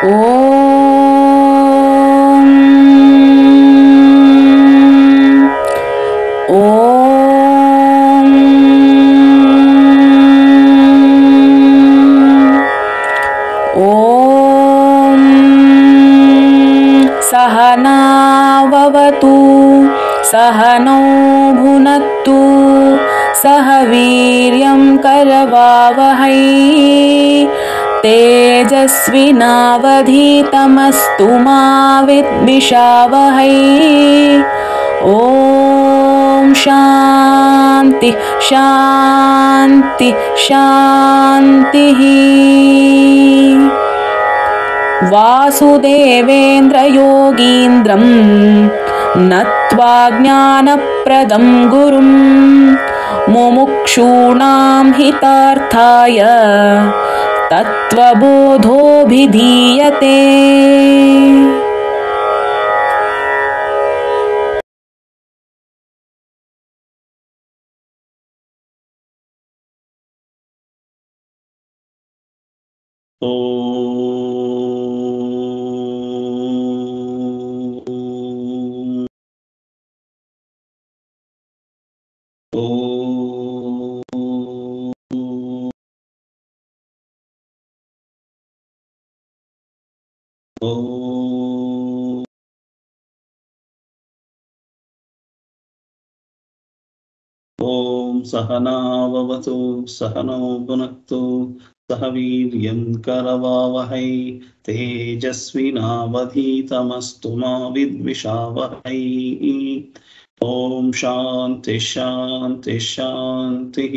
ॐ सहनावतु सहनौ भुनक्तु सह वीर्यं करवावहै तेजस्विनावधीतमस्तु मा विद्विषावहै ॐ शान्ति शान्ति शान्तिः वासुदेवेन्द्रयोगीन्द्रं नत्वा ज्ञानप्रदं गुरुं मुमुक्षूणां हितार्थाय तत्त्वबोधोऽभिधीयते ॐ ॐ ॐ ॐ सहनाववतु सहनौ भुनक्तु सह वीर्यं करवावहै तेजस्विनावधीतमस्तु मा विद्विषावहै ॐ शान्ति शान्ति शान्तिः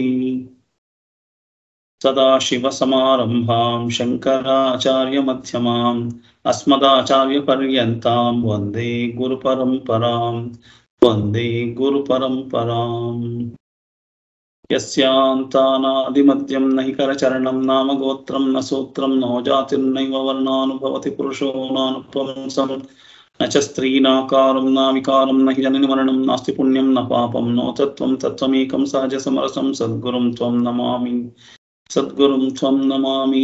सदाशिवसमारम्भां शङ्कराचार्यमध्यमाम् अस्मदाचार्यपर्यन्तां वन्दे गुरुपरम्पराम् वन्दे गुरुपरम्पराम् यस्यान्तानादिमद्यं न हि करचरणं नाम गोत्रं न सूत्रं नो जातिर्नैव वर्णानुभवति पुरुषो नानुपंसं न च स्त्रीनाकारं नाविकारं न हि जननिमरणं नास्ति पुण्यं न पापं नो तत्त्वं तत्त्वमेकं सहजसमरसं सद्गुरुं त्वं नमामि सद्गुरुं त्वं नमामि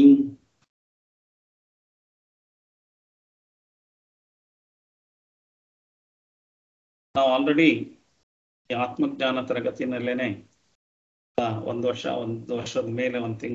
ನಾವು ಆಲ್ರೆಡಿ ಈ ಆತ್ಮಜ್ಞಾನ ತರಗತಿನಲ್ಲೇನೆ ಆ, ಒಂದು ವರ್ಷ ಒಂದು ವರ್ಷದ ಮೇಲೆ ಒಂದು ತಿಂಗಳು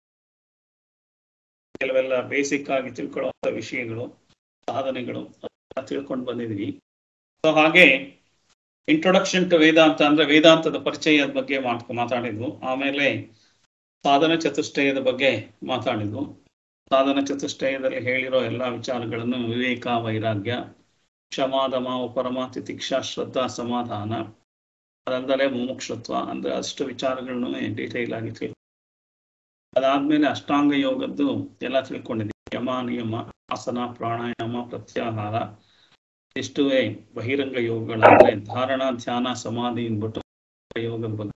ಕೆಲವೆಲ್ಲ ಬೇಸಿಕ್ ಆಗಿ ತಿಳ್ಕೊಳ್ಳುವಂತ ವಿಷಯಗಳು ಸಾಧನೆಗಳು ಅದನ್ನ ತಿಳ್ಕೊಂಡು ಬಂದಿದ್ವಿ ಸೊ ಹಾಗೆ ಇಂಟ್ರೊಡಕ್ಷನ್ ಟು ವೇದಾಂತ ಅಂದ್ರೆ ವೇದಾಂತದ ಪರಿಚಯದ ಬಗ್ಗೆ ಮಾತ್ ಮಾತಾಡಿದ್ವು ಆಮೇಲೆ ಸಾಧನ ಚತುಷ್ಟಯದ ಬಗ್ಗೆ ಮಾತಾಡಿದ್ವು ಸಾಧನ ಚತುಷ್ಟಯದಲ್ಲಿ ಹೇಳಿರೋ ಎಲ್ಲಾ ವಿಚಾರಗಳನ್ನು ವಿವೇಕ ವೈರಾಗ್ಯ ಕ್ಷಮಾದಮ ಉಪರಮ ತಿತಿಕ್ಷಾ ಶ್ರದ್ಧಾ ಸಮಾಧಾನ ಅದಲ್ಲದೆ ಮುಮುಕ್ಷತ್ವ ಅಂದ್ರೆ ಅಷ್ಟು ವಿಚಾರಗಳನ್ನು ಡೀಟೇಲ್ ಆಗಿ ತಿಳ್ ಅದಾದ್ಮೇಲೆ ಅಷ್ಟಾಂಗ ಯೋಗದ್ದು ಎಲ್ಲ ತಿಳ್ಕೊಂಡಿದ್ದೀವಿ ಯಮ ನಿಯಮ ಆಸನ ಪ್ರಾಣಾಯಾಮ ಪ್ರತ್ಯಾಹಾರ ಇಷ್ಟುವೇ ಬಹಿರಂಗ ಯೋಗಗಳಾದ್ರೆ ಧಾರಣ ಧ್ಯಾನ ಸಮಾಧಿ ಅಂದ್ಬಿಟ್ಟು ಯೋಗದ ಬಗ್ಗೆ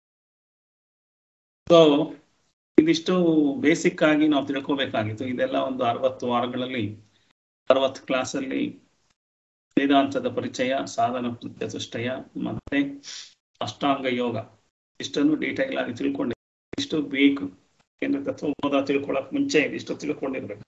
ಸೊ ಇದಿಷ್ಟು ಬೇಸಿಕ್ ಆಗಿ ನಾವು ತಿಳ್ಕೊಬೇಕಾಗಿತ್ತು ಇದೆಲ್ಲ ಒಂದು ಅರವತ್ತು ವಾರಗಳಲ್ಲಿ ಅರವತ್ತು ಕ್ಲಾಸಲ್ಲಿ ವೇದಾಂತದ ಪರಿಚಯ ಸಾಧನ ಚತುಷ್ಟಯ ಮತ್ತೆ ಅಷ್ಟಾಂಗ ಯೋಗ ಇಷ್ಟನ್ನು ಡೀಟೇಲ್ ಆಗಿ ತಿಳ್ಕೊಂಡು ಇಷ್ಟು ಬೇಕು ಯಾಕೆಂದ್ರೆ ತತ್ವಬೋಧ ತಿಳ್ಕೊಳಕ್ ಮುಂಚೆ ಇಷ್ಟು ತಿಳ್ಕೊಂಡಿರ್ಬೇಕು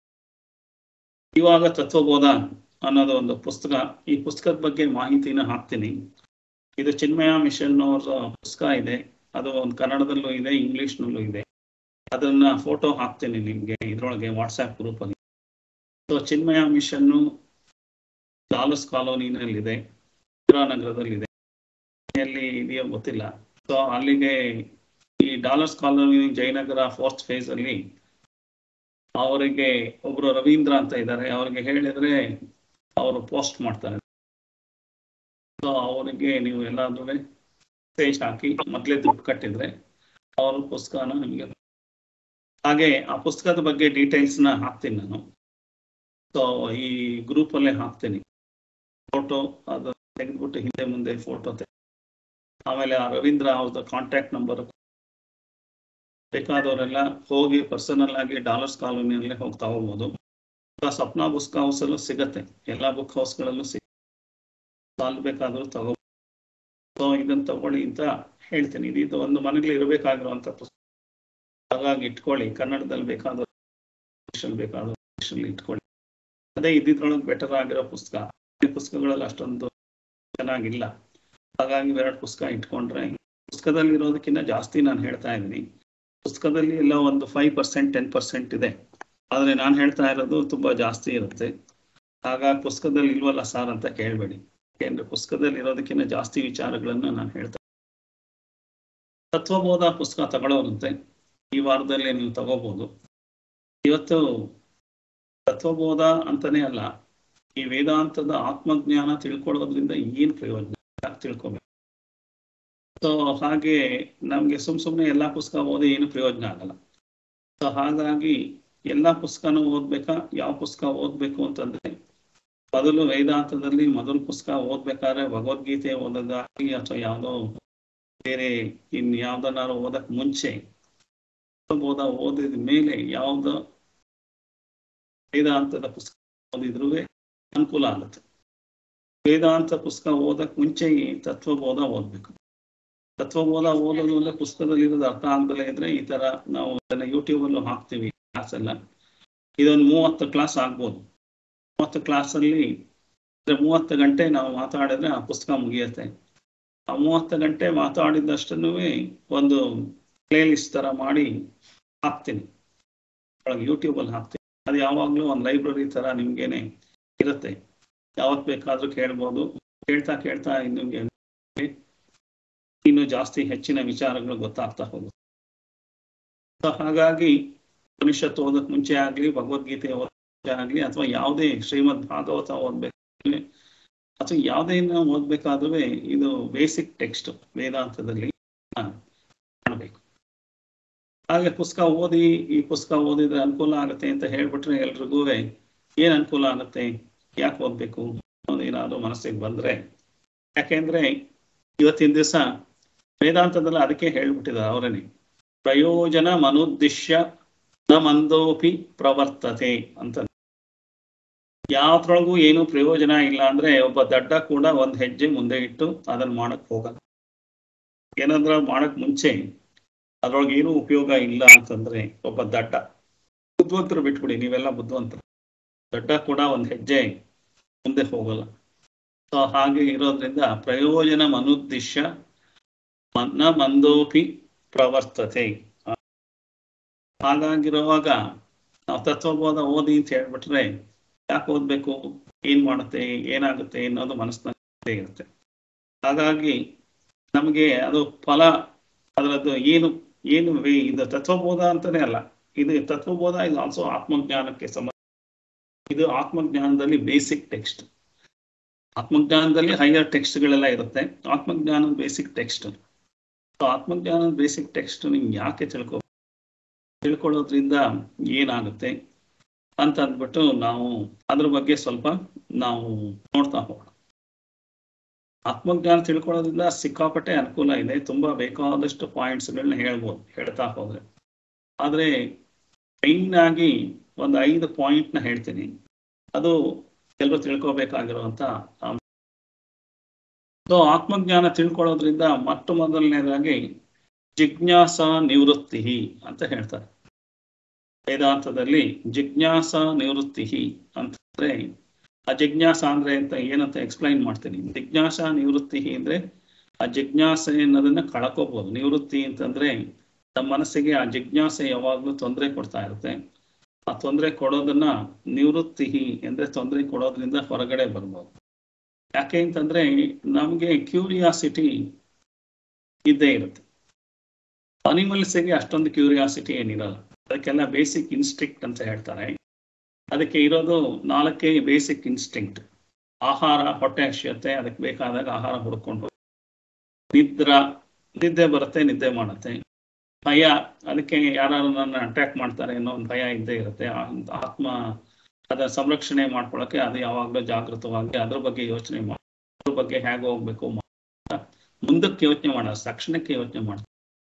ಇವಾಗ ತತ್ವಬೋಧ ಅನ್ನೋದು ಒಂದು ಪುಸ್ತಕ ಈ ಪುಸ್ತಕದ ಬಗ್ಗೆ ಮಾಹಿತಿನ ಹಾಕ್ತೀನಿ ಇದು ಚಿನ್ಮಯ ಮಿಷನ್ ಅವ್ರ ಪುಸ್ತಕ ಇದೆ ಅದು ಒಂದು ಕನ್ನಡದಲ್ಲೂ ಇದೆ ಇಂಗ್ಲಿಷ್ನಲ್ಲೂ ಇದೆ ಅದನ್ನ ಫೋಟೋ ಹಾಕ್ತೀನಿ ನಿಮ್ಗೆ ಇದ್ರೊಳಗೆ ವಾಟ್ಸ್ಆಪ್ ಗ್ರೂಪ್ ಅಲ್ಲಿ ಸೊ ಚಿನ್ಮಯ ಮಿಷನ್ನು ಲಾಲಸ್ ಕಾಲೋನಿನಲ್ಲಿದೆ ನಗರದಲ್ಲಿದೆ ಎಲ್ಲಿ ಇದೆಯೋ ಗೊತ್ತಿಲ್ಲ ಸೊ ಅಲ್ಲಿಗೆ ಈ Dollars Colony Jayanagar fourth phase ಅಲ್ಲಿ ಅವರಿಗೆ ಒಬ್ರು ರವೀಂದ್ರ ಅಂತ ಇದ್ದಾರೆ ಅವರಿಗೆ ಹೇಳಿದ್ರೆ ಅವರು ಪೋಸ್ಟ್ ಮಾಡ್ತಾರೆ ಸೊ ಅವರಿಗೆ ನೀವು ಎಲ್ಲಾದ್ರೂ ಮೆಸೇಜ್ ಹಾಕಿ ಮೊದಲೇ ದುಡ್ಡು ಕಟ್ಟಿದ್ರೆ ಅವರು ಪುಸ್ತಕನ ನಿಮಗೆ ಹಾಗೆ ಆ ಪುಸ್ತಕದ ಬಗ್ಗೆ ಡೀಟೇಲ್ಸ್ ನ ಹಾಕ್ತೀನಿ ನಾನು ಸೊ ಈ ಗ್ರೂಪ್ ಅಲ್ಲೇ ಹಾಕ್ತೀನಿ ಫೋಟೋ ಅದು ತೆಗೆದ್ಬಿಟ್ಟು ಹಿಂದೆ ಮುಂದೆ ಫೋಟೋ ಆಮೇಲೆ ಆ ರವೀಂದ್ರ ಅವ್ರದ್ದು ಕಾಂಟ್ಯಾಕ್ಟ್ ನಂಬರ್ ಬೇಕಾದವರೆಲ್ಲ ಹೋಗಿ ಪರ್ಸನಲ್ ಆಗಿ ಡಾಲರ್ಸ್ ಕಾಲೋನಿಯಲ್ಲೇ ಹೋಗಿ ತಗೋಬಹುದು ಸಪ್ನಾ ಬುಕ್ ಹೌಸ್ ಅಲ್ಲೂ ಸಿಗತ್ತೆ ಎಲ್ಲಾ ಬುಕ್ ಹೌಸ್ಗಳಲ್ಲೂ ಸಿಗ ಸಾಲ್ ಬೇಕಾದ್ರೂ ತಗೋ ಸೊ ಇದನ್ನ ತಗೊಳ್ಳಿ ಅಂತ ಹೇಳ್ತೀನಿ ಇದು ಇದು ಒಂದು ಮನೇಲಿ ಇರಬೇಕಾಗಿರುವಂತ ಪುಸ್ತಕ ಹಾಗಾಗಿ ಇಟ್ಕೊಳ್ಳಿ ಕನ್ನಡದಲ್ಲಿ ಬೇಕಾದ ಬೇಕಾದ ಇಂಗ್ಲಿಷಲ್ಲಿ ಇಟ್ಕೊಳ್ಳಿ ಅದೇ ಇದ್ದಿದ್ರೊಳಗೆ ಬೆಟರ್ ಆಗಿರೋ ಪುಸ್ತಕ ಈ ಪುಸ್ತಕಗಳಲ್ಲಿ ಅಷ್ಟೊಂದು ಚೆನ್ನಾಗಿಲ್ಲ ಹಾಗಾಗಿ ಎರಡು ಪುಸ್ತಕ ಇಟ್ಕೊಂಡ್ರೆ ಪುಸ್ತಕದಲ್ಲಿ ಇರೋದಕ್ಕಿಂತ ಜಾಸ್ತಿ ನಾನು ಹೇಳ್ತಾ ಇದ್ದೀನಿ ಪುಸ್ತಕದಲ್ಲಿ ಎಲ್ಲ ಒಂದು ಫೈವ್ ಪರ್ಸೆಂಟ್ ಟೆನ್ ಪರ್ಸೆಂಟ್ ಇದೆ ಆದರೆ ನಾನು ಹೇಳ್ತಾ ಇರೋದು ತುಂಬಾ ಜಾಸ್ತಿ ಇರುತ್ತೆ ಹಾಗಾಗಿ ಪುಸ್ತಕದಲ್ಲಿ ಇಲ್ವಲ್ಲ ಸಾರ್ ಅಂತ ಕೇಳಬೇಡಿ ಯಾಕೆಂದ್ರೆ ಪುಸ್ತಕದಲ್ಲಿ ಇರೋದಕ್ಕಿಂತ ಜಾಸ್ತಿ ವಿಚಾರಗಳನ್ನ ನಾನು ಹೇಳ್ತಾ ತತ್ವಬೋಧ ಪುಸ್ತಕ ತಗೊಳ್ಳೋರಂತೆ ಈ ವಾರದಲ್ಲಿ ನೀವು ತಗೋಬಹುದು ಇವತ್ತು ತತ್ವಬೋಧ ಅಂತಾನೆ ಅಲ್ಲ ಈ ವೇದಾಂತದ ಆತ್ಮಜ್ಞಾನ ತಿಳ್ಕೊಳ್ಳೋದ್ರಿಂದ ಏನ್ ಪ್ರಯೋಜನ ಯಾಕ್ ತಿಳ್ಕೊಬೇಕು ಸೊ ಹಾಗೆ ನಮ್ಗೆ ಸುಮ್ ಸುಮ್ನೆ ಎಲ್ಲಾ ಪುಸ್ತಕ ಓದಿ ಏನು ಪ್ರಯೋಜನ ಆಗಲ್ಲ ಸೊ ಹಾಗಾಗಿ ಎಲ್ಲಾ ಪುಸ್ತಕನೂ ಓದ್ಬೇಕಾ ಯಾವ ಪುಸ್ತಕ ಓದ್ಬೇಕು ಅಂತಂದ್ರೆ ಮೊದಲು ವೇದಾಂತದಲ್ಲಿ ಮೊದಲು ಪುಸ್ತಕ ಓದ್ಬೇಕಾದ್ರೆ ಭಗವದ್ಗೀತೆ ಓದೋದಾಗ್ಲಿ ಅಥವಾ ಯಾವುದೋ ಬೇರೆ ಇನ್ ಯಾವ್ದನ್ನಾರು ಓದಕ್ ಮುಂಚೆ ಬೋಧ ಓದಿದ ಮೇಲೆ ಯಾವ್ದೋ ವೇದಾಂತದ ಪುಸ್ತಕ ಓದಿದ್ರೂ ಅನುಕೂಲ ಆಗುತ್ತೆ ವೇದಾಂತ ಪುಸ್ತಕ ಓದಕ್ ಮುಂಚೆ ಈ ತತ್ವಬೋಧ ಓದ್ಬೇಕು ತತ್ವಬೋಧ ಓದೋದು ಅಂದ್ರೆ ಪುಸ್ತಕದಲ್ಲಿ ಇರೋದು ಅರ್ಥ ಆಗ್ದಲೇ ಇದ್ರೆ ಈ ತರ ನಾವು ಅದನ್ನ ಯೂಟ್ಯೂಬ್ ಅಲ್ಲೂ ಹಾಕ್ತಿವಿ ಕ್ಲಾಸ್ ಎಲ್ಲ ಇದೊಂದು ಮೂವತ್ತು ಕ್ಲಾಸ್ ಆಗ್ಬೋದು ಮೂವತ್ತು ಕ್ಲಾಸಲ್ಲಿ ಅಂದ್ರೆ ಮೂವತ್ತು ಗಂಟೆ ನಾವು ಮಾತಾಡಿದ್ರೆ ಆ ಪುಸ್ತಕ ಮುಗಿಯುತ್ತೆ ಆ ಮೂವತ್ತು ಗಂಟೆ ಮಾತಾಡಿದಷ್ಟನ್ನು ಒಂದು ಪ್ಲೇ ಲಿಸ್ಟ್ ತರ ಮಾಡಿ ಹಾಕ್ತೀನಿ ಒಳಗೆ ಯೂಟ್ಯೂಬ್ ಅಲ್ಲಿ ಹಾಕ್ತೀನಿ ಅದು ಯಾವಾಗ್ಲೂ ಒಂದು ಲೈಬ್ರರಿ ತರ ನಿಮ್ಗೇನೆ ಇರುತ್ತೆ ಯಾವತ್ ಬೇಕಾದ್ರೂ ಕೇಳ್ಬೋದು ಕೇಳ್ತಾ ಕೇಳ್ತಾ ನಿಮ್ಗೆ ಇನ್ನು ಜಾಸ್ತಿ ಹೆಚ್ಚಿನ ವಿಚಾರಗಳು ಗೊತ್ತಾಗ್ತಾ ಹೋಗುತ್ತೆ So ಹಾಗಾಗಿ ಉಪನಿಷತ್ತು ಓದಕ್ ಮುಂಚೆ ಆಗ್ಲಿ ಭಗವದ್ಗೀತೆ ಓದಕ್ ಮುಂಚೆ ಆಗ್ಲಿ ಅಥವಾ ಯಾವುದೇ ಶ್ರೀಮದ್ ಭಾಗವತ ಓದ್ಬೇಕಾಗ್ಲಿ ಅಥವಾ ಯಾವುದೇ ನಾವು ಓದ್ಬೇಕಾದ್ರೂ ಇದು ಬೇಸಿಕ್ ಟೆಕ್ಸ್ಟ್ ವೇದಾಂತದಲ್ಲಿ ಮಾಡಬೇಕು ಹಾಗೆ ಪುಸ್ತಕ ಓದಿ ಈ ಪುಸ್ತಕ ಓದಿದ್ರೆ ಅನುಕೂಲ ಆಗುತ್ತೆ ಅಂತ ಹೇಳ್ಬಿಟ್ರೆ ಎಲ್ರಿಗೂ ಏನ್ ಅನುಕೂಲ ಆಗುತ್ತೆ ಯಾಕೆ ಓದ್ಬೇಕು ಏನಾದ್ರು ಮನಸ್ಸಿಗೆ ಬಂದ್ರೆ ಯಾಕೆಂದ್ರೆ ಇವತ್ತಿನ ದಿವಸ ವೇದಾಂತದಲ್ಲಿ ಅದಕ್ಕೆ ಹೇಳ್ಬಿಟ್ಟಿದ್ದಾರೆ ಅವರೇನೆ ಪ್ರಯೋಜನ ಮನುದ್ದೇಶ್ಯ ನ ಮಂದೋಪಿ ಪ್ರವರ್ತತೆ ಅಂತ ಯಾವ್ದ್ರೊಳಗೂ ಏನು ಪ್ರಯೋಜನ ಇಲ್ಲ ಅಂದ್ರೆ ಒಬ್ಬ ದಡ್ಡ ಕೂಡ ಒಂದ್ ಹೆಜ್ಜೆ ಮುಂದೆ ಇಟ್ಟು ಅದನ್ನ ಮಾಡಕ್ ಹೋಗಲ್ಲ ಏನಾದ್ರ ಮಾಡಕ್ ಮುಂಚೆ ಅದ್ರೊಳಗೆ ಏನು ಉಪಯೋಗ ಇಲ್ಲ ಅಂತಂದ್ರೆ ಒಬ್ಬ ದಡ್ಡ ಬುದ್ಧಿವಂತರು ಬಿಟ್ಬಿಡಿ ನೀವೆಲ್ಲ ಬುದ್ಧಿವಂತರು ದಡ್ಡ ಕೂಡ ಒಂದ್ ಹೆಜ್ಜೆ ಮುಂದೆ ಹೋಗಲ್ಲ ಸೊ ಹಾಗೆ ಇರೋದ್ರಿಂದ ಪ್ರಯೋಜನ ಮನುದ್ದೇಶ್ಯ ಮನ್ನ ಮಂದೋಪಿ ಪ್ರವರ್ತತೆ ಹಾಗಾಗಿರುವಾಗ ನಾವು ತತ್ವಬೋಧ ಓದಿ ಅಂತ ಹೇಳ್ಬಿಟ್ರೆ ಯಾಕೆ ಓದ್ಬೇಕು ಏನ್ ಮಾಡುತ್ತೆ ಏನಾಗುತ್ತೆ ಅನ್ನೋದು ಮನಸ್ಸಿನಲ್ಲಿ ಇರುತ್ತೆ ಹಾಗಾಗಿ ನಮಗೆ ಅದು ಫಲ ಅದರದ್ದು ಏನು ಏನು ಇದು ತತ್ವಬೋಧ ಅಂತಾನೆ ಅಲ್ಲ ಇದು ತತ್ವಬೋಧ ಇದು ಆಲ್ಸೋ ಆತ್ಮಜ್ಞಾನಕ್ಕೆ ಸಂಬಂಧ ಇದು ಆತ್ಮಜ್ಞಾನದಲ್ಲಿ ಬೇಸಿಕ್ ಟೆಕ್ಸ್ಟ್ ಆತ್ಮಜ್ಞಾನದಲ್ಲಿ ಹೈಯರ್ ಟೆಕ್ಸ್ಟ್ಗಳೆಲ್ಲ ಇರುತ್ತೆ ಆತ್ಮಜ್ಞಾನದ ಬೇಸಿಕ್ ಟೆಕ್ಸ್ಟ್ ಸೊ ಆತ್ಮಜ್ಞಾನದ ಬೇಸಿಕ್ ಟೆಕ್ಸ್ಟ್ ನಿಮ್ಗೆ ಯಾಕೆ ತಿಳ್ಕೊ ತಿಳ್ಕೊಳ್ಳೋದ್ರಿಂದ ಏನಾಗುತ್ತೆ ಅಂತ ಅಂದ್ಬಿಟ್ಟು ನಾವು ಅದ್ರ ಬಗ್ಗೆ ಸ್ವಲ್ಪ ನಾವು ನೋಡ್ತಾ ಹೋಗೋಣ ಆತ್ಮಜ್ಞಾನ ತಿಳ್ಕೊಳ್ಳೋದ್ರಿಂದ ಸಿಕ್ಕಾಪಟ್ಟೆ ಅನುಕೂಲ ಇದೆ ತುಂಬಾ ಬೇಕಾದಷ್ಟು ಪಾಯಿಂಟ್ಸ್ಗಳನ್ನ ಹೇಳ್ಬೋದು ಹೇಳ್ತಾ ಹೋದ್ರೆ ಆದ್ರೆ ಮೈನ್ ಆಗಿ ಒಂದು ಐದು ಪಾಯಿಂಟ್ನ ಹೇಳ್ತೀನಿ ಅದು ಎಲ್ಲರೂ ತಿಳ್ಕೊಬೇಕಾಗಿರುವಂತ ಸೊ ಆತ್ಮಜ್ಞಾನ ತಿಳ್ಕೊಳ್ಳೋದ್ರಿಂದ ಮೊಟ್ಟ ಮೊದಲನೇದಾಗಿ ಜಿಜ್ಞಾಸ ನಿವೃತ್ತಿ ಅಂತ ಹೇಳ್ತಾರೆ ವೇದಾಂತದಲ್ಲಿ ಜಿಜ್ಞಾಸ ನಿವೃತ್ತಿ ಅಂತಂದ್ರೆ ಆ ಜಿಜ್ಞಾಸ ಅಂದ್ರೆ ಅಂತ ಏನಂತ ಎಕ್ಸ್ಪ್ಲೈನ್ ಮಾಡ್ತೀನಿ ಜಿಜ್ಞಾಸ ನಿವೃತ್ತಿ ಅಂದ್ರೆ ಆ ಜಿಜ್ಞಾಸೆ ಅನ್ನೋದನ್ನ ಕಳ್ಕೋಬಹುದು ನಿವೃತ್ತಿ ಅಂತಂದ್ರೆ ನಮ್ಮ ಮನಸ್ಸಿಗೆ ಆ ಜಿಜ್ಞಾಸೆ ಯಾವಾಗ್ಲೂ ತೊಂದರೆ ಕೊಡ್ತಾ ಇರುತ್ತೆ ಆ ತೊಂದರೆ ಕೊಡೋದನ್ನ ನಿವೃತ್ತಿ ಅಂದ್ರೆ ತೊಂದರೆ ಕೊಡೋದ್ರಿಂದ ಹೊರಗಡೆ ಬರ್ಬೋದು ಯಾಕೆ ಅಂತಂದ್ರೆ ನಮ್ಗೆ ಕ್ಯೂರಿಯಾಸಿಟಿ ಇದ್ದೇ ಇರುತ್ತೆ ಅನಿಮಲ್ಸ್ಗೆ ಅಷ್ಟೊಂದು ಕ್ಯೂರಿಯಾಸಿಟಿ ಏನಿರಲ್ಲ ಅದಕ್ಕೆಲ್ಲ ಬೇಸಿಕ್ ಇನ್ಸ್ಟಿಂಕ್ಟ್ ಅಂತ ಹೇಳ್ತಾರೆ ಅದಕ್ಕೆ ಇರೋದು ನಾಲ್ಕೇ ಬೇಸಿಕ್ ಇನ್ಸ್ಟಿಂಕ್ಟ್ ಆಹಾರ ಹೊಟ್ಟೆ ಹಸಿಯುತ್ತೆ ಅದಕ್ಕೆ ಬೇಕಾದಾಗ ಆಹಾರ ಹುಡ್ಕೊಂಡು ನಿದ್ರಾ ನಿದ್ದೆ ಬರುತ್ತೆ ನಿದ್ದೆ ಮಾಡುತ್ತೆ ಭಯ ಅದಕ್ಕೆ ಯಾರು ನನ್ನ ಅಟ್ಯಾಕ್ ಮಾಡ್ತಾರೆ ಅನ್ನೋ ಒಂದು ಭಯ ಇದ್ದೇ ಇರುತ್ತೆ ಆತ್ಮ ಅದರ ಸಂರಕ್ಷಣೆ ಮಾಡ್ಕೊಳಕ್ಕೆ ಅದು ಯಾವಾಗಲೂ ಜಾಗೃತವಾಗಿ ಅದ್ರ ಬಗ್ಗೆ ಯೋಚನೆ ಮಾಡಿ ಅದ್ರ ಬಗ್ಗೆ ಹೇಗೆ ಹೋಗ್ಬೇಕು ಮುಂದಕ್ಕೆ ಯೋಚನೆ ಮಾಡ ತಕ್ಷಣಕ್ಕೆ ಯೋಚನೆ ಮಾಡ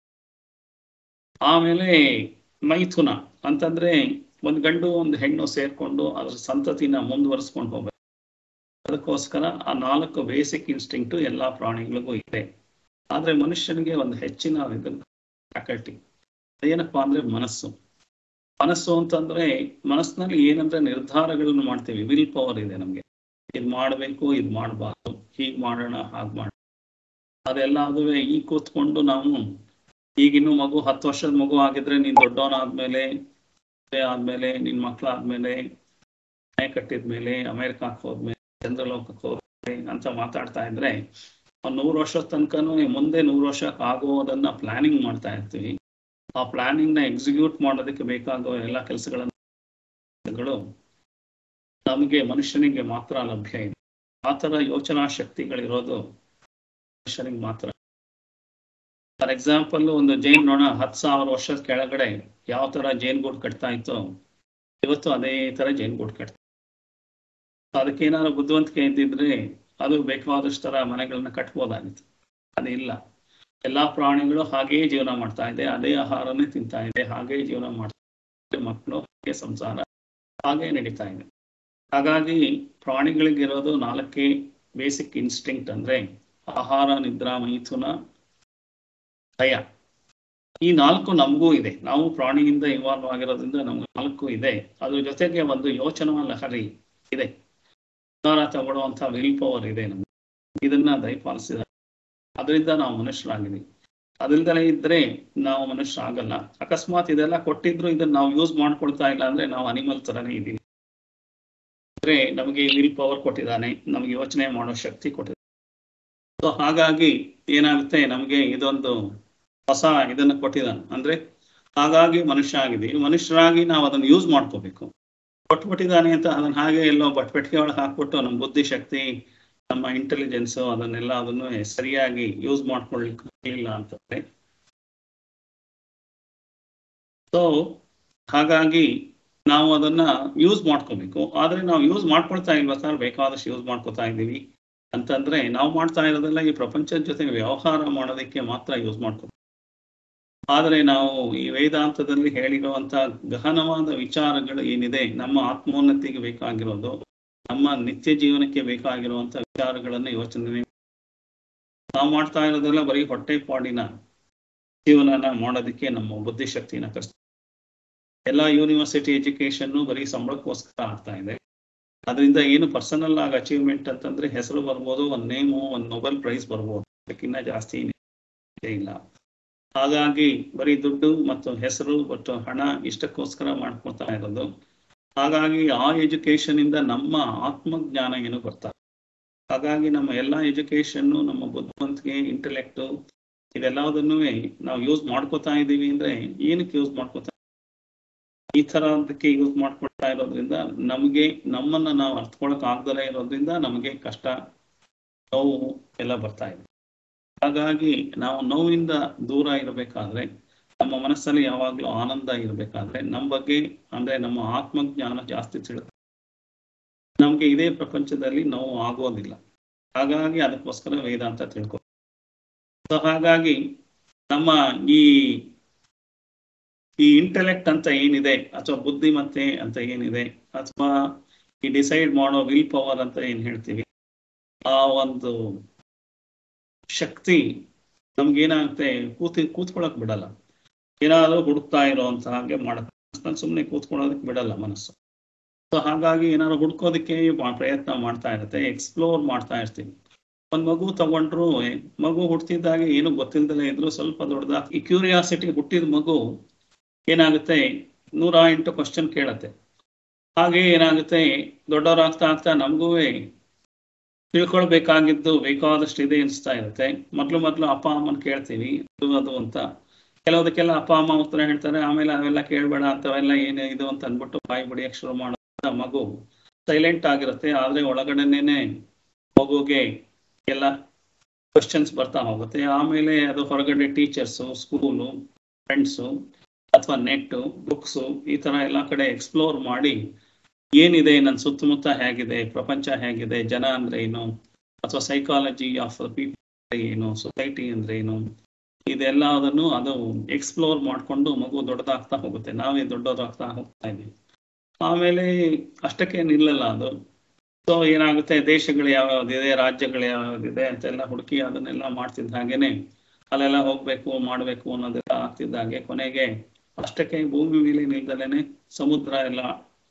ಆಮೇಲೆ ಮೈಥುನ ಅಂತಂದ್ರೆ ಒಂದು ಗಂಡು ಒಂದು ಹೆಣ್ಣು ಸೇರ್ಕೊಂಡು ಅದ್ರ ಸಂತತಿನ ಮುಂದುವರಿಸ್ಕೊಂಡು ಹೋಗ್ಬೇಕು ಅದಕ್ಕೋಸ್ಕರ ಆ ನಾಲ್ಕು ಬೇಸಿಕ್ ಇನ್ಸ್ಟಿಂಕ್ಟು ಎಲ್ಲಾ ಪ್ರಾಣಿಗಳಿಗೂ ಇದೆ ಆದ್ರೆ ಮನುಷ್ಯನಿಗೆ ಒಂದು ಹೆಚ್ಚಿನ ಇದು ಫ್ಯಾಕಲ್ಟಿ ಏನಪ್ಪಾ ಅಂದ್ರೆ ಮನಸ್ಸು ಮನಸ್ಸು ಅಂತಂದ್ರೆ ಮನಸ್ಸಿನಲ್ಲಿ ಏನಂದ್ರೆ ನಿರ್ಧಾರಗಳನ್ನು ಮಾಡ್ತೀವಿ ವಿಲ್ ಪವರ್ ಇದೆ ನಮ್ಗೆ ಇದ್ ಮಾಡ್ಬೇಕು ಇದ್ ಮಾಡಬಾರ್ದು ಹೀಗ್ ಮಾಡೋಣ ಹಾಗ್ ಮಾಡೋಣ ಅದೆಲ್ಲ ಅದುವೆ ಈ ಕೂತ್ಕೊಂಡು ನಾವು ಈಗಿನ್ನು ಮಗು ಹತ್ತು ವರ್ಷದ ಮಗು ಆಗಿದ್ರೆ ನೀನ್ ದೊಡ್ಡವನಾದ್ಮೇಲೆ ಮದ್ವೆ ಆದ್ಮೇಲೆ ನಿನ್ ಮಕ್ಳಾದ್ಮೇಲೆ ಮನೆ ಕಟ್ಟಿದ್ಮೇಲೆ ಅಮೆರಿಕಕ್ಕೆ ಹೋದ್ಮೇಲೆ ಚಂದ್ರಲೋಕಕ್ಕೆ ಹೋದ್ಮೇಲೆ ಅಂತ ಮಾತಾಡ್ತಾ ಇದ್ರೆ ಒಂದ್ ನೂರು ವರ್ಷದ ತನಕನೂ ಮುಂದೆ ನೂರು ವರ್ಷಕ್ಕೆ ಆಗೋದನ್ನ ಪ್ಲಾನಿಂಗ್ ಮಾಡ್ತಾ ಇರ್ತೀವಿ ಆ ಪ್ಲಾನಿಂಗ್ ನ ಎಕ್ಸಿಕ್ಯೂಟ್ ಮಾಡೋದಕ್ಕೆ ಬೇಕಾಗೋ ಎಲ್ಲ ಕೆಲಸಗಳನ್ನು ನಮಗೆ ಮನುಷ್ಯನಿಗೆ ಮಾತ್ರ ಲಭ್ಯ ಇದೆ ಆ ತರ ಯೋಚನಾ ಶಕ್ತಿಗಳಿರೋದು ಮನುಷ್ಯನಿಗೆ ಮಾತ್ರ ಫಾರ್ ಎಕ್ಸಾಂಪಲ್ ಒಂದು ಜೈನ್ ನೋಣ ಹತ್ತು ಸಾವಿರ ವರ್ಷದ ಕೆಳಗಡೆ ಯಾವ ತರ ಜೈನ್ ಗೂಡ್ ಕಟ್ತಾ ಇತ್ತು ಇವತ್ತು ಅದೇ ತರ ಜೈನ್ ಗೂಡ್ ಕಟ್ತಾ ಅದಕ್ಕೆ ಏನಾದ್ರು ಬುದ್ಧಿವಂತಿಕೆ ಇದ್ದಿದ್ರೆ ಅದು ಬೇಕಾದಷ್ಟು ತರ ಮನೆಗಳನ್ನ ಕಟ್ಬೋದಾಗಿತ್ತು ಅದಿಲ್ಲ ಎಲ್ಲಾ ಪ್ರಾಣಿಗಳು ಹಾಗೆಯೇ ಜೀವನ ಮಾಡ್ತಾ ಇದೆ ಅದೇ ಆಹಾರನೇ ತಿಂತಾ ಇದೆ ಹಾಗೆ ಜೀವನ ಮಾಡ್ತಾ ಇದೆ ಮಕ್ಕಳು ಹಾಗೆ ಸಂಸಾರ ಹಾಗೆ ನಡೀತಾ ಇದೆ ಹಾಗಾಗಿ ಪ್ರಾಣಿಗಳಿಗಿರೋದು ನಾಲ್ಕೇ ಬೇಸಿಕ್ ಇನ್ಸ್ಟಿಂಕ್ಟ್ ಅಂದ್ರೆ ಆಹಾರ ನಿದ್ರಾ ಮೈಥುನ ಭಯ ಈ ನಾಲ್ಕು ನಮಗೂ ಇದೆ ನಾವು ಪ್ರಾಣಿಯಿಂದ ಇನ್ವಾಲ್ವ್ ಆಗಿರೋದ್ರಿಂದ ನಮ್ಗೆ ನಾಲ್ಕು ಇದೆ ಅದ್ರ ಜೊತೆಗೆ ಒಂದು ಯೋಚನಾ ಲಹರಿ ಇದೆ ನಿರ್ಧಾರ ತಗೊಳ್ಳುವಂತ ವಿಲ್ ಪವರ್ ಇದೆ ನಮ್ಗೆ ಇದನ್ನ ದಯಪಾಲಿಸಿದ ಅದರಿಂದ ನಾವು ಮನುಷ್ಯರಾಗಿದ್ದೀವಿ ಅದಿಲ್ದಲೇ ಇದ್ರೆ ನಾವು ಮನುಷ್ಯರಾಗಲ್ಲ ಅಕಸ್ಮಾತ್ ಇದೆಲ್ಲ ಕೊಟ್ಟಿದ್ರು ಇದನ್ನ ನಾವು ಯೂಸ್ ಮಾಡ್ಕೊಳ್ತಾ ಇಲ್ಲ ಅಂದ್ರೆ ನಾವು ಅನಿಮಲ್ ತರನೇ ಇದ್ದೀವಿ ಅಂದ್ರೆ ನಮಗೆ ವಿಲ್ ಪವರ್ ಕೊಟ್ಟಿದ್ದಾನೆ ನಮ್ಗೆ ಯೋಚನೆ ಮಾಡೋ ಶಕ್ತಿ ಕೊಟ್ಟಿದ್ದಾನೆ ಸೊ ಹಾಗಾಗಿ ಏನಾಗುತ್ತೆ ನಮಗೆ ಇದೊಂದು ಹೊಸ ಇದನ್ನ ಕೊಟ್ಟಿದ್ದಾನೆ ಅಂದ್ರೆ ಹಾಗಾಗಿ ಮನುಷ್ಯ ಆಗಿದ್ದೀವಿ ಮನುಷ್ಯರಾಗಿ ನಾವು ಅದನ್ನ ಯೂಸ್ ಮಾಡ್ಕೋಬೇಕು ಕೊಟ್ಬಿಟ್ಟಿದ್ದಾನೆ ಅಂತ ಅದನ್ನ ಹಾಗೆ ಎಲ್ಲೋ ಬಟ್ಪೆಟ್ಟಿಗೆ ಒಳಗೆ ಹಾಕ್ಬಿಟ್ಟು ನಮ್ಮ ಬುದ್ಧಿ ಶಕ್ತಿ ನಮ್ಮ ಇಂಟೆಲಿಜೆನ್ಸ್ ಅದನ್ನೆಲ್ಲ ಅದನ್ನು ಸರಿಯಾಗಿ ಯೂಸ್ ಮಾಡ್ಕೊಳ್ಳಿಲ್ಲ ಅಂತಂದ್ರೆ ಸೊ ಹಾಗಾಗಿ ನಾವು ಅದನ್ನ ಯೂಸ್ ಮಾಡ್ಕೋಬೇಕು ಆದ್ರೆ ನಾವು ಯೂಸ್ ಮಾಡ್ಕೊಳ್ತಾ ಇಲ್ವಾ ಸರ್ ಬೇಕಾದಷ್ಟು ಯೂಸ್ ಮಾಡ್ಕೊತಾ ಇದ್ದೀವಿ ಅಂತಂದ್ರೆ ನಾವು ಮಾಡ್ತಾ ಇರೋದೆಲ್ಲ ಈ ಪ್ರಪಂಚದ ಜೊತೆ ವ್ಯವಹಾರ ಮಾಡೋದಕ್ಕೆ ಮಾತ್ರ ಯೂಸ್ ಮಾಡ್ಕೋ ಆದರೆ ನಾವು ಈ ವೇದಾಂತದಲ್ಲಿ ಹೇಳಿರುವಂತ ಗಹನವಾದ ವಿಚಾರಗಳು ಏನಿದೆ ನಮ್ಮ ಆತ್ಮೋನ್ನತಿಗೆ ಬೇಕಾಗಿರೋದು ನಮ್ಮ ನಿತ್ಯ ಜೀವನಕ್ಕೆ ಬೇಕಾಗಿರುವಂತ ವಿಚಾರಗಳನ್ನ ಯೋಚನೆ ನಾವು ಮಾಡ್ತಾ ಇರೋದೆಲ್ಲ ಬರೀ ಹೊಟ್ಟೆ ಪಾಡಿನ ಜೀವನನ ಮಾಡೋದಕ್ಕೆ ನಮ್ಮ ಬುದ್ಧಿಶಕ್ತಿನ ಕಷ್ಟ ಎಲ್ಲ ಯೂನಿವರ್ಸಿಟಿ ಎಜುಕೇಶನ್ ಬರೀ ಸಂಬಳಕ್ಕೋಸ್ಕರ ಆಗ್ತಾ ಇದೆ ಅದರಿಂದ ಏನು ಪರ್ಸನಲ್ ಆಗಿ ಅಚೀವ್ಮೆಂಟ್ ಅಂತಂದ್ರೆ ಹೆಸರು ಬರ್ಬೋದು ಒಂದ್ ನೇಮು ಒಂದ್ ನೊಬೆಲ್ ಪ್ರೈಸ್ ಬರ್ಬೋದು ಅದಕ್ಕಿಂತ ಜಾಸ್ತಿ ಇಲ್ಲ ಹಾಗಾಗಿ ಬರೀ ದುಡ್ಡು ಮತ್ತು ಹೆಸರು ಮತ್ತು ಹಣ ಇಷ್ಟಕ್ಕೋಸ್ಕರ ಮಾಡ್ಕೊಳ್ತಾ ಇರೋದು ಹಾಗಾಗಿ ಆ ಎಜುಕೇಶನ್ ಇಂದ ನಮ್ಮ ಆತ್ಮಜ್ಞಾನ ಏನು ಬರ್ತಾರೆ ಹಾಗಾಗಿ ನಮ್ಮ ಎಲ್ಲ ಎಜುಕೇಶನ್ ನಮ್ಮ ಬುದ್ಧಿವಂತಿಕೆ ಇಂಟೆಲೆಕ್ಟ್ ಇದೆಲ್ಲದನ್ನು ನಾವು ಯೂಸ್ ಮಾಡ್ಕೋತಾ ಇದ್ದೀವಿ ಅಂದ್ರೆ ಏನಕ್ಕೆ ಯೂಸ್ ಮಾಡ್ಕೋತಾ ಈ ತರ ಅದಕ್ಕೆ ಯೂಸ್ ಮಾಡ್ಕೊಳ್ತಾ ಇರೋದ್ರಿಂದ ನಮಗೆ ನಮ್ಮನ್ನ ನಾವು ಅರ್ಥಕೊಳಕ್ ಆಗ್ದಲೇ ಇರೋದ್ರಿಂದ ನಮಗೆ ಕಷ್ಟ ನೋವು ಎಲ್ಲ ಬರ್ತಾ ಇದೆ ಹಾಗಾಗಿ ನಾವು ನೋವಿಂದ ದೂರ ಇರಬೇಕಾದ್ರೆ ನಮ್ಮ ಮನಸ್ಸಲ್ಲಿ ಯಾವಾಗ್ಲೂ ಆನಂದ ಇರಬೇಕಾದ್ರೆ ನಮ್ಮ ಬಗ್ಗೆ ಅಂದ್ರೆ ನಮ್ಮ ಆತ್ಮಜ್ಞಾನ ಜಾಸ್ತಿ ತಿಳುತ್ತೆ ನಮ್ಗೆ ಇದೇ ಪ್ರಪಂಚದಲ್ಲಿ ನೋವು ಆಗೋದಿಲ್ಲ ಹಾಗಾಗಿ ಅದಕ್ಕೋಸ್ಕರ ವೇದಾಂತ ತಿಳ್ಕೊ ಸೊ ಹಾಗಾಗಿ ನಮ್ಮ ಈ ಈ ಇಂಟೆಲೆಕ್ಟ್ ಅಂತ ಏನಿದೆ ಅಥವಾ ಬುದ್ಧಿಮತ್ತೆ ಅಂತ ಏನಿದೆ ಅಥವಾ ಈ ಡಿಸೈಡ್ ಮಾಡೋ ವಿಲ್ ಪವರ್ ಅಂತ ಏನ್ ಹೇಳ್ತೀವಿ ಆ ಒಂದು ಶಕ್ತಿ ನಮ್ಗೇನಾಗುತ್ತೆ ಕೂತಿ ಕೂತ್ಕೊಳಕ್ ಬಿಡಲ್ಲ ಏನಾದ್ರೂ ಹುಡುಕ್ತಾ ಇರೋಂತ ಹಾಗೆ ಮಾಡಕ್ ಸುಮ್ಮನೆ ಕೂತ್ಕೊಳ್ಳೋದಕ್ಕೆ ಬಿಡಲ್ಲ ಮನಸ್ಸು ಸೊ ಹಾಗಾಗಿ ಏನಾದ್ರು ಹುಡ್ಕೋದಕ್ಕೆ ಪ್ರಯತ್ನ ಮಾಡ್ತಾ ಇರುತ್ತೆ ಎಕ್ಸ್ಪ್ಲೋರ್ ಮಾಡ್ತಾ ಇರ್ತೀವಿ ಒಂದ್ ಮಗು ತಗೊಂಡ್ರು ಮಗು ಹುಟ್ಟಿದಾಗೆ ಏನು ಗೊತ್ತಿಲ್ದಲೇ ಇದ್ರು ಸ್ವಲ್ಪ ದೊಡ್ಡದಾಗಿ ಈ ಕ್ಯೂರಿಯಾಸಿಟಿ ಹುಟ್ಟಿದ ಮಗು ಏನಾಗುತ್ತೆ ನೂರ ಎಂಟು ಕ್ವಶನ್ ಕೇಳತ್ತೆ ಹಾಗೆ ಏನಾಗುತ್ತೆ ದೊಡ್ಡವರಾಗ್ತಾ ಆಗ್ತಾ ನಮಗೂ ತಿಳ್ಕೊಳ್ಬೇಕಾಗಿದ್ದು ಬೇಕಾದಷ್ಟು ಇದೆ ಅನಿಸ್ತಾ ಇರುತ್ತೆ ಮೊದ್ಲು ಮೊದ್ಲು ಅಪ್ಪ ಅಮ್ಮನ ಕೇಳ್ತೀವಿ ಅದು ಅದು ಅಂತ ಕೆಲವುದಕ್ಕೆಲ್ಲ ಅಪ್ಪ ಅಮ್ಮ ಉತ್ತರ ಹೇಳ್ತಾರೆ ಆಮೇಲೆ ಅವೆಲ್ಲ ಕೇಳಬೇಡ ಅಂತವೆಲ್ಲ ಏನು ಇದು ಅಂತ ಅಂದ್ಬಿಟ್ಟು ಬಾಯಿ ಬಿಡಿಯಕ್ಕೆ ಶುರು ಮಾಡೋ ಮಗು ಸೈಲೆಂಟ್ ಆಗಿರುತ್ತೆ ಆದ್ರೆ ಒಳಗಡೆನೇನೆ ಮಗುಗೆ ಎಲ್ಲ ಕ್ವಶನ್ಸ್ ಬರ್ತಾ ಹೋಗುತ್ತೆ ಆಮೇಲೆ ಅದು ಹೊರಗಡೆ ಟೀಚರ್ಸು ಸ್ಕೂಲು ಫ್ರೆಂಡ್ಸು ಅಥವಾ ನೆಟ್ಟು ಬುಕ್ಸು ಈ ತರ ಎಲ್ಲ ಕಡೆ ಎಕ್ಸ್ಪ್ಲೋರ್ ಮಾಡಿ ಏನಿದೆ ನನ್ನ ಸುತ್ತಮುತ್ತ ಹೇಗಿದೆ ಪ್ರಪಂಚ ಹೇಗಿದೆ ಜನ ಅಂದ್ರೆ ಏನು ಅಥವಾ ಸೈಕಾಲಜಿ ಆಫ್ ಪೀಪಲ್ ಏನು ಸೊಸೈಟಿ ಅಂದ್ರೆ ಏನು ಇದೆಲ್ಲದನ್ನು ಅದು ಎಕ್ಸ್ಪ್ಲೋರ್ ಮಾಡಿಕೊಂಡು ಮಗು ದೊಡ್ಡದಾಗ್ತಾ ಹೋಗುತ್ತೆ ನಾವೇ ದೊಡ್ಡದಾಗ್ತಾ ಹೋಗ್ತಾ ಇದ್ದೀವಿ ಆಮೇಲೆ ಅಷ್ಟಕ್ಕೆ ನಿಲ್ಲಲ್ಲ ಅದು ಸೊ ಏನಾಗುತ್ತೆ ದೇಶಗಳು ಯಾವ್ಯಾವ್ದಿದೆ ರಾಜ್ಯಗಳು ಯಾವ್ಯಾವ್ದಿದೆ ಅಂತೆಲ್ಲ ಹುಡುಕಿ ಅದನ್ನೆಲ್ಲ ಮಾಡ್ತಿದ್ದ ಹಾಗೇನೆ ಅಲ್ಲೆಲ್ಲ ಹೋಗ್ಬೇಕು ಮಾಡಬೇಕು ಅನ್ನೋದೆಲ್ಲ ಆಗ್ತಿದ್ದ ಹಾಗೆ ಕೊನೆಗೆ ಅಷ್ಟಕ್ಕೆ ಭೂಮಿ ಮೇಲೆ ನಿಲ್ದಲೇನೆ ಸಮುದ್ರ ಎಲ್ಲ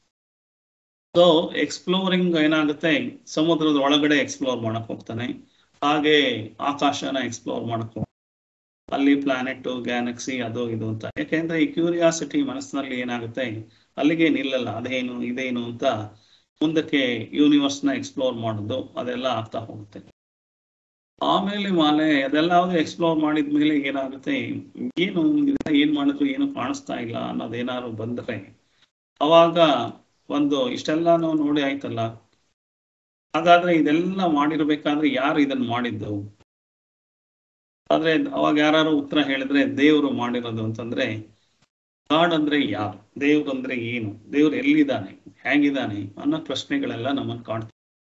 ಸೊ ಎಕ್ಸ್ಪ್ಲೋರಿಂಗ್ ಏನಾಗುತ್ತೆ ಸಮುದ್ರದ ಒಳಗಡೆ ಎಕ್ಸ್ಪ್ಲೋರ್ ಮಾಡಕ್ ಹೋಗ್ತಾನೆ ಹಾಗೆ ಆಕಾಶನ ಎಕ್ಸ್ಪ್ಲೋರ್ ಮಾಡಕ್ ಹೋಗ್ತಾನೆ. ಅಲ್ಲಿ ಪ್ಲಾನೆಟ್ ಗ್ಯಾಲಕ್ಸಿ ಅದು ಇದು ಅಂತ ಯಾಕೆಂದ್ರೆ ಈ ಕ್ಯೂರಿಯಾಸಿಟಿ ಮನಸ್ಸಿನಲ್ಲಿ ಏನಾಗುತ್ತೆ ಅಲ್ಲಿಗೆ ನಿಲ್ಲಲ್ಲ ಅದೇನು ಇದೇನು ಅಂತ ಮುಂದಕ್ಕೆ ಯೂನಿವರ್ಸ್ ನ ಎಕ್ಸ್ಪ್ಲೋರ್ ಮಾಡೋದು ಅದೆಲ್ಲ ಆಗ್ತಾ ಹೋಗುತ್ತೆ ಆಮೇಲೆ ಮಾಲೆ ಅದೆಲ್ಲ ಎಕ್ಸ್ಪ್ಲೋರ್ ಮಾಡಿದ್ಮೇಲೆ ಏನಾಗುತ್ತೆ ಏನು ಇದೆಲ್ಲ ಏನ್ ಮಾಡಿದ್ರು ಏನು ಕಾಣಿಸ್ತಾ ಇಲ್ಲ ಅನ್ನೋದೇನಾದ್ರು ಬಂದ್ರೆ ಅವಾಗ ಒಂದು ಇಷ್ಟೆಲ್ಲಾನು ನೋಡಿ ಆಯ್ತಲ್ಲ ಹಾಗಾದ್ರೆ ಇದೆಲ್ಲ ಮಾಡಿರ್ಬೇಕಾದ್ರೆ ಯಾರು ಇದನ್ನ ಮಾಡಿದ್ದು ಆದ್ರೆ ಅವಾಗ ಯಾರು ಉತ್ತರ ಹೇಳಿದ್ರೆ ದೇವರು ಮಾಡಿರೋದು ಅಂತಂದ್ರೆ ಗಾಡ್ ಅಂದ್ರೆ ಯಾರು ದೇವ್ರು ಅಂದ್ರೆ ಏನು ದೇವ್ರು ಎಲ್ಲಿದ್ದಾನೆ ಹೇಗಿದ್ದಾನೆ ಅನ್ನೋ ಪ್ರಶ್ನೆಗಳೆಲ್ಲ ನಮ್ಮನ್ನು ಕಾಡ್ತವೆ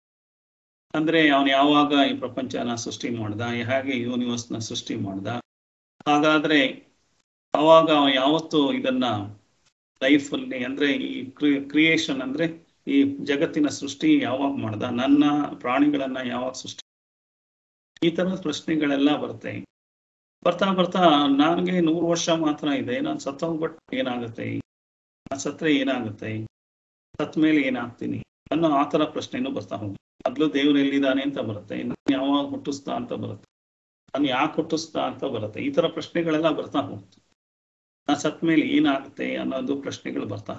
ಅಂದ್ರೆ ಅವನು ಯಾವಾಗ ಈ ಪ್ರಪಂಚನ ಸೃಷ್ಟಿ ಮಾಡ್ದ ಹೇಗೆ ಯೂನಿವರ್ಸ್ ನ ಸೃಷ್ಟಿ ಮಾಡ್ದ ಹಾಗಾದ್ರೆ ಅವಾಗ ಅವ ಯಾವತ್ತು ಇದನ್ನ ಲೈಫ್ ಅಲ್ಲಿ ಅಂದ್ರೆ ಈ ಕ್ರಿಯೇಷನ್ ಅಂದ್ರೆ ಈ ಜಗತ್ತಿನ ಸೃಷ್ಟಿ ಯಾವಾಗ ಮಾಡ್ದ ನನ್ನ ಪ್ರಾಣಿಗಳನ್ನ ಯಾವಾಗ ಸೃಷ್ಟಿ ಈ ತರದ ಪ್ರಶ್ನೆಗಳೆಲ್ಲ ಬರುತ್ತೆ ಬರ್ತಾ ಬರ್ತಾ ನನಗೆ ನೂರು ವರ್ಷ ಮಾತ್ರ ಇದೆ ನಾನು ಸತ್ತೋಗ್ಬಿಟ್ಟು ಏನಾಗುತ್ತೆ ನಾನ್ ಸತ್ರೆ ಏನಾಗುತ್ತೆ ಸತ್ ಮೇಲೆ ಏನಾಗ್ತೀನಿ ಅನ್ನೋ ಆ ತರ ಪ್ರಶ್ನೆನೂ ಬರ್ತಾ ಹೋಗುತ್ತೆ ಮೊದ್ಲು ದೇವ್ರು ಎಲ್ಲಿದ್ದಾನೆ ಅಂತ ಬರುತ್ತೆ ನಾನು ಯಾವಾಗ ಹುಟ್ಟಿಸ್ತಾ ಅಂತ ಬರುತ್ತೆ ನಾನು ಯಾಕೆ ಹುಟ್ಟಿಸ್ತಾ ಅಂತ ಬರುತ್ತೆ ಈ ತರ ಪ್ರಶ್ನೆಗಳೆಲ್ಲ ಬರ್ತಾ ಹೋಗುತ್ತೆ ನಾ ಸತ್ ಮೇಲೆ ಏನಾಗುತ್ತೆ ಅನ್ನೋದು ಪ್ರಶ್ನೆಗಳು ಬರ್ತಾ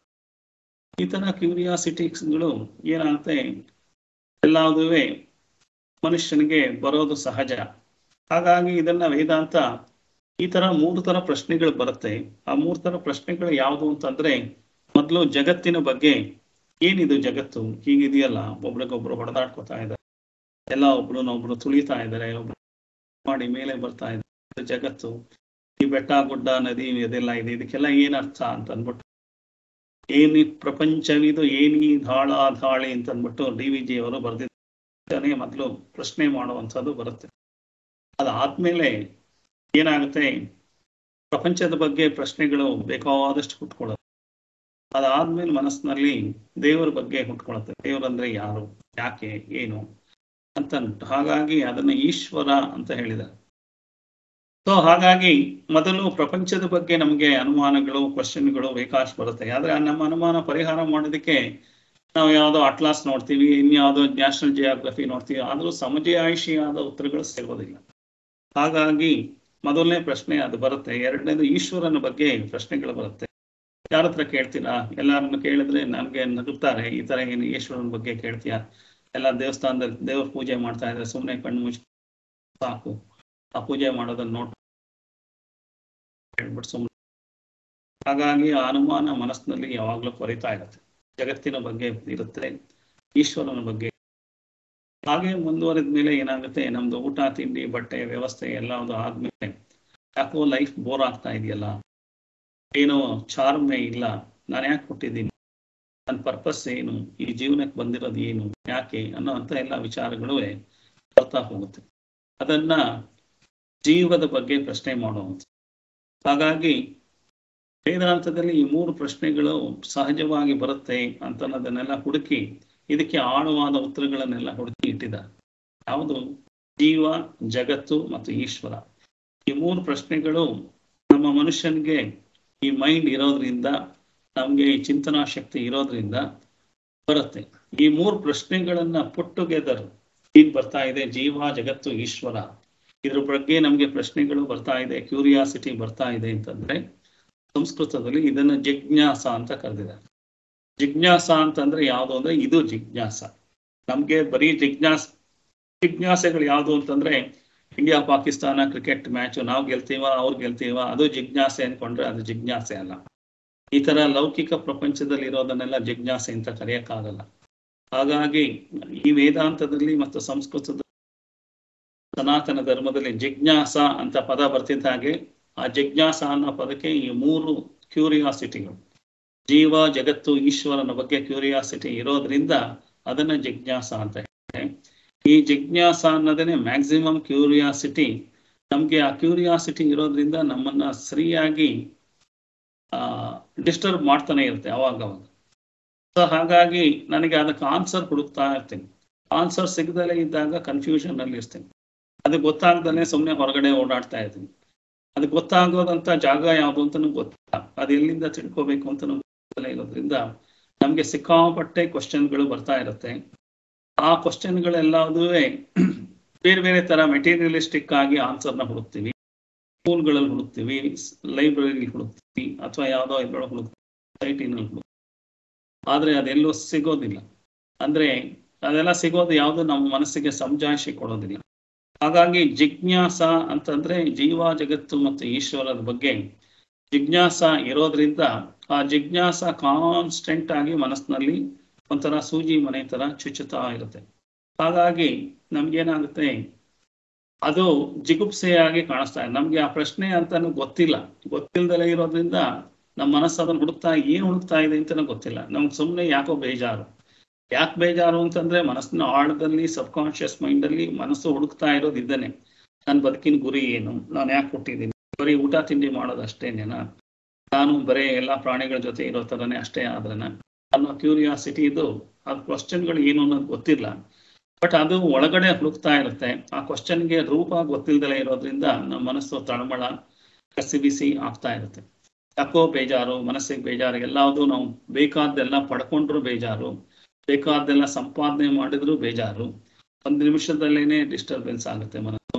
ಈ ತರ ಕ್ಯೂರಿಯಾಸಿಟಿಗಳು ಏನಾಗುತ್ತೆ ಎಲ್ಲಾದುವೆ ಮನುಷ್ಯನಿಗೆ ಬರೋದು ಸಹಜ ಹಾಗಾಗಿ ಇದನ್ನ ವೇದಾಂತ ಈ ತರ ಮೂರು ತರ ಪ್ರಶ್ನೆಗಳು ಬರುತ್ತೆ ಆ ಮೂರು ತರ ಪ್ರಶ್ನೆಗಳು ಯಾವುದು ಅಂತಂದ್ರೆ ಮೊದಲು ಜಗತ್ತಿನ ಬಗ್ಗೆ ಏನಿದು ಜಗತ್ತು ಹೀಗಿದೆಯಲ್ಲ ಒಬ್ರಿಗೊಬ್ರು ಹೊಡೆದಾಡ್ಕೋತಾ ಇದ್ದಾರೆ ಎಲ್ಲ ಒಬ್ರನ್ನೊಬ್ರು ತುಳಿತಾ ಇದ್ದಾರೆ ಒಬ್ರು ಮಾಡಿ ಮೇಲೆ ಬರ್ತಾ ಇದ್ದಾರೆ ಜಗತ್ತು ಈ ಬೆಟ್ಟ ಗುಡ್ಡ ನದಿ ಇದೆಲ್ಲ ಇದೆ ಇದಕ್ಕೆಲ್ಲ ಏನ್ ಅರ್ಥ ಅಂತ ಅಂದ್ಬಿಟ್ಟು ಏನಿ ಪ್ರಪಂಚವಿದು ಏನಿ ಧಾಳ ಧಾಳಿ ಅಂತ ಅಂದ್ಬಿಟ್ಟು ಡಿ ವಿ ಜಿ ಅವರು ಬರೆದಿದ್ದಾನೆ ಮೊದಲು ಪ್ರಶ್ನೆ ಮಾಡುವಂಥದ್ದು ಬರುತ್ತೆ ಅದಾದ್ಮೇಲೆ ಏನಾಗುತ್ತೆ ಪ್ರಪಂಚದ ಬಗ್ಗೆ ಪ್ರಶ್ನೆಗಳು ಬೇಕಾದಷ್ಟು ಹುಟ್ಕೊಳ್ಳುತ್ತೆ ಅದಾದ್ಮೇಲೆ ಮನಸ್ಸಿನಲ್ಲಿ ದೇವರ ಬಗ್ಗೆ ಹುಟ್ಕೊಳ್ಳುತ್ತೆ ದೇವರಂದ್ರೆ ಯಾರು ಯಾಕೆ ಏನು ಅಂತ ಅಂದ್ಬಿಟ್ಟು ಹಾಗಾಗಿ ಅದನ್ನ ಈಶ್ವರ ಅಂತ ಹೇಳಿದ್ದಾರೆ ಸೊ ಹಾಗಾಗಿ ಮೊದಲು ಪ್ರಪಂಚದ ಬಗ್ಗೆ ನಮಗೆ ಅನುಮಾನಗಳು ಕ್ವಶನ್ಗಳು ಬೇಕಾಷ್ಟು ಬರುತ್ತೆ ಆದ್ರೆ ಆ ನಮ್ಮ ಅನುಮಾನ ಪರಿಹಾರ ಮಾಡೋದಕ್ಕೆ ನಾವು ಯಾವುದೋ ಅಟ್ಲಾಸ್ ನೋಡ್ತೀವಿ ಇನ್ಯಾವುದೋ ನ್ಯಾಷನಲ್ ಜಿಯೋಗ್ರಫಿ ನೋಡ್ತೀವಿ ಆದ್ರೂ ಸಮಜಾಯಿಷಿಯಾದ ಉತ್ತರಗಳು ಸಿಗೋದಿಲ್ಲ ಹಾಗಾಗಿ ಮೊದಲನೇ ಪ್ರಶ್ನೆ ಅದು ಬರುತ್ತೆ ಎರಡನೇದು ಈಶ್ವರನ ಬಗ್ಗೆ ಪ್ರಶ್ನೆಗಳು ಬರುತ್ತೆ ಯಾರ ಹತ್ರ ಕೇಳ್ತೀರಾ ಎಲ್ಲಾರನ್ನು ಕೇಳಿದ್ರೆ ನಮ್ಗೆ ನಗುತ್ತಾರೆ ಈ ತರ ಏನು ಈಶ್ವರನ ಬಗ್ಗೆ ಕೇಳ್ತೀಯಾ ಎಲ್ಲ ದೇವಸ್ಥಾನದಲ್ಲಿ ದೇವ್ರ ಪೂಜೆ ಮಾಡ್ತಾ ಇದ್ರೆ ಸುಮ್ಮನೆ ಕಣ್ಣು ಮುಚ್ಚಿ ಸಾಕು ಆ ಪೂಜೆ ಮಾಡೋದನ್ನ ನೋಡ್ ಹೇಳ್ಬಿಟ್ಟು ಸುಮ್ಮನೆ ಹಾಗಾಗಿ ಆ ಅನುಮಾನ ಮನಸ್ಸಿನಲ್ಲಿ ಯಾವಾಗ್ಲೂ ಕೊರಿತಾ ಇರುತ್ತೆ ಜಗತ್ತಿನ ಬಗ್ಗೆ ಇರುತ್ತೆ ಈಶ್ವರನ ಬಗ್ಗೆ ಹಾಗೆ ಮುಂದುವರೆದ ಮೇಲೆ ಏನಾಗುತ್ತೆ ನಮ್ದು ಊಟ ತಿಂಡಿ ಬಟ್ಟೆ ವ್ಯವಸ್ಥೆ ಎಲ್ಲದು ಆದ್ಮೇಲೆ ಯಾಕೋ ಲೈಫ್ ಬೋರ್ ಆಗ್ತಾ ಇದೆಯಲ್ಲ ಏನೋ ಚಾರ್ಮೆ ಇಲ್ಲ ನಾನು ಯಾಕೆ ಹುಟ್ಟಿದ್ದೀನಿ ನನ್ನ ಪರ್ಪಸ್ ಏನು ಈ ಜೀವನಕ್ಕೆ ಬಂದಿರೋದು ಏನು ಯಾಕೆ ಅನ್ನೋ ಅಂತ ಎಲ್ಲ ವಿಚಾರಗಳು ಬರ್ತಾ ಹೋಗುತ್ತೆ ಅದನ್ನ ಜೀವದ ಬಗ್ಗೆ ಪ್ರಶ್ನೆ ಮಾಡುವಂಥ ಹಾಗಾಗಿ ವೇದಾಂತದಲ್ಲಿ ಈ ಮೂರು ಪ್ರಶ್ನೆಗಳು ಸಹಜವಾಗಿ ಬರುತ್ತೆ ಅಂತ ಅನ್ನೋದನ್ನೆಲ್ಲ ಹುಡುಕಿ ಇದಕ್ಕೆ ಆಳವಾದ ಉತ್ತರಗಳನ್ನೆಲ್ಲ ಹುಡುಕಿ ಇಟ್ಟಿದ್ದಾರೆ ಯಾವುದು ಜೀವ ಜಗತ್ತು ಮತ್ತು ಈಶ್ವರ ಈ ಮೂರು ಪ್ರಶ್ನೆಗಳು ನಮ್ಮ ಮನುಷ್ಯನಿಗೆ ಈ ಮೈಂಡ್ ಇರೋದ್ರಿಂದ ನಮ್ಗೆ ಈ ಚಿಂತನಾ ಶಕ್ತಿ ಇರೋದ್ರಿಂದ ಬರುತ್ತೆ ಈ ಮೂರು ಪ್ರಶ್ನೆಗಳನ್ನ ಪುಟ್ ಟುಗೆದರ್ ಏನ್ ಬರ್ತಾ ಇದೆ ಜೀವ ಜಗತ್ತು ಈಶ್ವರ ಇದ್ರ ಬಗ್ಗೆ ನಮ್ಗೆ ಪ್ರಶ್ನೆಗಳು ಬರ್ತಾ ಇದೆ ಕ್ಯೂರಿಯಾಸಿಟಿ ಬರ್ತಾ ಇದೆ ಅಂತಂದ್ರೆ ಸಂಸ್ಕೃತದಲ್ಲಿ ಇದನ್ನ ಜಿಜ್ಞಾಸ ಅಂತ ಕರೆದಿದ್ದಾರೆ ಜಿಜ್ಞಾಸ ಅಂತಂದ್ರೆ ಯಾವುದು ಅಂದ್ರೆ ಇದು ಜಿಜ್ಞಾಸ ನಮ್ಗೆ ಬರೀ ಜಿಜ್ಞಾಸ ಜಿಜ್ಞಾಸೆಗಳು ಯಾವುದು ಅಂತಂದ್ರೆ ಇಂಡಿಯಾ ಪಾಕಿಸ್ತಾನ ಕ್ರಿಕೆಟ್ ಮ್ಯಾಚ್ ನಾವು ಗೆಲ್ತೀವ ಅವ್ರು ಗೆಲ್ತೀವ ಅದು ಜಿಜ್ಞಾಸೆ ಅನ್ಕೊಂಡ್ರೆ ಅದು ಜಿಜ್ಞಾಸೆ ಅಲ್ಲ ಈ ತರ ಲೌಕಿಕ ಪ್ರಪಂಚದಲ್ಲಿ ಇರೋದನ್ನೆಲ್ಲ ಜಿಜ್ಞಾಸೆ ಅಂತ ಕರೆಯಕ್ಕಾಗಲ್ಲ ಹಾಗಾಗಿ ಈ ವೇದಾಂತದಲ್ಲಿ ಮತ್ತು ಸಂಸ್ಕೃತದ ಸನಾತನ ಧರ್ಮದಲ್ಲಿ ಜಿಜ್ಞಾಸ ಅಂತ ಪದ ಬರ್ತಿದ್ದ ಹಾಗೆ ಆ ಜಿಜ್ಞಾಸ ಅನ್ನೋ ಪದಕ್ಕೆ ಈ ಮೂರು ಕ್ಯೂರಿಯಾಸಿಟಿಗಳು ಜೀವ ಜಗತ್ತು ಈಶ್ವರನ ಬಗ್ಗೆ ಕ್ಯೂರಿಯಾಸಿಟಿ ಇರೋದ್ರಿಂದ ಅದನ್ನ ಜಿಜ್ಞಾಸ ಅಂತ ಹೇಳ್ತಾರೆ ಈ ಜಿಜ್ಞಾಸ ಅನ್ನೋದನ್ನೇ ಮ್ಯಾಕ್ಸಿಮಮ್ ಕ್ಯೂರಿಯಾಸಿಟಿ ನಮ್ಗೆ ಆ ಕ್ಯೂರಿಯಾಸಿಟಿ ಇರೋದ್ರಿಂದ ನಮ್ಮನ್ನ ಸರಿಯಾಗಿ ಆ ಡಿಸ್ಟರ್ಬ್ ಮಾಡ್ತಾನೆ ಇರುತ್ತೆ ಅವಾಗ ಅವಾಗ ಸೊ ಹಾಗಾಗಿ ನನಗೆ ಅದಕ್ಕೆ ಆನ್ಸರ್ ಹುಡುಕ್ತಾ ಇರ್ತೀನಿ ಆನ್ಸರ್ ಸಿಗದಲೇ ಇದ್ದಾಗ ಕನ್ಫ್ಯೂಷನ್ ಅಲ್ಲಿ ಇರ್ತೀನಿ ಅದು ಗೊತ್ತಾಗ್ದಲೇ ಸುಮ್ಮನೆ ಹೊರಗಡೆ ಓಡಾಡ್ತಾ ಇರ್ತೀನಿ ಅದು ಗೊತ್ತಾಗೋದಂತ ಜಾಗ ಯಾವುದು ಅಂತಾನು ಗೊತ್ತಿಲ್ಲ ಅದು ಎಲ್ಲಿಂದ ತಿಳ್ಕೋಬೇಕು ಅಂತಾನು ಗೊತ್ತಿಲ್ಲ ಇರೋದ್ರಿಂದ ನಮ್ಗೆ ಸಿಕ್ಕಾಪಟ್ಟೆ ಕ್ವಶನ್ಗಳು ಬರ್ತಾ ಇರುತ್ತೆ ಆ ಕ್ವಶನ್ಗಳೆಲ್ಲದೂ ಬೇರೆ ಬೇರೆ ತರ ಮೆಟೀರಿಯಲಿಸ್ಟಿಕ್ ಆಗಿ ಆನ್ಸರ್ನ ಹುಡುಕ್ತೀವಿ ಸ್ಕೂಲ್ಗಳಲ್ಲಿ ಹುಡುಕ್ತೀವಿ ಲೈಬ್ರರಿ ಹುಡುಕ್ತೀವಿ ಅಥವಾ ಯಾವುದೋ ಇದ್ರೊಳಗೆ ಹುಡುಕ್ತೀವಿ ಸೊಸೈಟಿನಲ್ಲಿ ಹುಡುಕ್ತೀವಿ ಆದ್ರೆ ಅದೆಲ್ಲೂ ಸಿಗೋದಿಲ್ಲ ಅಂದ್ರೆ ಅದೆಲ್ಲ ಸಿಗೋದು ಯಾವುದು ನಮ್ಮ ಮನಸ್ಸಿಗೆ ಸಮಜಾಯಿಷಿ ಕೊಡೋದಿಲ್ಲ ಹಾಗಾಗಿ ಜಿಜ್ಞಾಸ ಅಂತಂದ್ರೆ ಜೀವ ಜಗತ್ತು ಮತ್ತು ಈಶ್ವರದ ಬಗ್ಗೆ ಜಿಜ್ಞಾಸ ಇರೋದ್ರಿಂದ ಆ ಜಿಜ್ಞಾಸ ಕಾನ್ಸ್ಟೆಂಟ್ ಆಗಿ ಮನಸ್ಸಿನಲ್ಲಿ ಒಂಥರ ಸೂಜಿ ಮನೆ ತರ ಚುಚ್ಚುತ್ತಾ ಇರುತ್ತೆ ಹಾಗಾಗಿ ನಮ್ಗೇನಾಗುತ್ತೆ ಅದು ಜಿಗುಪ್ಸೆಯಾಗಿ ಕಾಣಿಸ್ತಾ ಇದೆ ನಮ್ಗೆ ಆ ಪ್ರಶ್ನೆ ಅಂತಾನು ಗೊತ್ತಿಲ್ಲ ಗೊತ್ತಿಲ್ಲದಲೇ ಇರೋದ್ರಿಂದ ನಮ್ಮ ಮನಸ್ಸು ಅದನ್ನ ಹುಡುಕ್ತಾ ಏನ್ ಹುಡುಕ್ತಾ ಇದೆ ಅಂತಾನು ಗೊತ್ತಿಲ್ಲ ನಮ್ಗೆ ಸುಮ್ಮನೆ ಯಾಕೋ ಬೇಜಾರು ಯಾಕೆ ಬೇಜಾರು ಅಂತಂದ್ರೆ ಮನಸ್ಸಿನ ಆಳದಲ್ಲಿ ಸಬ್ ಕಾನ್ಶಿಯಸ್ ಮೈಂಡ್ ಅಲ್ಲಿ ಮನಸ್ಸು ಹುಡುಕ್ತಾ ಇರೋದು ಇದ್ದಾನೆ ನನ್ನ ಬದುಕಿನ ಗುರಿ ಏನು ನಾನು ಯಾಕೆ ಹುಟ್ಟಿದ್ದೀನಿ ಬರೀ ಊಟ ತಿಂಡಿ ಮಾಡೋದು ಅಷ್ಟೇನೇನಾ ನಾನು ಬರೀ ಎಲ್ಲಾ ಪ್ರಾಣಿಗಳ ಜೊತೆ ಇರೋ ತರನೇ ಅಷ್ಟೇ ಆದ್ರನ ಅನ್ನೋ ಕ್ಯೂರಿಯಾಸಿಟಿ ಇದು ಆ ಕ್ವಶನ್ಗಳು ಏನು ಅನ್ನೋದು ಗೊತ್ತಿಲ್ಲ ಬಟ್ ಅದು ಒಳಗಡೆ ಹುಡುಕ್ತಾ ಇರುತ್ತೆ ಆ ಕ್ವಶನ್ಗೆ ರೂಪ ಗೊತ್ತಿಲ್ದಲೇ ಇರೋದ್ರಿಂದ ನಮ್ಮ ಮನಸ್ಸು ತಳಮಳ ಕಸಿ ಬಿಸಿ ಆಗ್ತಾ ಇರುತ್ತೆ ಯಾಕೋ ಬೇಜಾರು ಮನಸ್ಸಿಗೆ ಬೇಜಾರು ಎಲ್ಲಾವುದು ನಾವು ಬೇಕಾದ್ದೆಲ್ಲ ಪಡ್ಕೊಂಡ್ರು ಬೇಜಾರು ಬೇಕಾದ್ದೆಲ್ಲ ಸಂಪಾದನೆ ಮಾಡಿದ್ರು ಬೇಜಾರು ಒಂದು ನಿಮಿಷದಲ್ಲೇನೆ ಡಿಸ್ಟರ್ಬೆನ್ಸ್ ಆಗುತ್ತೆ ಮನಸ್ಸು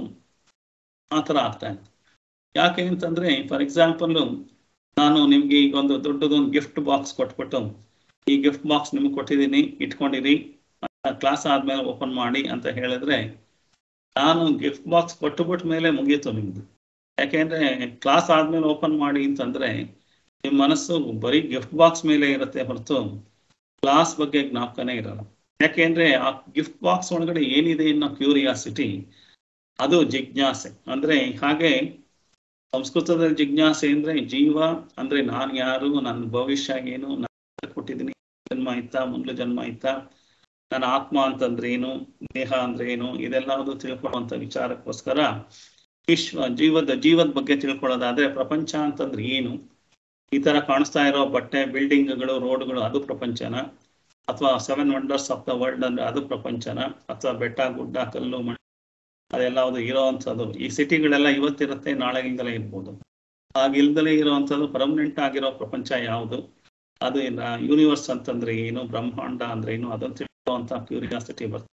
ಆ ಥರ ಆಗ್ತಾ ಇದೆ ಯಾಕೆ ಅಂತಂದ್ರೆ ಫಾರ್ ಎಕ್ಸಾಂಪಲ್ ನಾನು ನಿಮ್ಗೆ ಈಗ ಒಂದು ದೊಡ್ಡದೊಂದು ಗಿಫ್ಟ್ ಬಾಕ್ಸ್ ಕೊಟ್ಬಿಟ್ಟು ಈ ಗಿಫ್ಟ್ ಬಾಕ್ಸ್ ನಿಮ್ಗೆ ಕೊಟ್ಟಿದ್ದೀನಿ ಇಟ್ಕೊಂಡಿರಿ ಕ್ಲಾಸ್ ಆದ್ಮೇಲೆ ಓಪನ್ ಮಾಡಿ ಅಂತ ಹೇಳಿದ್ರೆ ನಾನು ಗಿಫ್ಟ್ ಬಾಕ್ಸ್ ಕೊಟ್ಟುಬಿಟ್ಟ ಮೇಲೆ ಮುಗೀತು ನಿಮ್ದು ಯಾಕೆಂದ್ರೆ ಕ್ಲಾಸ್ ಆದ್ಮೇಲೆ ಓಪನ್ ಮಾಡಿ ಅಂತಂದ್ರೆ ನಿಮ್ಮ ಮನಸ್ಸು ಬರೀ ಗಿಫ್ಟ್ ಬಾಕ್ಸ್ ಮೇಲೆ ಇರುತ್ತೆ ಹೊರತು ಕ್ಲಾಸ್ ಬಗ್ಗೆ ಜ್ಞಾಪಕನೇ ಇರಲ್ಲ ಯಾಕೆಂದ್ರೆ ಆ ಗಿಫ್ಟ್ ಬಾಕ್ಸ್ ಒಳಗಡೆ ಏನಿದೆ ಅನ್ನೋ ಕ್ಯೂರಿಯಾಸಿಟಿ ಅದು ಜಿಜ್ಞಾಸೆ ಅಂದ್ರೆ ಹಾಗೆ ಸಂಸ್ಕೃತದಲ್ಲಿ ಜಿಜ್ಞಾಸೆ ಅಂದ್ರೆ ಜೀವ ಅಂದ್ರೆ ನಾನ್ ಯಾರು ನನ್ನ ಭವಿಷ್ಯ ಏನು ನಾನು ಕೊಟ್ಟಿದ್ದೀನಿ ಜನ್ಮ ಇತ್ತ ಮುಂದೆ ಜನ್ಮ ಇತ್ತ ನನ್ನ ಆತ್ಮ ಅಂತಂದ್ರೆ ಏನು ದೇಹ ಅಂದ್ರೆ ಏನು ಇದೆಲ್ಲದು ತಿಳ್ಕೊಳ್ಳುವಂತ ವಿಚಾರಕ್ಕೋಸ್ಕರ ವಿಶ್ವ ಜೀವದ ಜೀವದ ಬಗ್ಗೆ ತಿಳ್ಕೊಳ್ಳೋದಾದ್ರೆ ಪ್ರಪಂಚ ಅಂತಂದ್ರೆ ಏನು ಈ ತರ ಕಾಣಿಸ್ತಾ ಇರೋ ಬಟ್ಟೆ ಬಿಲ್ಡಿಂಗ್ಗಳು ರೋಡ್ಗಳು ಅದು ಪ್ರಪಂಚನ ಅಥವಾ seven wonders of the world ಅಂದ್ರೆ ಅದು ಪ್ರಪಂಚನ ಅಥವಾ ಬೆಟ್ಟ ಗುಡ್ಡ ಕಲ್ಲು ಮಣ್ಣು ಅದೆಲ್ಲದು ಇರೋವಂಥದ್ದು ಈ ಸಿಟಿಗಳೆಲ್ಲ ಇವತ್ತಿರುತ್ತೆ ನಾಳೆ ಇಲ್ದಲೇ ಇರ್ಬೋದು ಹಾಗಿಲ್ದಲೇ ಇರೋವಂಥದ್ದು ಪರ್ಮನೆಂಟ್ ಆಗಿರೋ ಪ್ರಪಂಚ ಯಾವುದು ಅದು ಯೂನಿವರ್ಸ್ ಅಂತಂದ್ರೆ ಏನು ಬ್ರಹ್ಮಾಂಡ ಅಂದ್ರೆ ಏನು ಅದನ್ನು ತಿಳ್ಕೊಳ್ಳುವಂತ ಕ್ಯೂರಿಯಾಸಿಟಿ ಬರ್ತದೆ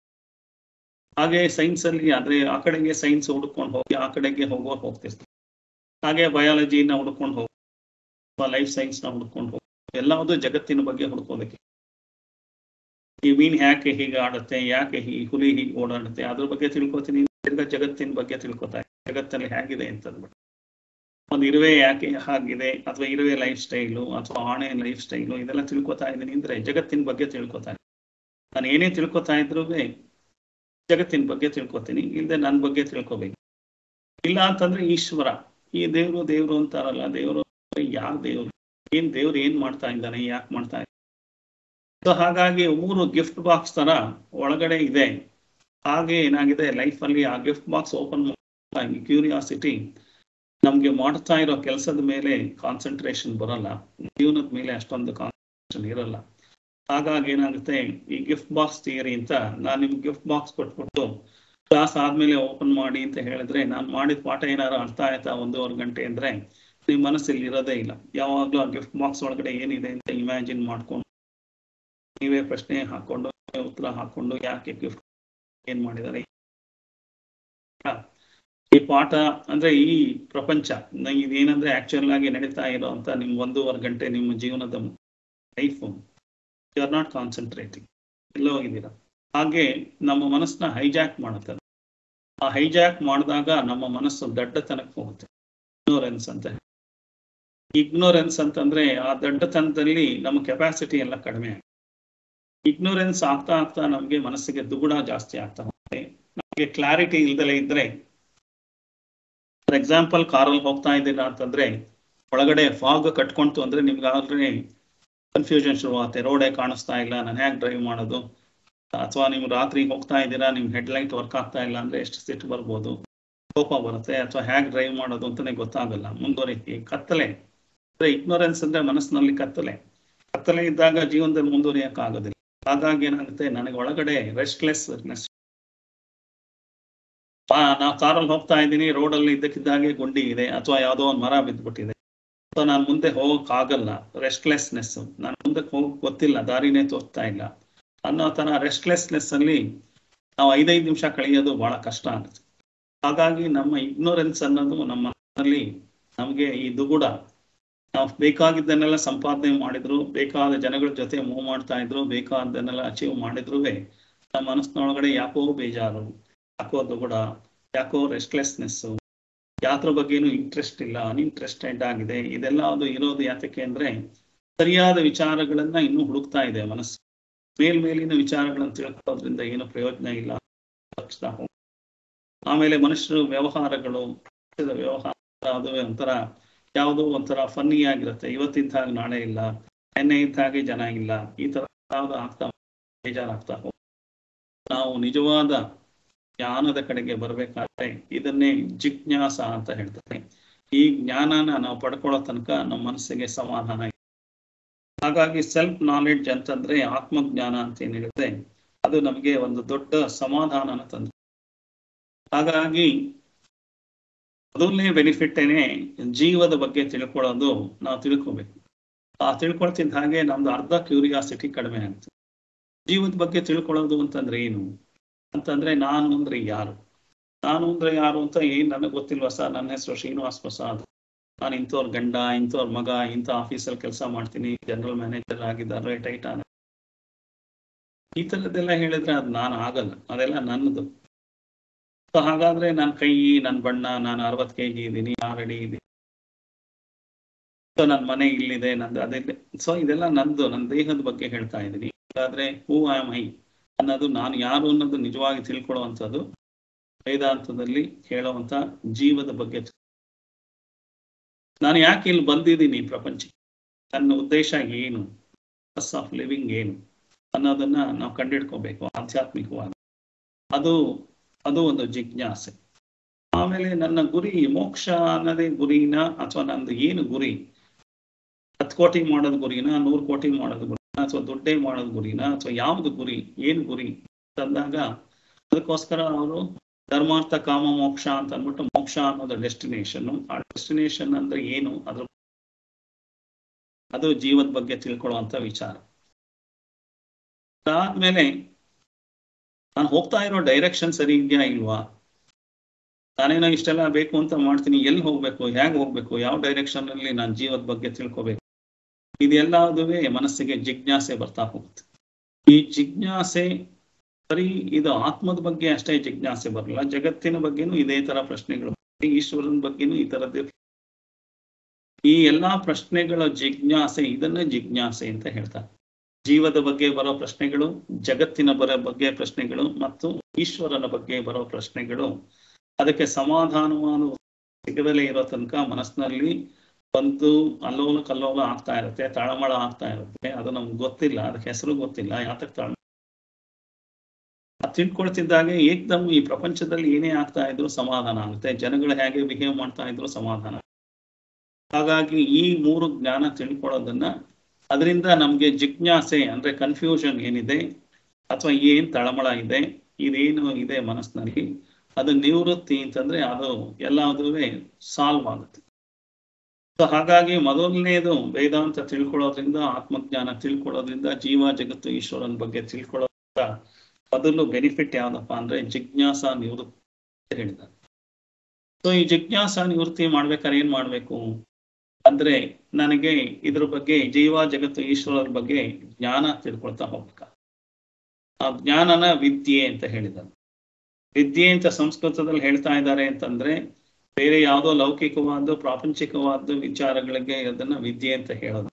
ಹಾಗೆ ಸೈನ್ಸ್ ಅಲ್ಲಿ ಆದ್ರೆ ಆ ಕಡೆಗೆ ಸೈನ್ಸ್ ಹುಡ್ಕೊಂಡು ಹೋಗಿ ಆ ಕಡೆಗೆ ಹೋಗೋ ಹೋಗ್ತಿರ್ತಾರೆ ಹಾಗೆ ಬಯಾಲಜಿನ ಹುಡ್ಕೊಂಡು ಹೋಗಿ ಲೈಫ್ ಸೈನ್ಸ್ ನ ಹುಡ್ಕೊಂಡು ಹೋಗಿ ಎಲ್ಲವುದು ಜಗತ್ತಿನ ಬಗ್ಗೆ ಹುಡ್ಕೋದಕ್ಕೆ ಈ ಮೀನ್ ಯಾಕೆ ಹೀಗೆ ಆಡುತ್ತೆ ಯಾಕೆ ಈ ಹುಲಿ ಹೀಗೆ ಓಡಾಡುತ್ತೆ ಅದ್ರ ಬಗ್ಗೆ ತಿಳ್ಕೊತೀನಿ ತಿರ್ಗಾ ಜಗತ್ತಿನ ಬಗ್ಗೆ ತಿಳ್ಕೊತಾ ಜಗತ್ತಲ್ಲಿ ಹೇಗಿದೆ ಅಂತ ಅಂದ್ಬಿಟ್ಟು ಒಂದು ಇರುವೆ ಯಾಕೆ ಹಾಗಿದೆ ಅಥವಾ ಇರುವೆ ಲೈಫ್ ಸ್ಟೈಲು ಅಥವಾ ಆಣೆ ಲೈಫ್ ಸ್ಟೈಲು ಇದೆಲ್ಲ ತಿಳ್ಕೊತಾ ಇದ್ದೀನಿ ಅಂದ್ರೆ ಜಗತ್ತಿನ ಬಗ್ಗೆ ತಿಳ್ಕೊತಾ ನಾನು ಏನೇ ತಿಳ್ಕೊತಾ ಇದ್ರು ಜಗತ್ತಿನ ಬಗ್ಗೆ ತಿಳ್ಕೊತೀನಿ ಇಲ್ಲದೆ ನನ್ನ ಬಗ್ಗೆ ತಿಳ್ಕೊಬೇಕು ಇಲ್ಲ ಅಂತಂದ್ರೆ ಈಶ್ವರ ಈ ದೇವ್ರು ದೇವ್ರು ಅಂತಾರಲ್ಲ ದೇವ್ರು ಯಾರು ದೇವ್ರು ಏನ್ ದೇವ್ರು ಏನ್ ಮಾಡ್ತಾ ಇದ್ದಾನೆ ಯಾಕೆ ಮಾಡ್ತಾ ಇದ್ದಾನೆ ಸೊ ಹಾಗಾಗಿ ಮೂರು ಗಿಫ್ಟ್ ಬಾಕ್ಸ್ ತರ ಒಳಗಡೆ ಇದೆ ಹಾಗೆ ಏನಾಗಿದೆ ಲೈಫ್ ಅಲ್ಲಿ ಆ ಗಿಫ್ಟ್ ಬಾಕ್ಸ್ ಓಪನ್ ಕ್ಯೂರಿಯಾಸಿಟಿ ನಮ್ಗೆ ಮಾಡ್ತಾ ಇರೋ ಕೆಲಸದ ಮೇಲೆ ಕಾನ್ಸಂಟ್ರೇಷನ್ ಬರಲ್ಲ ಜೀವನದ ಮೇಲೆ ಅಷ್ಟೊಂದು ಕಾನ್ಸಂಟ್ರೇಷನ್ ಇರಲ್ಲ ಹಾಗಾಗಿ ಏನಾಗುತ್ತೆ ಈ ಗಿಫ್ಟ್ ಬಾಕ್ಸ್ ಥಿಯರಿ ಅಂತ ನಾನು ನಿಮ್ಗೆ ಗಿಫ್ಟ್ ಬಾಕ್ಸ್ ಕೊಟ್ಬಿಟ್ಟು ಕ್ಲಾಸ್ ಆದ್ಮೇಲೆ ಓಪನ್ ಮಾಡಿ ಅಂತ ಹೇಳಿದ್ರೆ ನಾನು ಮಾಡಿದ ಪಾಠ ಏನಾರು ಅರ್ಥ ಆಯ್ತಾ ಒಂದೂವರೆ ಗಂಟೆ ಅಂದ್ರೆ ನಿಮ್ಮ ಮನಸ್ಸಲ್ಲಿ ಇರೋದೇ ಇಲ್ಲ ಯಾವಾಗ್ಲೂ ಆ ಗಿಫ್ಟ್ ಬಾಕ್ಸ್ ಒಳಗಡೆ ಏನಿದೆ ಅಂತ ಇಮ್ಯಾಜಿನ್ ಮಾಡ್ಕೊಂಡು ನೀವೇ ಪ್ರಶ್ನೆ ಹಾಕೊಂಡು ಉತ್ತರ ಹಾಕೊಂಡು ಯಾಕೆ ಗಿಫ್ಟ್ ಏನ್ ಮಾಡಿದ್ದಾರೆ ಈ ಪಾಠ ಅಂದ್ರೆ ಈ ಪ್ರಪಂಚ ಇದೇನಂದ್ರೆ ಆಕ್ಚುಯಲ್ ಆಗಿ ನಡೀತಾ ಇರೋ ಅಂತ ನಿಮ್ ಒಂದೂವರೆ ಗಂಟೆ ನಿಮ್ಮ ಜೀವನದ life you are not concentrating ಎಲ್ಲೋ ಹೋಗಿದ್ದೀರಾ ಹಾಗೆ ನಮ್ಮ ಮನಸ್ಸನ್ನ ಹೈಜಾಕ್ ಮಾಡುತ್ತೆ ಆ ಹೈಜಾಕ್ ಮಾಡಿದಾಗ ನಮ್ಮ ಮನಸ್ಸು ದಡ್ಡತನಕ್ಕೆ ಹೋಗುತ್ತೆ ಇಗ್ನೋರೆನ್ಸ್ ಅಂತ ಇಗ್ನೋರೆನ್ಸ್ ಅಂತಂದ್ರೆ ಆ ದಡ್ಡತನದಲ್ಲಿ ನಮ್ಮ ಕೆಪಾಸಿಟಿ ಎಲ್ಲ ಕಡಿಮೆ ಆಗುತ್ತೆ ಇಗ್ನೋರೆನ್ಸ್ ಆಗ್ತಾ ಆಗ್ತಾ ನಮಗೆ ಮನಸ್ಸಿಗೆ ದುಗುಡ ಜಾಸ್ತಿ ಆಗ್ತಾ ಹೋಗುತ್ತೆ ನಮಗೆ ಕ್ಲಾರಿಟಿ ಇಲ್ದಲೇ ಇದ್ರೆ ಫಾರ್ ಎಕ್ಸಾಂಪಲ್ ಕಾರಲ್ಲಿ ಹೋಗ್ತಾ ಇದ್ದೀರಾ ಅಂತಂದ್ರೆ ಒಳಗಡೆ ಫಾಗ್ ಕಟ್ಕೊಂತು ಅಂದ್ರೆ ನಿಮ್ಗೆ ಆಲ್ರೆಡಿ ಕನ್ಫ್ಯೂಷನ್ ಶುರು ಆಗುತ್ತೆ ರೋಡೇ ಕಾಣಿಸ್ತಾ ಇಲ್ಲ ನಾನು ಹೇಗೆ ಡ್ರೈವ್ ಮಾಡೋದು ಅಥವಾ ನೀವು ರಾತ್ರಿ ಹೋಗ್ತಾ ಇದ್ದೀರಾ ನಿಮ್ ಹೆಡ್ಲೈಟ್ ವರ್ಕ್ ಆಗ್ತಾ ಇಲ್ಲ ಅಂದ್ರೆ ಎಷ್ಟು ಸಿಟ್ಟು ಬರ್ಬೋದು ಕೋಪ ಬರುತ್ತೆ ಅಥವಾ ಹೇಗೆ ಡ್ರೈವ್ ಮಾಡೋದು ಅಂತಾನೆ ಗೊತ್ತಾಗಲ್ಲ ಮುಂದುವರಿಕೆ ಕತ್ತಲೆ ಅಂದ್ರೆ ಇಗ್ನೋರೆನ್ಸ್ ಅಂದ್ರೆ ಮನಸ್ಸಿನಲ್ಲಿ ಕತ್ತಲೆ ಕತ್ತಲೆ ಇದ್ದಾಗ ಜೀವನದಲ್ಲಿ ಮುಂದುವರಿಯಕ್ ಆಗೋದಿಲ್ಲ ಹಾಗಾಗಿ ಏನಾಗುತ್ತೆ ನನಗೆ ಒಳಗಡೆ ರೆಸ್ಟ್ಲೆಸ್ನೆಸ್ ನಾವು ಕಾರಲ್ಲಿ ಹೋಗ್ತಾ ಇದ್ದೀನಿ ರೋಡಲ್ಲಿ ಇದ್ದಕ್ಕಿದ್ದಾಗೆ ಗುಂಡಿ ಇದೆ ಅಥವಾ ಯಾವುದೋ ಒಂದು ಮರ ಬಿದ್ದುಬಿಟ್ಟಿದೆ ಅಥವಾ ನಾನು ಮುಂದೆ ಹೋಗಕ್ ಆಗಲ್ಲ ರೆಸ್ಟ್ಲೆಸ್ನೆಸ್ ನಾನು ಮುಂದಕ್ಕೆ ಹೋಗಕ್ ಗೊತ್ತಿಲ್ಲ ದಾರಿನೇ ತೋರ್ತಾ ಇಲ್ಲ ಅನ್ನೋ ತರ ರೆಸ್ಟ್ಲೆಸ್ನೆಸ್ ಅಲ್ಲಿ ನಾವು ಐದೈದು ನಿಮಿಷ ಕಳೆಯೋದು ಬಹಳ ಕಷ್ಟ ಆಗುತ್ತೆ ಹಾಗಾಗಿ ನಮ್ಮ ಇಗ್ನೋರೆನ್ಸ್ ಅನ್ನೋದು ನಮ್ಮಲ್ಲಿ ನಮಗೆ ಈ ದುಗುಡ ನಾವು ಬೇಕಾಗಿದ್ದನ್ನೆಲ್ಲ ಸಂಪಾದನೆ ಮಾಡಿದ್ರು ಬೇಕಾದ ಜನಗಳ ಜೊತೆ ಮೂವ್ ಮಾಡ್ತಾ ಇದ್ರು ಬೇಕಾದನ್ನೆಲ್ಲ ಅಚೀವ್ ಮಾಡಿದ್ರು ನಮ್ಮ ಮನಸ್ಸಿನೊಳಗಡೆ ಯಾಕೋ ಬೇಜಾರು ಯಾಕೋ ದುಗುಡ ಯಾಕೋ ರೆಸ್ಟ್ಲೆಸ್ನೆಸ್ ಯಾತ್ರ ಬಗ್ಗೆನೂ ಇಂಟ್ರೆಸ್ಟ್ ಇಲ್ಲ ಅನ್ಇಂಟ್ರೆಸ್ಟೆಡ್ ಆಗಿದೆ ಇದೆಲ್ಲ ಅದು ಇರೋದು ಯಾತಕ್ಕೆ ಅಂದ್ರೆ ಸರಿಯಾದ ವಿಚಾರಗಳನ್ನ ಇನ್ನೂ ಹುಡುಕ್ತಾ ಇದೆ ಮನಸ್ಸು ಮೇಲ್ಮೇಲಿನ ವಿಚಾರಗಳನ್ನು ತಿಳ್ಕೊಳ್ಳೋದ್ರಿಂದ ಏನು ಪ್ರಯೋಜನ ಇಲ್ಲ ತಕ್ಷಣ ಹೋಗ್- ಆಮೇಲೆ ಮನುಷ್ಯರು ವ್ಯವಹಾರಗಳು ಮನುಷ್ಯರ ವ್ಯವಹಾರ ಅದು ಒಂಥರ ಯಾವುದೋ ಒಂಥರ ಫನ್ನಿ ಆಗಿರುತ್ತೆ ಇವತ್ತಿದ್ದ ಹಾಗೆ ನಾಳೆ ಇಲ್ಲ ನೆನ್ನೆ ಇದ್ದ ಹಾಗೆ ಜನ ಇಲ್ಲ ಈ ತರ ಯಾವ್ದು ಆಗ್ತಾ ಬೇಜಾರಾಗ್ತಾ ಹೋಗುತ್ತೆ. ನಾವು ನಿಜವಾದ ಜ್ಞಾನದ ಕಡೆಗೆ ಬರಬೇಕಾದ್ರೆ ಇದನ್ನೇ ಜಿಜ್ಞಾಸ ಅಂತ ಹೇಳ್ತಾರೆ ಈ ಜ್ಞಾನನ ನಾವು ಪಡ್ಕೊಳ್ಳೋ ತನಕ ನಮ್ಮ ಮನಸ್ಸಿಗೆ ಸಮಾಧಾನ ಇಲ್ಲ. ಹಾಗಾಗಿ ಸೆಲ್ಫ್ ನಾಲೆಡ್ಜ್ ಅಂತಂದ್ರೆ ಆತ್ಮಜ್ಞಾನ ಅಂತ ಏನಿರುತ್ತೆ ಅದು ನಮಗೆ ಒಂದು ದೊಡ್ಡ ಸಮಾಧಾನನ ತಂದು ಹಾಗಾಗಿ ಮೊದಲನೇ ಬೆನಿಫಿಟ್ ಏನೇ ಜೀವದ ಬಗ್ಗೆ ತಿಳ್ಕೊಳ್ಳೋದು ನಾವು ತಿಳ್ಕೊಬೇಕು ಆ ತಿಳ್ಕೊಳ್ತಿದ್ದ ಹಾಗೆ ನಮ್ದು ಅರ್ಧ ಕ್ಯೂರಿಯಾಸಿಟಿ ಕಡಿಮೆ ಆಗುತ್ತೆ ಜೀವದ ಬಗ್ಗೆ ತಿಳ್ಕೊಳ್ಳೋದು ಅಂತಂದ್ರೆ ಏನು ಅಂತಂದ್ರೆ ನಾನು ಅಂದ್ರೆ ಯಾರು ನಾನು ಅಂದ್ರೆ ಯಾರು ಅಂತ ಏನ್ ನನಗೆ ಗೊತ್ತಿಲ್ವಾ ಸರ್ ನನ್ನ ಹೆಸರು ಶ್ರೀನಿವಾಸ್ ಪ್ರಸಾದ್ ನಾನು ಇಂಥವ್ರ ಗಂಡ ಇಂಥವ್ರ ಮಗ ಇಂಥ ಆಫೀಸಲ್ಲಿ ಕೆಲಸ ಮಾಡ್ತೀನಿ ಜನರಲ್ ಮ್ಯಾನೇಜರ್ ಆಗಿದ್ದಾರೆ ಟೈಟಾನ್ ಈ ಥರದ್ದೆಲ್ಲ ಹೇಳಿದ್ರೆ ಅದು ನಾನು ಆಗಲ್ಲ ಅದೆಲ್ಲ ನನ್ನದು ಸೊ ಹಾಗಾದ್ರೆ ನನ್ನ ಕೈ ನನ್ನ ಬಣ್ಣ ನಾನು ಅರವತ್ತು ಕೆ ಜಿ ಇದ್ದೀನಿ ಆರು ಅಡಿ ಇದ್ದೀನಿ ಸೊ ನನ್ನ ಮನೆ ಇಲ್ಲಿದೆ ನಂದು ಅದೆಲ್ಲ ಸೊ ಇದೆಲ್ಲ ನಂದು ನನ್ನ ದೇಹದ ಬಗ್ಗೆ ಹೇಳ್ತಾ ಇದ್ದೀನಿ ಹಾಗಾದ್ರೆ ಹೂ ಆಮ್ ಐ ಅನ್ನೋದು ನಾನು ಯಾರು ಅನ್ನೋದು ನಿಜವಾಗಿ ತಿಳ್ಕೊಳ್ಳುವಂಥದ್ದು ವೇದಾಂತದಲ್ಲಿ ಹೇಳುವಂತ ಜೀವದ ಬಗ್ಗೆ ನಾನು ಯಾಕೆ ಇಲ್ಲಿ ಬಂದಿದ್ದೀನಿ ಈ ಪ್ರಪಂಚಕ್ಕೆ ನನ್ನ ಉದ್ದೇಶ ಏನು ಪರ್ಪಸ್ ಆಫ್ ಲಿವಿಂಗ್ ಏನು ಅನ್ನೋದನ್ನ ನಾವು ಕಂಡಿಡ್ಕೋಬೇಕು ಆಧ್ಯಾತ್ಮಿಕವಾಗಿ ಅದು ಅದು ಒಂದು ಜಿಜ್ಞಾಸೆ ಆಮೇಲೆ ನನ್ನ ಗುರಿ ಮೋಕ್ಷ ಅನ್ನೋದೇ ಗುರಿನ ಅಥವಾ ನಂದು ಏನು ಗುರಿ ಹತ್ತು ಕೋಟಿ ಮಾಡೋದು ಗುರಿನ ನೂರು ಕೋಟಿ ಮಾಡೋದು ಗುರಿನ ಅಥವಾ ದುಡ್ಡೇ ಮಾಡೋದು ಗುರಿನ ಅಥವಾ ಯಾವ್ದು ಗುರಿ ಏನು ಗುರಿ ಅಂತಂದಾಗ ಅದಕ್ಕೋಸ್ಕರ ಅವರು ಧರ್ಮಾರ್ಥ ಕಾಮ ಮೋಕ್ಷ ಅಂತ ಅಂದ್ಬಿಟ್ಟು ಮೋಕ್ಷ ಅನ್ನೋದು ಡೆಸ್ಟಿನೇಷನ್ ಆ ಡೆಸ್ಟಿನೇಷನ್ ಅಂದ್ರೆ ಏನು ಅದ್ರ ಅದು ಜೀವದ ಬಗ್ಗೆ ತಿಳ್ಕೊಳ್ಳುವಂತ ವಿಚಾರ ಅದಾದ್ಮೇಲೆ ನಾನು ಹೋಗ್ತಾ ಇರೋ ಡೈರೆಕ್ಷನ್ ಸರಿ ಇದೆಯಾ ಇಲ್ವಾ ನಾನೇನೋ ಇಷ್ಟೆಲ್ಲ ಬೇಕು ಅಂತ ಮಾಡ್ತೀನಿ ಎಲ್ಲಿ ಹೋಗ್ಬೇಕು ಹೇಗೆ ಹೋಗ್ಬೇಕು ಯಾವ ಡೈರೆಕ್ಷನ್ ಅಲ್ಲಿ ನಾನು ಜೀವದ ಬಗ್ಗೆ ತಿಳ್ಕೊಬೇಕು ಇದೆಲ್ಲದುವೇ ಮನಸ್ಸಿಗೆ ಜಿಜ್ಞಾಸೆ ಬರ್ತಾ ಹೋಗುತ್ತೆ ಈ ಜಿಜ್ಞಾಸೆ ಬರೀ ಇದು ಆತ್ಮದ ಬಗ್ಗೆ ಅಷ್ಟೇ ಜಿಜ್ಞಾಸೆ ಬರಲ್ಲ ಜಗತ್ತಿನ ಬಗ್ಗೆನೂ ಇದೇ ತರ ಪ್ರಶ್ನೆಗಳು ಈಶ್ವರನ ಬಗ್ಗೆನೂ ಈ ತರದ್ದೇ ಈ ಎಲ್ಲಾ ಪ್ರಶ್ನೆಗಳ ಜಿಜ್ಞಾಸೆ ಇದನ್ನೇ ಜಿಜ್ಞಾಸೆ ಅಂತ ಹೇಳ್ತಾರೆ ಜೀವದ ಬಗ್ಗೆ ಬರೋ ಪ್ರಶ್ನೆಗಳು ಜಗತ್ತಿನ ಬರೋ ಬಗ್ಗೆ ಪ್ರಶ್ನೆಗಳು ಮತ್ತು ಈಶ್ವರನ ಬಗ್ಗೆ ಬರೋ ಪ್ರಶ್ನೆಗಳು ಅದಕ್ಕೆ ಸಮಾಧಾನವಾದ ಸಿಗದಲೇ ಇರೋ ತನಕ ಮನಸ್ಸಿನಲ್ಲಿ ಒಂದು ಅಲ್ಲೋಲ ಕಲ್ಲೋಲ ಆಗ್ತಾ ಇರುತ್ತೆ ತಳಮಳ ಆಗ್ತಾ ಇರುತ್ತೆ ಅದು ನಮ್ಗೆ ಗೊತ್ತಿಲ್ಲ ಅದಕ್ಕೆ ಹೆಸರು ಗೊತ್ತಿಲ್ಲ ಯಾತಕ್ಕೆ ತಳ ತಿಳ್ಕೊಳ್ತಿದ್ದಾಗೆ ಏಕ್ದಮ್ ಈ ಪ್ರಪಂಚದಲ್ಲಿ ಏನೇ ಆಗ್ತಾ ಇದ್ರು ಸಮಾಧಾನ ಆಗುತ್ತೆ ಜನಗಳು ಹೇಗೆ ಬಿಹೇವ್ ಮಾಡ್ತಾ ಇದ್ರು ಸಮಾಧಾನ ಹಾಗಾಗಿ ಈ ಮೂರು ಜ್ಞಾನ ತಿಳ್ಕೊಳ್ಳೋದನ್ನ ಅದರಿಂದ ನಮ್ಗೆ ಜಿಜ್ಞಾಸೆ ಅಂದ್ರೆ ಕನ್ಫ್ಯೂಷನ್ ಏನಿದೆ ಅಥವಾ ಏನ್ ತಳಮಳ ಇದೆ ಇದೇನು ಇದೆ ಮನಸ್ಸಿನಲ್ಲಿ ಅದು ನಿವೃತ್ತಿ ಅಂತಂದ್ರೆ ಅದು ಎಲ್ಲದುವೇ ಸಾಲ್ವ್ ಆಗುತ್ತೆ ಸೊ ಹಾಗಾಗಿ ಮೊದಲನೇದು ವೇದಾಂತ ತಿಳ್ಕೊಳ್ಳೋದ್ರಿಂದ ಆತ್ಮಜ್ಞಾನ ತಿಳ್ಕೊಳ್ಳೋದ್ರಿಂದ ಜೀವ ಜಗತ್ತು ಈಶ್ವರನ ಬಗ್ಗೆ ತಿಳ್ಕೊಳ್ಳೋದ್ರಿಂದ ಮೊದಲು ಬೆನಿಫಿಟ್ ಯಾವ್ದಪ್ಪ ಅಂದ್ರೆ ಜಿಜ್ಞಾಸ ನಿವೃತ್ತಿ ಹೇಳಿದ್ದಾರೆ ಸೊ ಈ ಜಿಜ್ಞಾಸ ನಿವೃತ್ತಿ ಮಾಡ್ಬೇಕಾದ್ರೆ ಏನ್ ಮಾಡ್ಬೇಕು ಅಂದ್ರೆ ನನಗೆ ಇದ್ರ ಬಗ್ಗೆ ಜೀವ ಜಗತ್ತು ಈಶ್ವರರ ಬಗ್ಗೆ ಜ್ಞಾನ ತಿಳ್ಕೊಳ್ತಾ ಹೋಗ್ಬೇಕ ಆ ಜ್ಞಾನನ ವಿದ್ಯೆ ಅಂತ ಹೇಳಿದ್ದಾರೆ ವಿದ್ಯೆ ಅಂತ ಸಂಸ್ಕೃತದಲ್ಲಿ ಹೇಳ್ತಾ ಇದ್ದಾರೆ ಅಂತಂದ್ರೆ ಬೇರೆ ಯಾವುದೋ ಲೌಕಿಕವಾದ ಪ್ರಾಪಂಚಿಕವಾದ ವಿಚಾರಗಳಿಗೆ ಅದನ್ನ ವಿದ್ಯೆ ಅಂತ ಹೇಳೋದು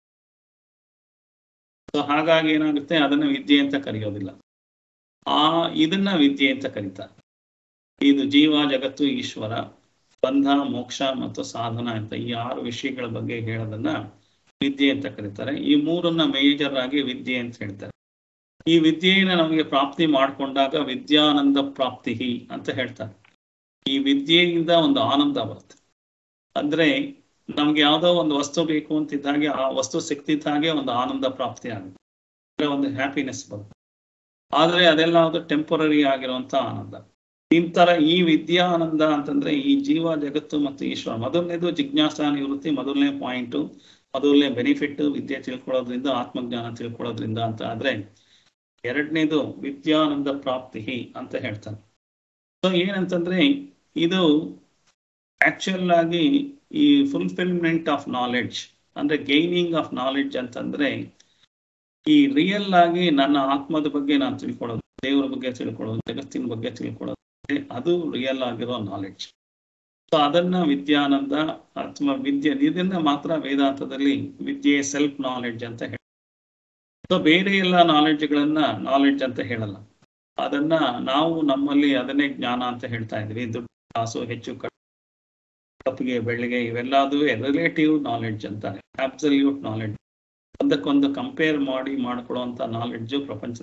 ಸೊ ಹಾಗಾಗಿ ಏನಾಗುತ್ತೆ ಅದನ್ನ ವಿದ್ಯೆ ಅಂತ ಕರೆಯೋದಿಲ್ಲ ಆ ಇದನ್ನ ವಿದ್ಯೆ ಅಂತ ಕರೀತಾರೆ ಇದು ಜೀವ ಜಗತ್ತು ಈಶ್ವರ ಬಂಧ ಮೋಕ್ಷ ಮತ್ತು ಸಾಧನ ಅಂತ ಈ ಆರು ವಿಷಯಗಳ ಬಗ್ಗೆ ಹೇಳೋದನ್ನ ವಿದ್ಯೆ ಅಂತ ಕರೀತಾರೆ ಈ ಮೂರನ್ನ ಮೇಜರ್ ಆಗಿ ವಿದ್ಯೆ ಅಂತ ಹೇಳ್ತಾರೆ ಈ ವಿದ್ಯೆಯನ್ನ ನಮಗೆ ಪ್ರಾಪ್ತಿ ಮಾಡ್ಕೊಂಡಾಗ ವಿದ್ಯಾನಂದ ಪ್ರಾಪ್ತಿ ಅಂತ ಹೇಳ್ತಾರೆ ಈ ವಿದ್ಯೆಯಿಂದ ಒಂದು ಆನಂದ ಬರುತ್ತೆ ಅಂದ್ರೆ ನಮ್ಗೆ ಯಾವ್ದೋ ಒಂದು ವಸ್ತು ಬೇಕು ಅಂತಿದ್ದಾಗೆ ಆ ವಸ್ತು ಸಿಕ್ತಿದ್ದ ಹಾಗೆ ಒಂದು ಆನಂದ ಪ್ರಾಪ್ತಿ ಆಗುತ್ತೆ ಅಂದ್ರೆ ಒಂದು ಹ್ಯಾಪಿನೆಸ್ ಬರುತ್ತೆ ಆದ್ರೆ ಅದೆಲ್ಲ ಒಂದು ಟೆಂಪರರಿ ಆಗಿರುವಂತ ಆನಂದ ಇಂತರ ಈ ವಿದ್ಯಾನಂದ ಅಂತಂದ್ರೆ ಈ ಜೀವ ಜಗತ್ತು ಮತ್ತು ಈಶ್ವರ ಮೊದಲನೇದು ಜಿಜ್ಞಾಸ ನಿವೃತ್ತಿ ಮೊದಲನೇ ಪಾಯಿಂಟ್ ಮೊದಲನೇ ಬೆನಿಫಿಟ್ ವಿದ್ಯೆ ತಿಳ್ಕೊಳ್ಳೋದ್ರಿಂದ ಆತ್ಮಜ್ಞಾನ ತಿಳ್ಕೊಳ್ಳೋದ್ರಿಂದ ಅಂತ ಆದ್ರೆ ಎರಡನೇದು ವಿದ್ಯಾನಂದ ಪ್ರಾಪ್ತಿ ಅಂತ ಹೇಳ್ತಾನೆ ಸೊ ಏನಂತಂದ್ರೆ ಇದು ಆಕ್ಚುಯಲ್ ಆಗಿ ಈ ಫುಲ್ಫಿಲ್ಮೆಂಟ್ ಆಫ್ ನಾಲೆಡ್ಜ್ ಅಂದ್ರೆ ಗೈನಿಂಗ್ ಆಫ್ ನಾಲೆಡ್ಜ್ ಅಂತಂದ್ರೆ ಈ ರಿಯಲ್ ಆಗಿ ನನ್ನ ಆತ್ಮದ ಬಗ್ಗೆ ನಾನು ತಿಳ್ಕೊಳ್ಳೋದು ದೇವರ ಬಗ್ಗೆ ತಿಳ್ಕೊಳ್ಳೋದು ಜಗತ್ತಿನ ಬಗ್ಗೆ ತಿಳ್ಕೊಳ್ಳೋದು ಅದು ರಿಯಲ್ ಆಗಿರೋ ನಾಲೆಡ್ಜ್ ಸೊ ಅದನ್ನ ವಿದ್ಯಾನಂದ ಅಥವಾ ವಿದ್ಯೆ ಇದನ್ನ ಮಾತ್ರ ವೇದಾಂತದಲ್ಲಿ ವಿದ್ಯೆ ಸೆಲ್ಫ್ ನಾಲೆಡ್ಜ್ ಅಂತ ಹೇಳಿ ಸೊ ಬೇರೆ ಎಲ್ಲ ನಾಲೆಡ್ಜ್ಗಳನ್ನ ನಾಲೆಡ್ಜ್ ಅಂತ ಹೇಳಲ್ಲ ಅದನ್ನ ನಾವು ನಮ್ಮಲ್ಲಿ ಅದನ್ನೇ ಜ್ಞಾನ ಅಂತ ಹೇಳ್ತಾ ಇದ್ವಿ ದುಡ್ಡು ಕಾಸು ಹೆಚ್ಚು ಕಪ್ಪಿಗೆ ಬೆಳ್ಳಿಗೆ ಇವೆಲ್ಲದುವೆ ರಿಲೇಟಿವ್ ನಾಲೆಡ್ಜ್ ಅಂತಾರೆ ಅಬ್ಸಲ್ಯೂಟ್ ನಾಲೆಡ್ಜ್ ಒಂದಕ್ಕೊಂದು ಕಂಪೇರ್ ಮಾಡಿ ಮಾಡ್ಕೊಳ್ಳುವಂತ ನಾಲೆಡ್ಜು ಪ್ರಪಂಚದ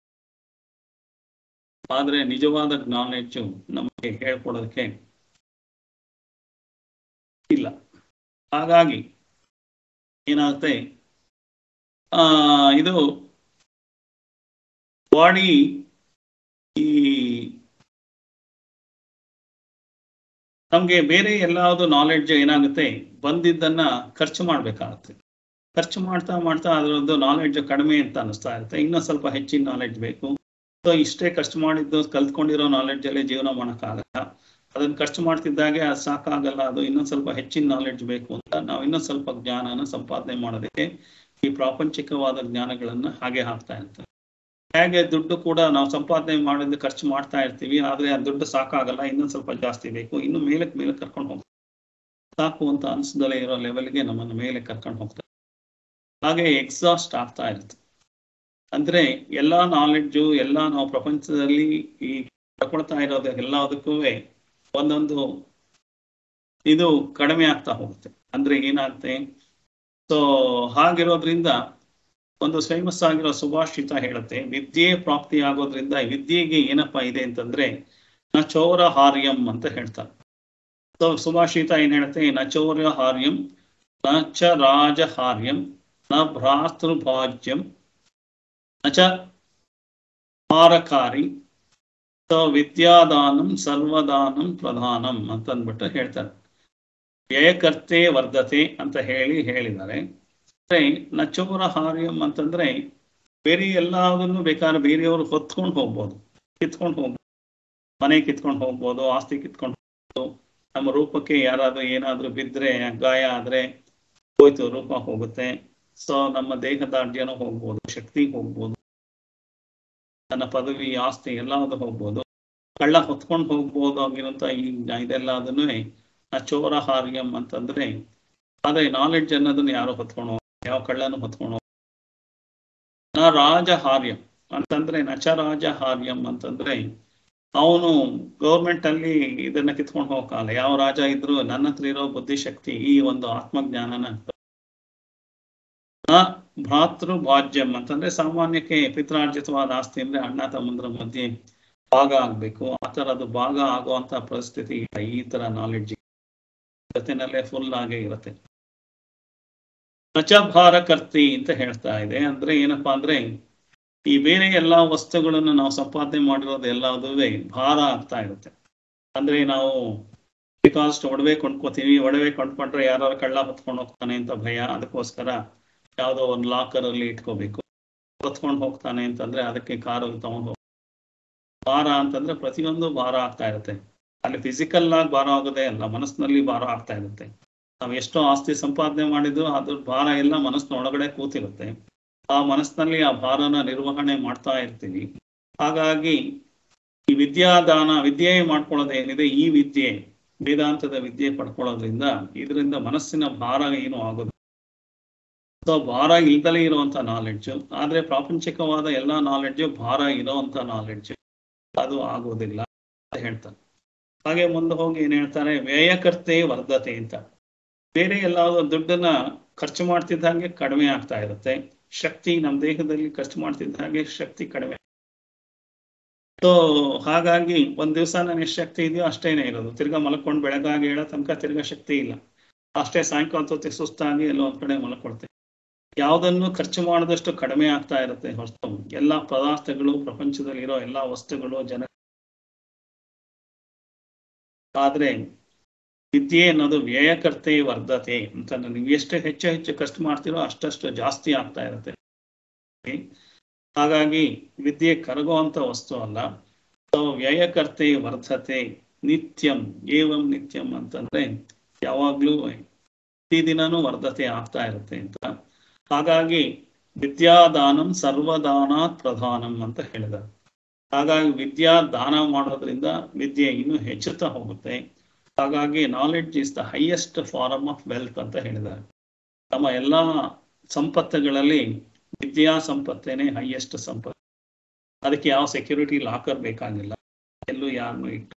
ಆದ್ರೆ ನಿಜವಾದ ನಾಲೆಡ್ಜು ನಮಗೆ ಹೇಳ್ಕೊಡೋದಕ್ಕೆ ಇಲ್ಲ ಹಾಗಾಗಿ ಏನಾಗುತ್ತೆ ಆ ಇದು ಬಾಡಿ ಈ ನಮ್ಗೆ ಬೇರೆ ಎಲ್ಲಾವುದು ನಾಲೆಡ್ಜ್ ಏನಾಗುತ್ತೆ ಬಂದಿದ್ದನ್ನ ಖರ್ಚು ಮಾಡ್ಬೇಕಾಗತ್ತೆ ಖರ್ಚು ಮಾಡ್ತಾ ಮಾಡ್ತಾ ಅದರದ್ದು ನಾಲೆಡ್ಜ್ ಕಡಿಮೆ ಅಂತ ಅನಿಸ್ತಾ ಇರುತ್ತೆ ಇನ್ನೂ ಸ್ವಲ್ಪ ಹೆಚ್ಚಿನ ನಾಲೆಡ್ಜ್ ಬೇಕು ಸೊ ಇಷ್ಟೇ ಖರ್ಚು ಮಾಡಿದ್ದು ಕಲ್ತ್ಕೊಂಡಿರೋ ನಾಲೆಡ್ಜ್ ಅಲ್ಲೇ ಜೀವನ ಮಾಡೋಕ್ಕಾಗಲ್ಲ ಅದನ್ನ ಖರ್ಚು ಮಾಡ್ತಿದ್ದಾಗೆ ಅದು ಸಾಕಾಗಲ್ಲ ಅದು ಇನ್ನೊಂದು ಸ್ವಲ್ಪ ಹೆಚ್ಚಿನ ನಾಲೆಡ್ಜ್ ಬೇಕು ಅಂತ ನಾವು ಇನ್ನೊಂದು ಸ್ವಲ್ಪ ಜ್ಞಾನನ ಸಂಪಾದನೆ ಮಾಡೋದಕ್ಕೆ ಈ ಪ್ರಾಪಂಚಿಕವಾದ ಜ್ಞಾನಗಳನ್ನ ಹಾಗೆ ಹಾಕ್ತಾ ಇರ್ತಾರೆ ಹೇಗೆ ದುಡ್ಡು ಕೂಡ ನಾವು ಸಂಪಾದನೆ ಮಾಡಿದ್ದು ಖರ್ಚು ಮಾಡ್ತಾ ಇರ್ತೀವಿ ಆದ್ರೆ ಆ ದುಡ್ಡು ಸಾಕಾಗಲ್ಲ ಇನ್ನೊಂದು ಸ್ವಲ್ಪ ಜಾಸ್ತಿ ಬೇಕು ಇನ್ನು ಮೇಲಕ್ಕೆ ಮೇಲೆ ಕರ್ಕೊಂಡು ಹೋಗ್ತಾರೆ ಸಾಕು ಅಂತ ಅನ್ಸದಲ್ಲೇ ಇರೋ ಲೆವೆಲ್ಗೆ ನಮ್ಮನ್ನು ಮೇಲೆ ಕರ್ಕೊಂಡು ಹೋಗ್ತಾರೆ ಹಾಗೆ ಎಕ್ಸಾಸ್ಟ್ ಆಗ್ತಾ ಇರುತ್ತೆ ಅಂದ್ರೆ ಎಲ್ಲಾ ನಾಲೆಡ್ಜು ಎಲ್ಲ ನಾವು ಪ್ರಪಂಚದಲ್ಲಿ ಈ ತಗೊಳ್ತಾ ಇರೋದು ಎಲ್ಲದಕ್ಕೂ ಒಂದೊಂದು ಇದು ಕಡಿಮೆ ಆಗ್ತಾ ಹೋಗುತ್ತೆ ಅಂದ್ರೆ ಏನಾಗುತ್ತೆ ಸೊ ಹಾಗಿರೋದ್ರಿಂದ ಒಂದು ಫೇಮಸ್ ಆಗಿರೋ ಸುಭಾಷಿತ ಹೇಳುತ್ತೆ ವಿದ್ಯೆ ಪ್ರಾಪ್ತಿ ಆಗೋದ್ರಿಂದ ವಿದ್ಯೆಗೆ ಏನಪ್ಪಾ ಇದೆ ಅಂತಂದ್ರೆ ನ ಚೌರ ಹಾರ್ಯಂ ಅಂತ ಹೇಳ್ತಾರೆ ಸೊ ಸುಭಾಷಿತ ಏನ್ ಹೇಳುತ್ತೆ ನ ಚೌರ ಹಾರ್ಯಂ ನ ಚ ರಾಜಹಾರ್ಯಂ ನ ಭ್ರಾತೃಭಾಜ್ಯಂ ನ ಚ ಮಾರಕಾರಿ ಸೊ ವಿದ್ಯಾದಾನಂ ಸರ್ವದಾನಂ ಪ್ರಧಾನಂ ಅಂತ ಅಂದ್ಬಿಟ್ಟು ಹೇಳ್ತಾರೆ ವ್ಯಯಕರ್ತೆ ವರ್ಧತೆ ಅಂತ ಹೇಳಿ ಹೇಳಿದ್ದಾರೆ ಅಂದ್ರೆ ನಚೋರ ಹಾರ್ಯಂ ಅಂತಂದ್ರೆ ಬೇರೆ ಎಲ್ಲದನ್ನು ಬೇಕಾದ್ರೆ ಬೇರೆಯವರು ಹೊತ್ಕೊಂಡು ಹೋಗ್ಬೋದು ಕಿತ್ಕೊಂಡು ಹೋಗ್ಬೋದು ಮನೆ ಕಿತ್ಕೊಂಡು ಹೋಗ್ಬೋದು ಆಸ್ತಿ ಕಿತ್ಕೊಂಡು ಹೋಗ್ಬೋದು ನಮ್ಮ ರೂಪಕ್ಕೆ ಯಾರಾದ್ರೂ ಏನಾದ್ರೂ ಬಿದ್ರೆ ಗಾಯ ಆದ್ರೆ ಹೋಯ್ತು ರೂಪ ಹೋಗುತ್ತೆ ಸೊ ನಮ್ಮ ದೇಹದಾಢ್ಯನೂ ಹೋಗ್ಬೋದು ಶಕ್ತಿ ಹೋಗ್ಬೋದು ನನ್ನ ಪದವಿ ಆಸ್ತಿ ಎಲ್ಲಾದ್ರು ಹೋಗ್ಬೋದು ಕಳ್ಳ ಹೊತ್ಕೊಂಡು ಹೋಗ್ಬೋದು ಆಗಿರೋಂಥ ಈ ಇದೆಲ್ಲ ಅದನ್ನು ಚೋರ ಹಾರ್ಯಂ ಅಂತಂದ್ರೆ ಆದ್ರೆ ನಾಲೆಡ್ಜ್ ಅನ್ನೋದನ್ನ ಯಾರು ಹೊತ್ಕೊಂಡು ಹೋಗ್- ಯಾವ ಕಳ್ಳನು ಹೊತ್ಕೊಂಡು ಹೋಗ್- ನ ರಾಜಹಾರ್ಯಂ ಅಂತಂದ್ರೆ ನಚ ರಾಜಹಾರ್ಯಂ ಅಂತಂದ್ರೆ ಅವನು ಗೌರ್ಮೆಂಟ್ ಅಲ್ಲಿ ಇದನ್ನ ಕಿತ್ಕೊಂಡು ಹೋಗಲ್ಲ ಯಾವ ರಾಜ ಇದ್ರು ನನ್ನ ಹತ್ರ ಇರೋ ಬುದ್ಧಿಶಕ್ತಿ ಈ ಒಂದು ಆತ್ಮಜ್ಞಾನನ ನ ಭ್ರಾತೃ ಭಾಜ್ಯಂ ಅಂತಂದ್ರೆ ಸಾಮಾನ್ಯಕ್ಕೆ ಪಿತ್ರಾರ್ಜಿತವಾದ ಆಸ್ತಿ ಅಂದ್ರೆ ಅಣ್ಣ ತಮ್ಮಂದ್ರ ಮಧ್ಯೆ ಭಾಗ ಆಗ್ಬೇಕು ಆ ತರ ಅದು ಭಾಗ ಆಗುವಂತ ಪರಿಸ್ಥಿತಿ ಇಲ್ಲ ಈ ತರ ನಾಲೆಡ್ಜ್ ಜೊತೆನಲ್ಲೇ ಫುಲ್ ಆಗೇ ಇರುತ್ತೆ ರಚಭಾರಕರ್ತಿ ಅಂತ ಹೇಳ್ತಾ ಇದೆ ಅಂದ್ರೆ ಏನಪ್ಪಾ ಅಂದ್ರೆ ಈ ಬೇರೆ ಎಲ್ಲಾ ವಸ್ತುಗಳನ್ನು ನಾವು ಸಂಪಾದನೆ ಮಾಡಿರೋದು ಎಲ್ಲದುವೆ ಭಾರ ಆಗ್ತಾ ಇರುತ್ತೆ ಅಂದ್ರೆ ನಾವು ಬಿಕಾಸ್ ಒಡವೆ ಕೊಂಡ್ಕೋತೀವಿ ಒಡವೆ ಕೊಂಡ್ಕೊಂಡ್ರೆ ಯಾರು ಕಳ್ಳ ಹೊತ್ಕೊಂಡು ಹೋಗ್ತಾನೆ ಅಂತ ಭಯ ಅದಕ್ಕೋಸ್ಕರ ಯಾವುದೋ ಒಂದು ಲಾಕರ್ ಅಲ್ಲಿ ಇಟ್ಕೋಬೇಕು ಹೊತ್ಕೊಂಡು ಹೋಗ್ತಾನೆ ಅಂತಂದ್ರೆ ಅದಕ್ಕೆ ಕಾರಲ್ಲಿ ತಗೊಂಡು ಹೋಗ್ ಭಾರ ಅಂತಂದ್ರೆ ಪ್ರತಿಯೊಂದು ಭಾರ ಆಗ್ತಾ ಇರುತ್ತೆ ಅಲ್ಲಿ ಫಿಸಿಕಲ್ ಆಗಿ ಭಾರ ಆಗೋದೇ ಅಲ್ಲ ಮನಸ್ಸಿನಲ್ಲಿ ಭಾರ ಆಗ್ತಾ ಇರುತ್ತೆ ನಾವು ಎಷ್ಟೋ ಆಸ್ತಿ ಸಂಪಾದನೆ ಮಾಡಿದ್ರು ಅದ್ರ ಭಾರ ಎಲ್ಲ ಮನಸ್ಸಿನ ಒಳಗಡೆ ಕೂತಿರುತ್ತೆ ಆ ಮನಸ್ಸಿನಲ್ಲಿ ಆ ಭಾರನ ನಿರ್ವಹಣೆ ಮಾಡ್ತಾ ಇರ್ತೀವಿ ಹಾಗಾಗಿ ಈ ವಿದ್ಯಾದಾನ ವಿದ್ಯೆ ಮಾಡ್ಕೊಳ್ಳೋದು ಏನಿದೆ ಈ ವಿದ್ಯೆ ವೇದಾಂತದ ವಿದ್ಯೆ ಪಡ್ಕೊಳ್ಳೋದ್ರಿಂದ ಇದರಿಂದ ಮನಸ್ಸಿನ ಭಾರ ಏನು ಆಗೋದು ಸೊ ಭಾರ ಇಲ್ದಲೇ ಇರುವಂತ ನಾಲೆಡ್ಜ್ ಆದ್ರೆ ಪ್ರಾಪಂಚಿಕವಾದ ಎಲ್ಲಾ ನಾಲೆಡ್ಜು ಭಾರ ಇರೋವಂತ ನಾಲೆಡ್ಜ್ ಅದು ಆಗೋದಿಲ್ಲ ಅಂತ ಹೇಳ್ತಾರೆ ಹಾಗೆ ಮುಂದೆ ಹೋಗಿ ಏನ್ ಹೇಳ್ತಾರೆ ವ್ಯಯಕರ್ತೆ ವರ್ಧತೆ ಅಂತ ಬೇರೆ ಎಲ್ಲಾದ್ರು ದುಡ್ಡನ್ನ ಖರ್ಚು ಮಾಡ್ತಿದ್ದ ಹಾಗೆ ಕಡಿಮೆ ಆಗ್ತಾ ಇರುತ್ತೆ ಶಕ್ತಿ ನಮ್ಮ ದೇಹದಲ್ಲಿ ಖರ್ಚು ಮಾಡ್ತಿದ್ದ ಹಾಗೆ ಶಕ್ತಿ ಕಡಿಮೆ ಸೊ ಹಾಗಾಗಿ ಒಂದ್ ದಿವಸ ನಾನು ಎಷ್ಟು ಶಕ್ತಿ ಇದೆಯೋ ಅಷ್ಟೇನೆ ಇರೋದು ತಿರ್ಗಾ ಮಲ್ಕೊಂಡು ಬೆಳಗಾಗಿ ಹೇಳೋ ತನಕ ತಿರ್ಗಾ ಶಕ್ತಿ ಇಲ್ಲ ಅಷ್ಟೇ ಸಾಯಂಕಾಲ ಹೊತ್ತಿಗೆ ಸುಸ್ತಾಗಿ ಎಲ್ಲೋ ಒಂದ್ ಕಡೆ ಮಲ್ಕೊಳ್ತೇವೆ ಯಾವುದನ್ನು ಖರ್ಚು ಮಾಡಿದಷ್ಟು ಕಡಿಮೆ ಆಗ್ತಾ ಇರುತ್ತೆ ಹೊರತು ಎಲ್ಲಾ ಪದಾರ್ಥಗಳು ಪ್ರಪಂಚದಲ್ಲಿರೋ ಎಲ್ಲಾ ವಸ್ತುಗಳು ಜನ ಆದ್ರೆ ವಿದ್ಯೆ ಅನ್ನೋದು ವ್ಯಯಕರ್ತೆ ವರ್ಧತೆ ಅಂತ ನೀವು ಎಷ್ಟು ಹೆಚ್ಚು ಹೆಚ್ಚು ಖರ್ಚು ಮಾಡ್ತೀರೋ ಅಷ್ಟಷ್ಟು ಜಾಸ್ತಿ ಆಗ್ತಾ ಇರುತ್ತೆ ಹಾಗಾಗಿ ವಿದ್ಯೆ ಕರಗುವಂತ ವಸ್ತು ಅಲ್ಲ ಸೊ ವ್ಯಯಕರ್ತೆ ವರ್ಧತೆ ನಿತ್ಯಂ ಏವಂ ನಿತ್ಯಂ ಅಂತಂದ್ರೆ ಯಾವಾಗ್ಲೂ ಪ್ರತಿದಿನನೂ ವರ್ಧತೆ ಆಗ್ತಾ ಇರುತ್ತೆ ಅಂತ ಹಾಗಾಗಿ ವಿದ್ಯಾದಾನಂ ಸರ್ವದಾನಾತ್ ಪ್ರಧಾನಂ ಅಂತ ಹೇಳಿದ್ದಾರೆ ಹಾಗಾಗಿ ವಿದ್ಯಾ ದಾನ ಮಾಡೋದ್ರಿಂದ ವಿದ್ಯೆ ಇನ್ನೂ ಹೆಚ್ಚುತ್ತಾ ಹೋಗುತ್ತೆ ಹಾಗಾಗಿ knowledge is the highest form of wealth ಅಂತ ಹೇಳಿದ್ದಾರೆ ನಮ್ಮ ಎಲ್ಲ ಸಂಪತ್ತುಗಳಲ್ಲಿ ವಿದ್ಯಾ ಸಂಪತ್ತೇನೆ ಹೈಯೆಸ್ಟ್ ಸಂಪತ್ತು ಅದಕ್ಕೆ ಯಾವ ಸೆಕ್ಯೂರಿಟಿ ಲಾಕರ್ ಬೇಕಾಗಿಲ್ಲ ಎಲ್ಲೂ ಯಾರನ್ನು ಇಟ್ಟು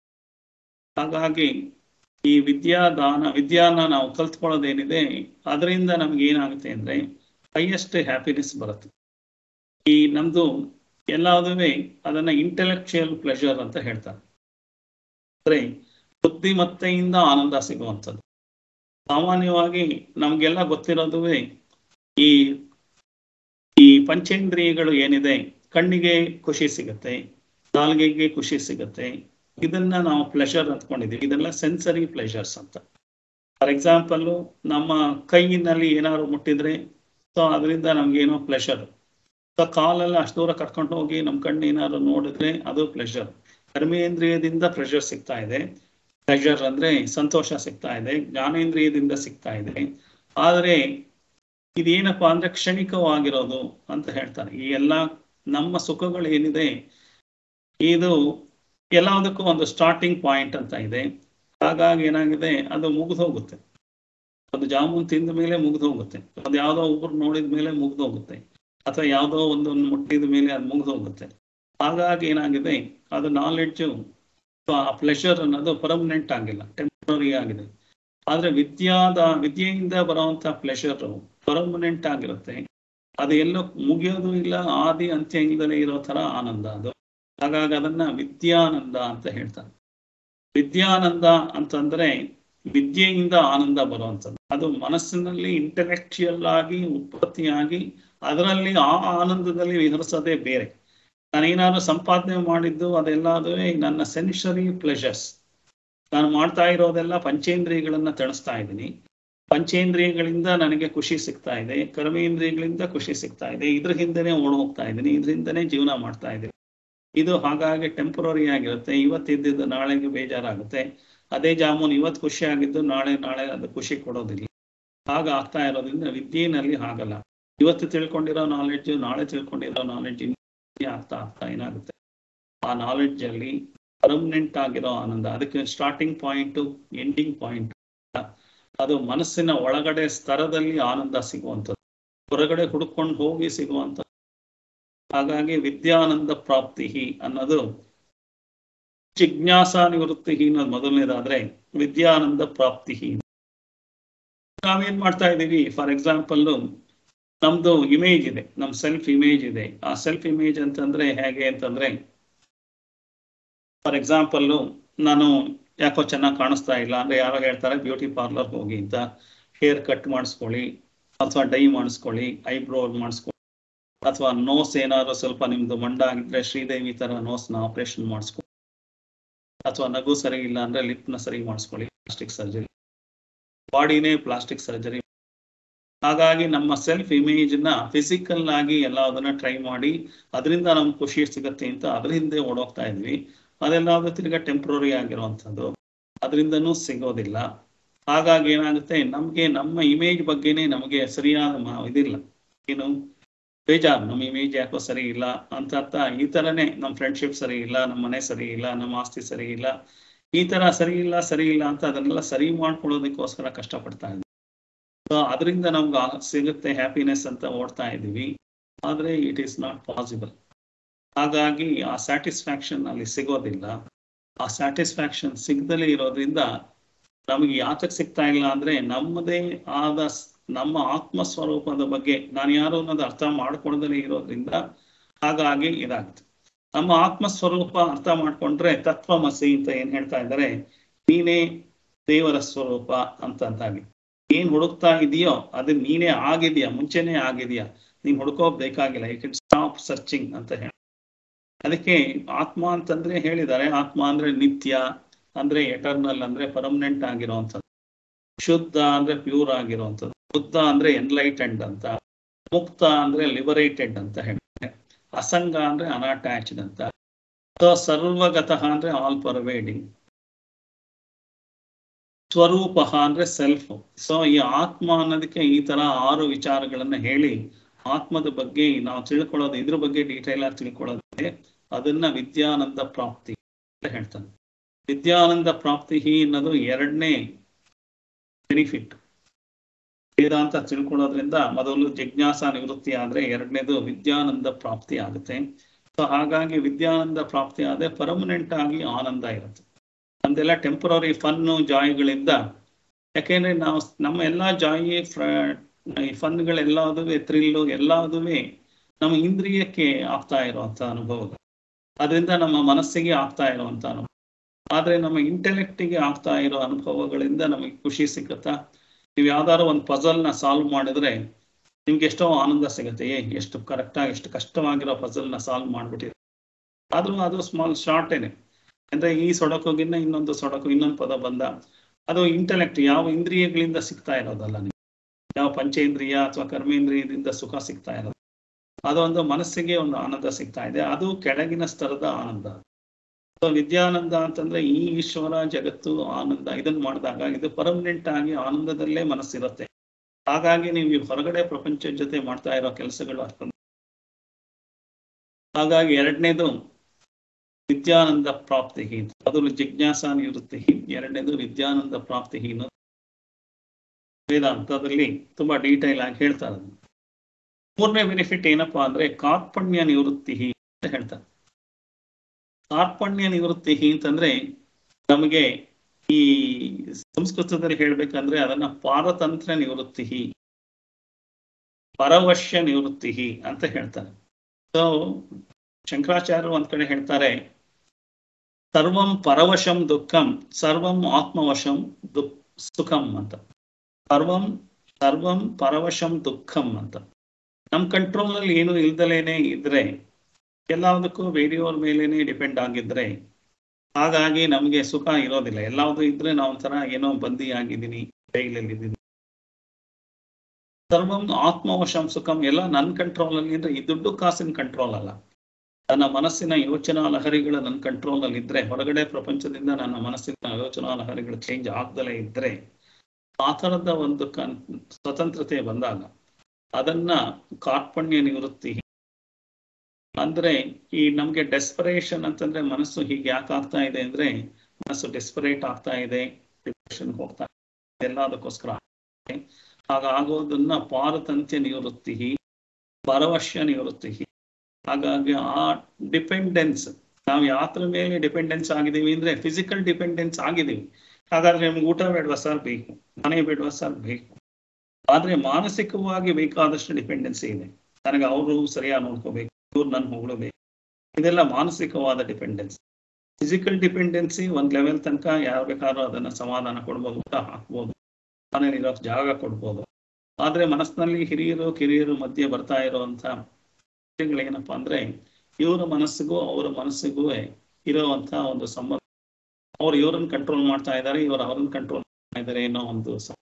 ಹಾಗಾಗಿ ಈ ವಿದ್ಯಾದಾನ ವಿದ್ಯಾನ ನಾವು ಕಲ್ತ್ಕೊಳ್ಳೋದೇನಿದೆ ಅದರಿಂದ ನಮ್ಗೆ ಏನಾಗುತ್ತೆ ಅಂದ್ರೆ ಹೈಯೆಸ್ಟ್ ಹ್ಯಾಪಿನೆಸ್ ಬರುತ್ತೆ ಈ ನಮ್ದು ಎಲ್ಲಾದುವೆ ಅದನ್ನ ಇಂಟೆಲೆಕ್ಚುಯಲ್ ಪ್ಲೆಷರ್ ಅಂತ ಹೇಳ್ತಾರೆ ಅಂದ್ರೆ ಬುದ್ಧಿಮತ್ತೆಯಿಂದ ಆನಂದ ಸಿಗುವಂಥದ್ದು ಸಾಮಾನ್ಯವಾಗಿ ನಮ್ಗೆಲ್ಲ ಗೊತ್ತಿರೋದುವೆ ಈ ಈ ಪಂಚೇಂದ್ರಿಯಗಳು ಏನಿದೆ ಕಣ್ಣಿಗೆ ಖುಷಿ ಸಿಗುತ್ತೆ ನಾಲ್ಗೆಗೆ ಖುಷಿ ಸಿಗುತ್ತೆ ಇದನ್ನ ನಾವು ಪ್ಲೆಷರ್ ಅಂದ್ಕೊಂಡಿದೀವಿ ಇದೆಲ್ಲ ಸೆನ್ಸರಿ ಪ್ಲೆಷರ್ಸ್ ಅಂತ ಫಾರ್ ಎಕ್ಸಾಂಪಲ್ ನಮ್ಮ ಕೈಯಿನಲ್ಲಿ ಏನಾದ್ರು ಮುಟ್ಟಿದ್ರೆ ಸೊ ಅದರಿಂದ ನಮ್ಗೇನೋ ಪ್ಲೆಷರ್ ಸೊ ಕಾಲೆಲ್ಲ ಅಷ್ಟು ದೂರ ಕರ್ಕೊಂಡು ಹೋಗಿ ನಮ್ಮ ಕಣ್ಣು ಏನಾದ್ರು ನೋಡಿದ್ರೆ ಅದು ಪ್ಲೆಷರ್ ಕರ್ಮೇಂದ್ರಿಯದಿಂದ ಪ್ರೆಷರ್ ಸಿಗ್ತಾ ಇದೆ ಪ್ಲೆಷರ್ ಅಂದ್ರೆ ಸಂತೋಷ ಸಿಗ್ತಾ ಇದೆ ಜ್ಞಾನೇಂದ್ರಿಯದಿಂದ ಸಿಗ್ತಾ ಇದೆ ಆದರೆ ಇದೇನಪ್ಪಾ ಅಂದ್ರೆ ಕ್ಷಣಿಕವಾಗಿರೋದು ಅಂತ ಹೇಳ್ತಾರೆ ಈ ಎಲ್ಲ ನಮ್ಮ ಸುಖಗಳು ಏನಿದೆ ಇದು ಎಲ್ಲದಕ್ಕೂ ಒಂದು ಸ್ಟಾರ್ಟಿಂಗ್ ಪಾಯಿಂಟ್ ಅಂತ ಇದೆ ಹಾಗಾಗಿ ಏನಾಗಿದೆ ಅದು ಮುಗಿದು ಹೋಗುತ್ತೆ ಅದು ಜಾಮೂನ್ ತಿಂದ ಮೇಲೆ ಮುಗಿದು ಹೋಗುತ್ತೆ ಅದು ಯಾವುದೋ ಒಬ್ರು ನೋಡಿದ ಮೇಲೆ ಮುಗಿದು ಹೋಗುತ್ತೆ ಅಥವಾ ಯಾವುದೋ ಒಂದು ಮುಟ್ಟಿದ ಮೇಲೆ ಅದು ಮುಗಿದು ಹೋಗುತ್ತೆ ಹಾಗಾಗಿ ಏನಾಗಿದೆ ಅದು ನಾಲೆಡ್ಜು ಆ ಪ್ಲೆಷರ್ ಅನ್ನೋದು ಪರ್ಮನೆಂಟ್ ಆಗಿಲ್ಲ ಟೆಂಪ್ರರಿ ಆಗಿದೆ ಆದ್ರೆ ವಿದ್ಯಾದ ವಿದ್ಯೆಯಿಂದ ಬರುವಂತ ಪ್ಲೆಷರ್ ಪರ್ಮನೆಂಟ್ ಆಗಿರುತ್ತೆ ಅದು ಎಲ್ಲೋ ಮುಗಿಯೋದು ಇಲ್ಲ ಆದಿ ಅಂತ್ಯ ಇಲ್ಲದೆ ಇರೋ ತರ ಆನಂದ ಅದು ಹಾಗಾಗಿ ಅದನ್ನ ವಿದ್ಯಾನಂದ ಅಂತ ಹೇಳ್ತಾರೆ ವಿದ್ಯಾನಂದ ಅಂತಂದ್ರೆ ವಿದ್ಯೆಯಿಂದ ಆನಂದ ಬರುವಂಥದ್ದು ಅದು ಮನಸ್ಸಿನಲ್ಲಿ ಇಂಟೆಲೆಕ್ಚುಯಲ್ ಆಗಿ ಉತ್ಪತ್ತಿಯಾಗಿ ಅದರಲ್ಲಿ ಆ ಆನಂದದಲ್ಲಿ ವಿಹರಿಸೋದೇ ಬೇರೆ ನಾನೇನಾದ್ರು ಸಂಪಾದನೆ ಮಾಡಿದ್ದು ಅದೆಲ್ಲದುವೆ ನನ್ನ ಸೆನ್ಷರಿ ಪ್ಲೆಷರ್ಸ್ ನಾನು ಮಾಡ್ತಾ ಇರೋದೆಲ್ಲ ಪಂಚೇಂದ್ರಿಯಗಳನ್ನ ತಣಿಸ್ತಾ ಇದ್ದೀನಿ ಪಂಚೇಂದ್ರಿಯಗಳಿಂದ ನನಗೆ ಖುಷಿ ಸಿಗ್ತಾ ಇದೆ ಕರ್ಮೇಂದ್ರಿಯಗಳಿಂದ ಖುಷಿ ಸಿಗ್ತಾ ಇದೆ ಇದ್ರ ಹಿಂದೆನೆ ಓಡ್ ಹೋಗ್ತಾ ಇದ್ದೀನಿ ಇದ್ರಿಂದನೇ ಜೀವನ ಮಾಡ್ತಾ ಇದ್ದೀನಿ ಇದು ಹಾಗಾಗಿ ಟೆಂಪರರಿ ಆಗಿರುತ್ತೆ ಇವತ್ತಿದ್ದು ನಾಳೆಗೆ ಬೇಜಾರಾಗುತ್ತೆ ಅದೇ ಜಾಮೂನ್ ಇವತ್ತು ಖುಷಿ ಆಗಿದ್ದು ನಾಳೆ ನಾಳೆ ಅದು ಖುಷಿ ಕೊಡೋದಿಲ್ಲ ಹಾಗ ಆಗ್ತಾ ಇರೋದ್ರಿಂದ ವಿದ್ಯೆನಲ್ಲಿ ಹಾಗಲ್ಲ ಇವತ್ತು ತಿಳ್ಕೊಂಡಿರೋ ನಾಲೆಡ್ಜ್ ನಾಳೆ ತಿಳ್ಕೊಂಡಿರೋ ನಾಲೆಡ್ಜ್ ಆಗ್ತಾ ಆಗ್ತಾ ಏನಾಗುತ್ತೆ ಆ ನಾಲೆಡ್ಜ್ ಅಲ್ಲಿ ಪರ್ಮನೆಂಟ್ ಆಗಿರೋ ಆನಂದ ಅದಕ್ಕೆ ಸ್ಟಾರ್ಟಿಂಗ್ ಪಾಯಿಂಟ್ ಎಂಡಿಂಗ್ ಪಾಯಿಂಟ್ ಅದು ಮನಸ್ಸಿನ ಒಳಗಡೆ ಸ್ತರದಲ್ಲಿ ಆನಂದ ಸಿಗುವಂಥದ್ದು ಹೊರಗಡೆ ಹುಡುಕೊಂಡು ಹೋಗಿ ಸಿಗುವಂಥದ್ದು ಹಾಗಾಗಿ ವಿದ್ಯಾನಂದ ಪ್ರಾಪ್ತಿ ಅನ್ನೋದು ಜಿಜ್ಞಾಸಾ ನಿವೃತ್ತಿ ಅನ್ನೋದು ಮೊದಲನೇದಾದ್ರೆ ವಿದ್ಯಾನಂದ ಪ್ರಾಪ್ತಿ ನಾವೇನ್ ಮಾಡ್ತಾ ಇದ್ದೀವಿ ಫಾರ್ ಎಕ್ಸಾಂಪಲ್ ನಮ್ದು ಇಮೇಜ್ ಇದೆ ನಮ್ ಸೆಲ್ಫ್ ಇಮೇಜ್ ಇದೆ ಆ ಸೆಲ್ಫ್ ಇಮೇಜ್ ಅಂತಂದ್ರೆ ಹೇಗೆ ಅಂತಂದ್ರೆ ಫಾರ್ ಎಕ್ಸಾಂಪಲ್ ನಾನು ಯಾಕೋ ಚೆನ್ನಾಗಿ ಕಾಣಿಸ್ತಾ ಇಲ್ಲ ಅಂದ್ರೆ ಯಾರೋ ಹೇಳ್ತಾರೆ ಬ್ಯೂಟಿ ಪಾರ್ಲರ್ ಹೋಗಿ ಅಂತ ಹೇರ್ ಕಟ್ ಮಾಡಿಸ್ಕೊಳ್ಳಿ ಅಥವಾ ಡೈ ಮಾಡಿಸ್ಕೊಳ್ಳಿ ಐಬ್ರೋ ಮಾಡಿಸ್ಕೊಳ್ಳಿ ಅಥವಾ ನೋಸ್ ಏನಾದ್ರು ಸ್ವಲ್ಪ ನಿಮ್ದು ಮಂಡ ಆಗಿದ್ರೆ ಶ್ರೀದೇವಿ ತರ ನೋಸ್ನ ಆಪರೇಷನ್ ಮಾಡಿಸ್ಕೊಳ್ಳಿ ಅಥವಾ ನಗು ಸರಿ ಇಲ್ಲ ಅಂದ್ರೆ ಲಿಪ್ನ ಸರಿ ಮಾಡಿಸ್ಕೊಳ್ಳಿ ಪ್ಲಾಸ್ಟಿಕ್ ಸರ್ಜರಿ ಬಾಡಿನೇ ಪ್ಲಾಸ್ಟಿಕ್ ಸರ್ಜರಿ ಹಾಗಾಗಿ ನಮ್ಮ ಸೆಲ್ಫ್ ಇಮೇಜ್ ನ ಫಿಸಿಕಲ್ ಆಗಿ ಎಲ್ಲ ಅದನ್ನ ಟ್ರೈ ಮಾಡಿ ಅದರಿಂದ ನಮ್ಗೆ ಖುಷಿ ಸಿಗತ್ತೆ ಅಂತ ಅದ್ರ ಹಿಂದೆ ಓಡೋಗ್ತಾ ಇದ್ವಿ ಅದೆಲ್ಲ ತಿರ್ಗಾ ಟೆಂಪ್ರರಿ ಆಗಿರುವಂಥದ್ದು ಅದರಿಂದನೂ ಸಿಗೋದಿಲ್ಲ ಹಾಗಾಗಿ ಏನಾಗುತ್ತೆ ನಮ್ಗೆ ನಮ್ಮ ಇಮೇಜ್ ಬಗ್ಗೆನೇ ನಮಗೆ ಸರಿಯಾದ ಮ- ಇದಿಲ್ಲ ಏನು ಬೇಜಾರು ನಮ್ಮ ಇಮೇಜ್ ಯಾಕೋ ಸರಿ ಇಲ್ಲ ಅಂತ ಅರ್ಥ ಈ ತರನೇ ನಮ್ಮ ಫ್ರೆಂಡ್ಶಿಪ್ ಸರಿ ಇಲ್ಲ ನಮ್ಮ ಮನೆ ಸರಿ ಇಲ್ಲ ನಮ್ಮ ಆಸ್ತಿ ಸರಿ ಇಲ್ಲ ಈ ತರ ಸರಿ ಇಲ್ಲ ಸರಿ ಇಲ್ಲ ಅಂತ ಅದನ್ನೆಲ್ಲ ಸರಿ ಮಾಡ್ಕೊಳ್ಳೋದಕ್ಕೋಸ್ಕರ ಕಷ್ಟಪಡ್ತಾ ಇದ್ವಿ ಸೊ ಅದರಿಂದ ನಮ್ಗೆ ಆ- ಸಿಗುತ್ತೆ ಹ್ಯಾಪಿನೆಸ್ ಅಂತ ಓಡ್ತಾ ಇದ್ದೀವಿ ಆದ್ರೆ ಇಟ್ ಈಸ್ ನಾಟ್ ಪಾಸಿಬಲ್ ಹಾಗಾಗಿ ಆ ಸ್ಯಾಟಿಸ್ಫ್ಯಾಕ್ಷನ್ ಅಲ್ಲಿ ಸಿಗೋದಿಲ್ಲ ಆ ಸ್ಯಾಟಿಸ್ಫ್ಯಾಕ್ಷನ್ ಸಿಗದಲೇ ಇರೋದ್ರಿಂದ ನಮಗೆ ಯಾತಕ್ಕೆ ಸಿಗ್ತಾ ಇಲ್ಲ ಅಂದ್ರೆ ನಮ್ಮದೇ ಆದ ಸ್- ನಮ್ಮ ಆತ್ಮ ಸ್ವರೂಪದ ಬಗ್ಗೆ ನಾನು ಯಾರು ಅನ್ನೋದು ಅರ್ಥ ಮಾಡ್ಕೊಳ್ದಲೇ ಇರೋದ್ರಿಂದ ಹಾಗಾಗಿ ಇದಾಗುತ್ತೆ ನಮ್ಮ ಆತ್ಮ ಸ್ವರೂಪ ಅರ್ಥ ಮಾಡ್ಕೊಂಡ್ರೆ ತತ್ವಮಸಿ ಅಂತ ಏನ್ ಹೇಳ್ತಾ ಇದ್ದಾರೆ ನೀನೇ ದೇವರ ಸ್ವರೂಪ ಅಂತ ಅಂತಾಗಿ ಏನ್ ಹುಡುಕ್ತಾ ಇದೆಯೋ ಅದು ನೀನೇ ಆಗಿದ್ಯಾ ಮುಂಚೆನೆ ಆಗಿದ್ಯಾ ನೀನ್ ಹುಡುಕೋಕ್ ಬೇಕಾಗಿಲ್ಲ ಯು ಕೆನ್ ಸ್ಟಾಪ್ ಸರ್ಚಿಂಗ್ ಅಂತ ಹೇಳಿ ಅದಕ್ಕೆ ಆತ್ಮ ಅಂತಂದ್ರೆ ಹೇಳಿದ್ದಾರೆ ಆತ್ಮ ಅಂದ್ರೆ ನಿತ್ಯ ಅಂದ್ರೆ ಎಟರ್ನಲ್ ಅಂದ್ರೆ ಪರ್ಮನೆಂಟ್ ಆಗಿರುವಂಥದ್ದು ಶುದ್ಧ ಅಂದ್ರೆ ಪ್ಯೂರ್ ಆಗಿರುವಂಥದ್ದು ಬುದ್ಧ ಅಂದ್ರೆ ಎನ್ಲೈಟೆಂಡ್ ಅಂತ ಮುಕ್ತ ಅಂದ್ರೆ ಲಿಬರೇಟೆಡ್ ಅಂತ ಹೇಳ್ತಾರೆ ಅಸಂಗ ಅಂದ್ರೆ ಅನಾಟ್ಯಾಚ್ಡ್ ಅಂತ ಸೊ ಸರ್ವಗತಃ ಅಂದ್ರೆ ಆಲ್ ಪರ್ವೇಡಿಂಗ್ ಸ್ವರೂಪ ಅಂದ್ರೆ ಸೆಲ್ಫ್ ಸೊ ಈ ಆತ್ಮ ಅನ್ನೋದಕ್ಕೆ ಈ ತರ ಆರು ವಿಚಾರಗಳನ್ನ ಹೇಳಿ ಆತ್ಮದ ಬಗ್ಗೆ ನಾವು ತಿಳ್ಕೊಳ್ಳೋದು ಇದ್ರ ಬಗ್ಗೆ ಡೀಟೇಲ್ ಆಗಿ ತಿಳ್ಕೊಳ್ಳೋದೇ ಅದನ್ನ ವಿದ್ಯಾನಂದ ಪ್ರಾಪ್ತಿ ಅಂತ ಹೇಳ್ತಾನೆ ವಿದ್ಯಾನಂದ ಪ್ರಾಪ್ತಿ ಅನ್ನೋದು ಎರಡನೇ ಬೆನಿಫಿಟ್ ವೇದಾಂತ ತಿಳ್ಕೊಳ್ಳೋದ್ರಿಂದ ಮೊದಲು ಜಿಜ್ಞಾಸ ನಿವೃತ್ತಿ ಆದ್ರೆ ಎರಡನೇದು ವಿದ್ಯಾನಂದ ಪ್ರಾಪ್ತಿ ಆಗುತ್ತೆ ಸೊ ಹಾಗಾಗಿ ವಿದ್ಯಾನಂದ ಪ್ರಾಪ್ತಿ ಆದ್ರೆ ಪರ್ಮನೆಂಟ್ ಆಗಿ ಆನಂದ ಇರುತ್ತೆ ನಮ್ದೆಲ್ಲ ಟೆಂಪರರಿ ಫನ್ನು ಜಾಯ್ಗಳಿಂದ ಯಾಕೆಂದ್ರೆ ನಾವು ನಮ್ಮ ಎಲ್ಲಾ ಜಾಯಿ ಈ ಫನ್ಗಳೆಲ್ಲದುವೆ ಥ್ರಿಲ್ಲು ಎಲ್ಲದುವೆ ನಮ್ಮ ಇಂದ್ರಿಯಕ್ಕೆ ಆಗ್ತಾ ಇರುವಂತ ಅನುಭವಗಳು ಅದರಿಂದ ನಮ್ಮ ಮನಸ್ಸಿಗೆ ಆಗ್ತಾ ಇರುವಂತ ಅನುಭವ ಆದ್ರೆ ನಮ್ಮ ಇಂಟೆಲೆಕ್ಟಿಗೆ ಆಗ್ತಾ ಇರೋ ಅನುಭವಗಳಿಂದ ನಮಗೆ ಖುಷಿ ಸಿಗುತ್ತಾ ನೀವು ಯಾವ್ದಾದ್ರು ಒಂದು ಪಜಲ್ನ ಸಾಲ್ವ್ ಮಾಡಿದ್ರೆ ನಿಮ್ಗೆ ಎಷ್ಟೋ ಆನಂದ ಸಿಗುತ್ತೆ ಏ ಎಷ್ಟು ಕರೆಕ್ಟಾಗಿ ಎಷ್ಟು ಕಷ್ಟವಾಗಿರೋ ಪಜಲ್ನ ಸಾಲ್ವ್ ಮಾಡ್ಬಿಟ್ಟಿದೆ ಆದ್ರೂ ಅದು ಸ್ಮಾಲ್ ಶಾರ್ಟೇನೆ ಅಂದ್ರೆ ಈ ಸೊಡಕೋಗಿನ್ನ ಇನ್ನೊಂದು ಸೊಡಕು ಇನ್ನೊಂದು ಪದ ಬಂದ ಅದು ಇಂಟೆಲೆಕ್ಟ್ ಯಾವ ಇಂದ್ರಿಯಗಳಿಂದ ಸಿಗ್ತಾ ಇರೋದಲ್ಲ ನಿಮ್ಗೆ ಯಾವ ಪಂಚೇಂದ್ರಿಯ ಅಥವಾ ಕರ್ಮೇಂದ್ರಿಯದಿಂದ ಸುಖ ಸಿಗ್ತಾ ಇರೋದು ಅದೊಂದು ಮನಸ್ಸಿಗೆ ಒಂದು ಆನಂದ ಸಿಗ್ತಾ ಇದೆ ಅದು ಕೆಳಗಿನ ಸ್ತರದ ಆನಂದ ಸೊ ವಿದ್ಯಾನಂದ ಅಂತಂದ್ರೆ ಈ ಈಶ್ವರ ಜಗತ್ತು ಆನಂದ ಇದನ್ನ ಮಾಡಿದಾಗ ಇದು ಪರ್ಮನೆಂಟ್ ಆಗಿ ಆನಂದದಲ್ಲೇ ಮನಸ್ಸಿರುತ್ತೆ ಹಾಗಾಗಿ ನೀವು ಈ ಹೊರಗಡೆ ಪ್ರಪಂಚದ ಜೊತೆ ಮಾಡ್ತಾ ಇರೋ ಕೆಲಸಗಳು ಅಷ್ಟೊಂದು ಹಾಗಾಗಿ ಎರಡನೇದು ವಿದ್ಯಾನಂದ ಪ್ರಾಪ್ತಿ ಅದು ಜಿಜ್ಞಾಸ ನಿವೃತ್ತಿ ಎರಡನೇದು ವಿದ್ಯಾನಂದ ಪ್ರಾಪ್ತಿ ಅನ್ನೋದು ವೇದಾಂತದಲ್ಲಿ ತುಂಬಾ ಡೀಟೈಲ್ ಆಗಿ ಹೇಳ್ತಾರೆ ಮೂರನೇ ಬೆನಿಫಿಟ್ ಏನಪ್ಪಾ ಅಂದ್ರೆ ಕಾರ್ಪಣ್ಯ ನಿವೃತ್ತಿ ಅಂತ ಹೇಳ್ತಾರೆ ಕಾರ್ಪಣ್ಯ ನಿವೃತ್ತಿ ಅಂತಂದ್ರೆ ನಮಗೆ ಈ ಸಂಸ್ಕೃತದಲ್ಲಿ ಹೇಳ್ಬೇಕಂದ್ರೆ ಅದನ್ನ ಪಾರತಂತ್ರ ನಿವೃತ್ತಿ ಪರವಶ್ಯ ನಿವೃತ್ತಿ ಅಂತ ಹೇಳ್ತಾರೆ ಸೊ ಶಂಕರಾಚಾರ್ಯರು ಒಂದ್ ಕಡೆ ಹೇಳ್ತಾರೆ ಸರ್ವಂ ಪರವಶಂ ದುಃಖಂ ಸರ್ವಂ ಆತ್ಮವಶಂ ದುಃಖ ಸುಖಂ ಅಂತ ಸರ್ವಂ ಸರ್ವಂ ಪರವಶಂ ದುಃಖಂ ಅಂತ ನಮ್ ಕಂಟ್ರೋಲ್ ನಲ್ಲಿ ಏನು ಇಲ್ದಲೇನೆ ಇದ್ರೆ ಎಲ್ಲದಕ್ಕೂ ಬೇರೆಯವ್ರ ಮೇಲೇನೆ ಡಿಪೆಂಡ್ ಆಗಿದ್ರೆ ಹಾಗಾಗಿ ನಮ್ಗೆ ಸುಖ ಇರೋದಿಲ್ಲ ಎಲ್ಲಾವುದು ಇದ್ರೆ ನಾವು ಒಂಥರ ಏನೋ ಬಂದಿ ಆಗಿದ್ದೀನಿ ಜೈಲಲ್ಲಿ ಇದ್ದೀನಿ ಸರ್ವಂ ಆತ್ಮವಶಂ ಸುಖಂ ಎಲ್ಲ ನನ್ನ ಕಂಟ್ರೋಲ್ ಅಲ್ಲಿ ಅಂದ್ರೆ ಈ ದುಡ್ಡು ಕಾಸಿನ ಕಂಟ್ರೋಲ್ ಅಲ್ಲ ನನ್ನ ಮನಸ್ಸಿನ ಯೋಚನಾ ಲಹರಿಗಳು ನನ್ನ ಕಂಟ್ರೋಲ್ ಅಲ್ಲಿ ಇದ್ರೆ ಹೊರಗಡೆ ಪ್ರಪಂಚದಿಂದ ನನ್ನ ಮನಸ್ಸಿನ ಯೋಚನಾ ಲಹರಿಗಳು ಚೇಂಜ್ ಆಗ್ದಲೇ ಇದ್ರೆ ಆ ಥರದ ಒಂದು ಕನ್ ಸ್ವತಂತ್ರತೆ ಬಂದಾಗ ಅದನ್ನ ಕಾರ್ಪಣ್ಯ ನಿವೃತ್ತಿ ಅಂದ್ರೆ ಈ ನಮ್ಗೆ ಡೆಸ್ಪರೇಷನ್ ಅಂತಂದ್ರೆ ಮನಸ್ಸು ಹೀಗೆ ಯಾಕೆ ಆಗ್ತಾ ಇದೆ ಅಂದ್ರೆ ಮನಸ್ಸು ಡೆಸ್ಪರೇಟ್ ಆಗ್ತಾ ಇದೆ ಡಿಪ್ರೆಷನ್ ಹೋಗ್ತಾ ಇದೆ ಎಲ್ಲದಕ್ಕೋಸ್ಕರ ಹಾಗಾಗೋದನ್ನ ಪಾರತಂತ್ಯ ನಿವೃತ್ತಿ ಪರವಶ್ಯ ನಿವೃತ್ತಿ ಹಾಗಾಗಿ ಆ ಡಿಪೆಂಡೆನ್ಸ್ ನಾವು ಯಾತ್ರ ಮೇಲೆ ಡಿಪೆಂಡೆನ್ಸ್ ಆಗಿದ್ದೀವಿ ಅಂದ್ರೆ ಫಿಸಿಕಲ್ ಡಿಪೆಂಡೆನ್ಸ್ ಆಗಿದ್ದೀವಿ ಹಾಗಾದ್ರೆ ನಿಮ್ಗೆ ಊಟ ಬೇಡವಾ ಸರ್ ಬೇಕು ಮನೆ ಬೇಡವಾ ಸರ್ ಬೇಕು ಆದ್ರೆ ಮಾನಸಿಕವಾಗಿ ಬೇಕಾದಷ್ಟು ಡಿಪೆಂಡೆನ್ಸಿ ಇದೆ ನನಗೆ ಅವರು ಸರಿಯಾಗಿ ನೋಡ್ಕೋಬೇಕು ಇವ್ರು ನನ್ನ ಹೊಗಳಬೇಕು ಇದೆಲ್ಲ ಮಾನಸಿಕವಾದ ಡಿಪೆಂಡೆನ್ಸಿ ಫಿಸಿಕಲ್ ಡಿಪೆಂಡೆನ್ಸಿ ಒಂದ್ ಲೆವೆಲ್ ತನಕ ಯಾರು ಬೇಕಾದ್ರೂ ಅದನ್ನ ಸಮಾಧಾನ ಕೊಡ್ಬೋದು ಊಟ ಹಾಕ್ಬೋದು ಮನೇಲಿ ಇರೋಕ್ ಜಾಗ ಕೊಡ್ಬೋದು ಆದ್ರೆ ಮನಸ್ಸಿನಲ್ಲಿ ಹಿರಿಯರು ಕಿರಿಯರು ಮಧ್ಯೆ ಬರ್ತಾ ಇರುವಂತ ಏನಪ್ಪಾ ಅಂದ್ರೆ ಇವರ ಮನಸ್ಸಿಗೂ ಅವರ ಮನಸ್ಸಿಗೂ ಇರುವಂತ ಒಂದು ಸಂಬಂಧ ಅವ್ರು ಇವ್ರನ್ನ ಕಂಟ್ರೋಲ್ ಮಾಡ್ತಾ ಇದ್ದಾರೆ ಇವರು ಅವ್ರನ್ನ ಕಂಟ್ರೋಲ್ ಮಾಡ್ತಾ ಇದ್ದಾರೆ ಅನ್ನೋ ಒಂದು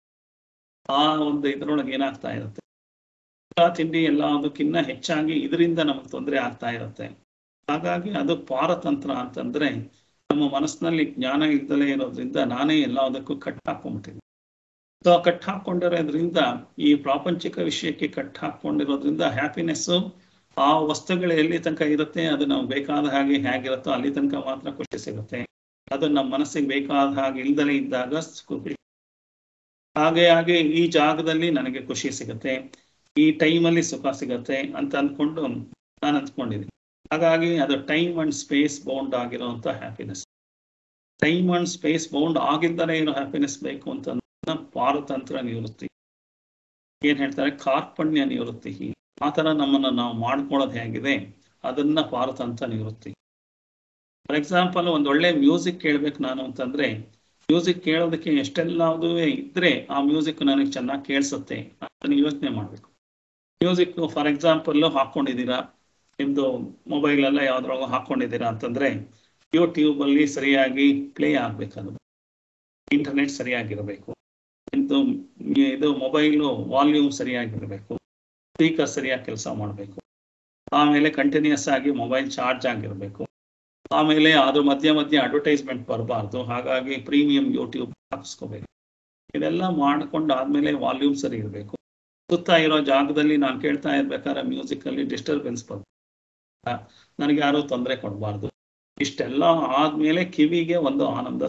ಆ ಒಂದು ಇದ್ರೊಳಗೆ ಏನಾಗ್ತಾ ಇರುತ್ತೆ ತಿಂಡಿ ಎಲ್ಲ ಅದಕ್ಕಿನ್ನ ಹೆಚ್ಚಾಗಿ ಇದರಿಂದ ನಮಗೆ ತೊಂದರೆ ಆಗ್ತಾ ಇರುತ್ತೆ ಹಾಗಾಗಿ ಅದು ಪಾರತಂತ್ರ ಅಂತಂದ್ರೆ ನಮ್ಮ ಮನಸ್ಸಿನಲ್ಲಿ ಜ್ಞಾನ ಇಲ್ದಲೇ ಇರೋದ್ರಿಂದ ನಾನೇ ಎಲ್ಲದಕ್ಕೂ ಕಟ್ ಹಾಕೊಂಡ್ಬಿಟ್ಟಿದ್ದೀನಿ ಸೊ ಕಟ್ ಹಾಕೊಂಡಿರೋದ್ರಿಂದ ಈ ಪ್ರಾಪಂಚಿಕ ವಿಷಯಕ್ಕೆ ಕಟ್ ಹಾಕೊಂಡಿರೋದ್ರಿಂದ ಹ್ಯಾಪಿನೆಸ್ಸು ಆ ವಸ್ತುಗಳು ಎಲ್ಲಿ ತನಕ ಇರುತ್ತೆ ಅದು ನಾವು ಬೇಕಾದ ಹಾಗೆ ಹೇಗಿರುತ್ತೋ ಅಲ್ಲಿ ತನಕ ಮಾತ್ರ ಖುಷಿ ಸಿಗುತ್ತೆ ಅದು ನಮ್ಮ ಮನಸ್ಸಿಗೆ ಬೇಕಾದ ಹಾಗೆ ಇಲ್ದಲೇ ಇದ್ದಾಗ ಖುಷಿ ಹಾಗೆ ಹಾಗೆ ಈ ಜಾಗದಲ್ಲಿ ನನಗೆ ಖುಷಿ ಸಿಗುತ್ತೆ ಈ ಟೈಮಲ್ಲಿ ಸುಖ ಸಿಗತ್ತೆ ಅಂತ ಅಂದ್ಕೊಂಡು ನಾನು ಅಂದ್ಕೊಂಡಿದ್ದೀನಿ ಹಾಗಾಗಿ ಅದು ಟೈಮ್ ಅಂಡ್ ಸ್ಪೇಸ್ ಬೌಂಡ್ ಆಗಿರುವಂತ happiness time and space bound ಆಗಿದ್ದಲೇ ಇರೋ ಹ್ಯಾಪಿನೆಸ್ ಬೇಕು ಅಂತ ಪಾರತಂತ್ರ ನಿವೃತ್ತಿ ಏನ್ ಹೇಳ್ತಾರೆ ಕಾರ್ಪಣ್ಯ ನಿವೃತ್ತಿ ಆ ತರ ನಮ್ಮನ್ನ ನಾವು ಮಾಡ್ಕೊಳ್ಳೋದು ಹೇಗಿದೆ ಅದನ್ನ ಪಾರತಂತ್ರ ನಿವೃತ್ತಿ ಫಾರ್ ಎಕ್ಸಾಂಪಲ್ ಒಂದ್ ಒಳ್ಳೆ ಮ್ಯೂಸಿಕ್ ಕೇಳ್ಬೇಕು ನಾನು ಅಂತಂದ್ರೆ ಮ್ಯೂಸಿಕ್ ಕೇಳೋದಕ್ಕೆ ಎಷ್ಟೆಲ್ಲದೂ ಇದ್ರೆ ಆ ಮ್ಯೂಸಿಕ್ ನನಗೆ ಚೆನ್ನಾಗಿ ಕೇಳಿಸುತ್ತೆ ಅದನ್ನ ಯೋಚನೆ ಮಾಡ್ಬೇಕು ಮ್ಯೂಸಿಕ್ ಫಾರ್ ಎಕ್ಸಾಂಪಲ್ ಹಾಕೊಂಡಿದ್ದೀರಾ ನಿಮ್ದು ಮೊಬೈಲ್ ಎಲ್ಲ ಯಾವ್ದ್ರೊಳಗ ಹಾಕೊಂಡಿದ್ದೀರಾ ಅಂತಂದ್ರೆ ಯೂಟ್ಯೂಬ್ ಅಲ್ಲಿ ಸರಿಯಾಗಿ ಪ್ಲೇ ಆಗ್ಬೇಕದು ಇಂಟರ್ನೆಟ್ ಸರಿಯಾಗಿರಬೇಕು ಇದು ಇದು ಮೊಬೈಲು ವಾಲ್ಯೂಮ್ ಸರಿಯಾಗಿರಬೇಕು ಸ್ಪೀಕರ್ ಸರಿಯಾಗಿ ಕೆಲಸ ಮಾಡಬೇಕು ಆಮೇಲೆ ಕಂಟಿನ್ಯೂಸ್ ಆಗಿ ಮೊಬೈಲ್ ಚಾರ್ಜ್ ಆಗಿರಬೇಕು ಆಮೇಲೆ ಅದ್ರ ಮಧ್ಯ ಮಧ್ಯ ಅಡ್ವರ್ಟೈಸ್ಮೆಂಟ್ ಬರಬಾರ್ದು ಹಾಗಾಗಿ ಪ್ರೀಮಿಯಂ ಯೂಟ್ಯೂಬ್ ಹಾಕಿಸ್ಕೋಬೇಕು ಇದೆಲ್ಲ ಮಾಡ್ಕೊಂಡು ಆದ್ಮೇಲೆ ವಾಲ್ಯೂಮ್ ಸರಿ ಇರಬೇಕು ಸುತ್ತ ಇರೋ ಜಾಗದಲ್ಲಿ ನಾನು ಕೇಳ್ತಾ ಇರ್ಬೇಕಾದ್ರೆ ಮ್ಯೂಸಿಕ್ ಅಲ್ಲಿ ಡಿಸ್ಟರ್ಬೆನ್ಸ್ ಬರ್ತದೆ ನನಗೆ ಯಾರು ತೊಂದರೆ ಕೊಡಬಾರ್ದು ಇಷ್ಟೆಲ್ಲ ಆದ್ಮೇಲೆ ಕಿವಿಗೆ ಒಂದು ಆನಂದ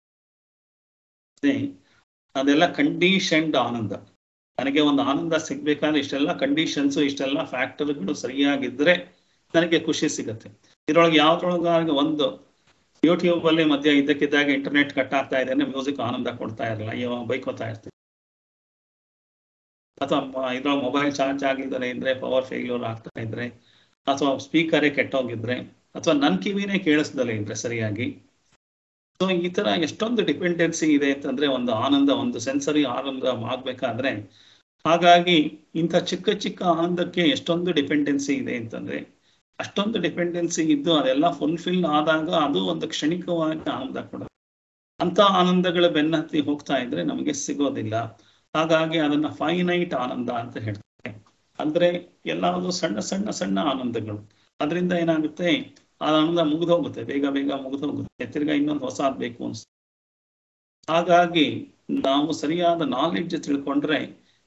ಅದೆಲ್ಲ ಕಂಡೀಷನ್ಡ್ ಆನಂದ ನನಗೆ ಒಂದು ಆನಂದ ಸಿಗ್ಬೇಕಾದ್ರೆ ಇಷ್ಟೆಲ್ಲ ಕಂಡೀಷನ್ಸ್ ಇಷ್ಟೆಲ್ಲ ಫ್ಯಾಕ್ಟರ್ಗಳು ಸರಿಯಾಗಿದ್ರೆ ನನಗೆ ಖುಷಿ ಸಿಗುತ್ತೆ ಇದ್ರೊಳಗೆ ಯಾವ್ದ್ರೊಳಗೆ ಒಂದು ಯೂಟ್ಯೂಬ್ ಅಲ್ಲಿ ಮಧ್ಯ ಇದ್ದಕ್ಕಿದ್ದಾಗ ಇಂಟರ್ನೆಟ್ ಕಟ್ ಆಗ್ತಾ ಇದೆ ಅಂದ್ರೆ ಮ್ಯೂಸಿಕ್ ಆನಂದ ಕೊಡ್ತಾ ಇರಲ್ಲ ಅಯ್ಯೋ ಬೈಕೋತಾ ಇರ್ತೀವಿ ಅಥವಾ ಇದ್ರೊಳಗೆ ಮೊಬೈಲ್ ಚಾರ್ಜ್ ಆಗಿದ್ದಾರೆ ಇದ್ರೆ ಪವರ್ ಫೇಲ್ಯೂರ್ ಆಗ್ತಾ ಇದ್ರೆ ಅಥವಾ ಸ್ಪೀಕರೇ ಕೆಟ್ಟೋಗಿದ್ರೆ ಅಥವಾ ನನ್ ಕಿವಿನೇ ಕೇಳಿಸ್ದಲೇ ಇದ್ರೆ ಸರಿಯಾಗಿ ಸೊ ಈ ತರ ಎಷ್ಟೊಂದು ಡಿಪೆಂಡೆನ್ಸಿ ಇದೆ ಅಂತಂದ್ರೆ ಒಂದು ಆನಂದ ಒಂದು ಸೆನ್ಸರಿ ಆನಂದ ಆಗ್ಬೇಕಾದ್ರೆ ಹಾಗಾಗಿ ಇಂಥ ಚಿಕ್ಕ ಚಿಕ್ಕ ಆನಂದಕ್ಕೆ ಎಷ್ಟೊಂದು ಡಿಪೆಂಡೆನ್ಸಿ ಇದೆ ಅಂತಂದ್ರೆ ಅಷ್ಟೊಂದು ಡಿಪೆಂಡೆನ್ಸಿ ಇದ್ದು ಅದೆಲ್ಲ ಫುಲ್ಫಿಲ್ ಆದಾಗ ಅದು ಒಂದು ಕ್ಷಣಿಕವಾಗಿ ಆನಂದ ಕೊಡುತ್ತೆ ಅಂತ ಆನಂದಗಳ ಬೆನ್ನತ್ತಿ ಹೋಗ್ತಾ ಇದ್ರೆ ನಮಗೆ ಸಿಗೋದಿಲ್ಲ ಹಾಗಾಗಿ ಅದನ್ನ ಫೈನೈಟ್ ಆನಂದ ಅಂತ ಹೇಳ್ತಾರೆ ಅಂದ್ರೆ ಎಲ್ಲಾವುದು ಸಣ್ಣ ಸಣ್ಣ ಸಣ್ಣ ಆನಂದಗಳು ಅದರಿಂದ ಏನಾಗುತ್ತೆ ಆ ಆನಂದ ಮುಗಿದೋಗುತ್ತೆ ಬೇಗ ಬೇಗ ಮುಗಿದೋಗುತ್ತೆ ತಿರ್ಗಾ ಇನ್ನೊಂದು ಹೊಸಾದ್ ಬೇಕು ಅನ್ಸುತ್ತೆ ಹಾಗಾಗಿ ನಾವು ಸರಿಯಾದ ನಾಲೆಡ್ಜ್ ತಿಳ್ಕೊಂಡ್ರೆ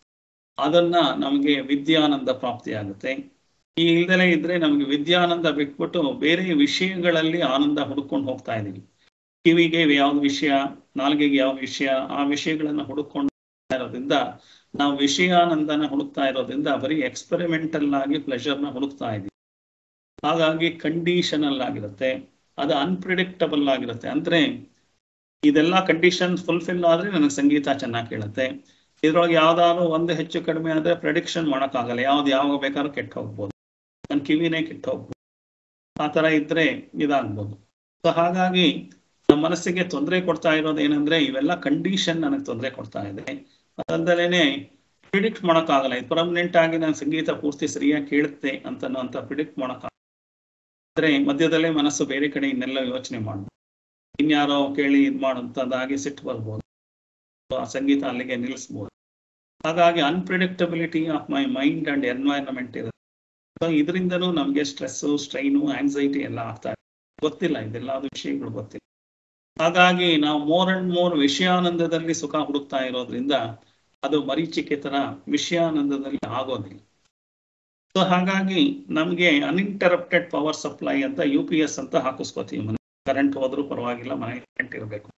ಅದನ್ನ ನಮಗೆ ವಿದ್ಯಾನಂದ ಪ್ರಾಪ್ತಿ ಆಗುತ್ತೆ ಈ ಇಲ್ದಲೇ ಇದ್ರೆ ನಮಗೆ ವಿದ್ಯಾನಂದ ಬಿಟ್ಬಿಟ್ಟು ಬೇರೆ ವಿಷಯಗಳಲ್ಲಿ ಆನಂದ ಹುಡುಕೊಂಡು ಹೋಗ್ತಾ ಇದೀವಿ ಕಿವಿಗೆ ಯಾವ್ದು ವಿಷಯ ನಾಲ್ಗೆಗೆ ಯಾವ ವಿಷಯ ಆ ವಿಷಯಗಳನ್ನ ಹುಡುಕೊಂಡು ಇರೋದ್ರಿಂದ ನಾವು ವಿಷಯಾನಂದನ ಹುಡುಕ್ತಾ ಇರೋದ್ರಿಂದ ಬರೀ ಎಕ್ಸ್ಪೆರಿಮೆಂಟಲ್ ಆಗಿ ಪ್ಲೆಷರ್ನ ಹುಡುಕ್ತಾ ಇದೀವಿ ಹಾಗಾಗಿ ಕಂಡೀಷನಲ್ ಆಗಿರುತ್ತೆ ಅದು ಅನ್ಪ್ರಿಡಿಕ್ಟಬಲ್ ಆಗಿರುತ್ತೆ ಅಂದ್ರೆ ಇದೆಲ್ಲ ಕಂಡೀಷನ್ ಫುಲ್ಫಿಲ್ ಆದ್ರೆ ನನಗೆ ಸಂಗೀತ ಚೆನ್ನಾಗಿ ಕೇಳುತ್ತೆ ಇದ್ರೊಳಗೆ ಯಾವ್ದಾದ್ರು ಒಂದು ಹೆಚ್ಚು ಕಡಿಮೆ ಆದ್ರೆ ಪ್ರೆಡಿಕ್ಷನ್ ಮಾಡೋಕ್ಕಾಗಲ್ಲ ಯಾವ್ದು ಯಾವಾಗ ಬೇಕಾದ್ರೂ ಕೆಟ್ಟ ಹೋಗ್ಬೋದು ನನ್ನ ಕಿವಿನೇ ಕೆಟ್ಟ ಹೋಗ್ಬೋದು ಆ ತರ ಇದ್ರೆ ಇದಾಗ್ಬೋದು ಸೊ ಹಾಗಾಗಿ ನಮ್ಮ ಮನಸ್ಸಿಗೆ ತೊಂದರೆ ಕೊಡ್ತಾ ಇರೋದು ಏನಂದ್ರೆ ಇವೆಲ್ಲ ಕಂಡೀಷನ್ ನನಗೆ ತೊಂದರೆ ಕೊಡ್ತಾ ಇದೆ ಅದಲ್ಲದೇನೆ ಪ್ರಿಡಿಕ್ಟ್ ಮಾಡೋಕ್ಕಾಗಲ್ಲ ಇದು ಪರ್ಮನೆಂಟ್ ಆಗಿ ನಾನು ಸಂಗೀತ ಪೂರ್ತಿ ಸರಿಯಾಗಿ ಕೇಳುತ್ತೆ ಅಂತ ಅಂತ ಪ್ರಿಡಿಕ್ಟ್ ಮಾಡೋಕ್ಕಾಗಲ್ಲ ಅಂದ್ರೆ ಮಧ್ಯದಲ್ಲೇ ಮನಸ್ಸು ಬೇರೆ ಕಡೆ ಇನ್ನೆಲ್ಲ ಯೋಚನೆ ಮಾಡ್ಬೋದು ಇನ್ಯಾರೋ ಕೇಳಿ ಇದು ಮಾಡುವಂಥದ್ದಾಗಿ ಸಿಟ್ಟು ಬರ್ಬೋದು ಆ ಸಂಗೀತ ಅಲ್ಲಿಗೆ ನಿಲ್ಲಿಸ್ಬೋದು ಹಾಗಾಗಿ unpredictability of my mind and environment ಇರುತ್ತೆ ಸೊ ಇದರಿಂದನೂ ನಮಗೆ ಸ್ಟ್ರೆಸ್ಸು ಸ್ಟ್ರೈನು ಆಂಗ್ಸೈಟಿ ಎಲ್ಲ ಆಗ್ತಾ ಇದೆ ಗೊತ್ತಿಲ್ಲ ಇದೆಲ್ಲ ಅದು ವಿಷಯಗಳು ಗೊತ್ತಿಲ್ಲ ಹಾಗಾಗಿ ನಾವು ಮೋರ್ ಅಂಡ್ ಮೋರ್ ವಿಷಯಾನಂದದಲ್ಲಿ ಸುಖ ಹುಡುಕ್ತಾ ಇರೋದ್ರಿಂದ ಅದು ಮರೀಚಿಕೆ ತರ ವಿಷಯಾನಂದದಲ್ಲಿ ಆಗೋದಿಲ್ಲ ಸೊ ಹಾಗಾಗಿ ನಮಗೆ ಅನ್ಇಂಟರಪ್ಟೆಡ್ ಪವರ್ ಸಪ್ಲೈ ಅಂತ ಯು ಪಿ ಎಸ್ ಅಂತ ಹಾಕಿಸ್ಕೋತೀವಿ ಮನೆ ಕರೆಂಟ್ ಹೋದ್ರೂ ಪರವಾಗಿಲ್ಲ ಮನೆ ಕರೆಂಟ್ ಇರಬೇಕು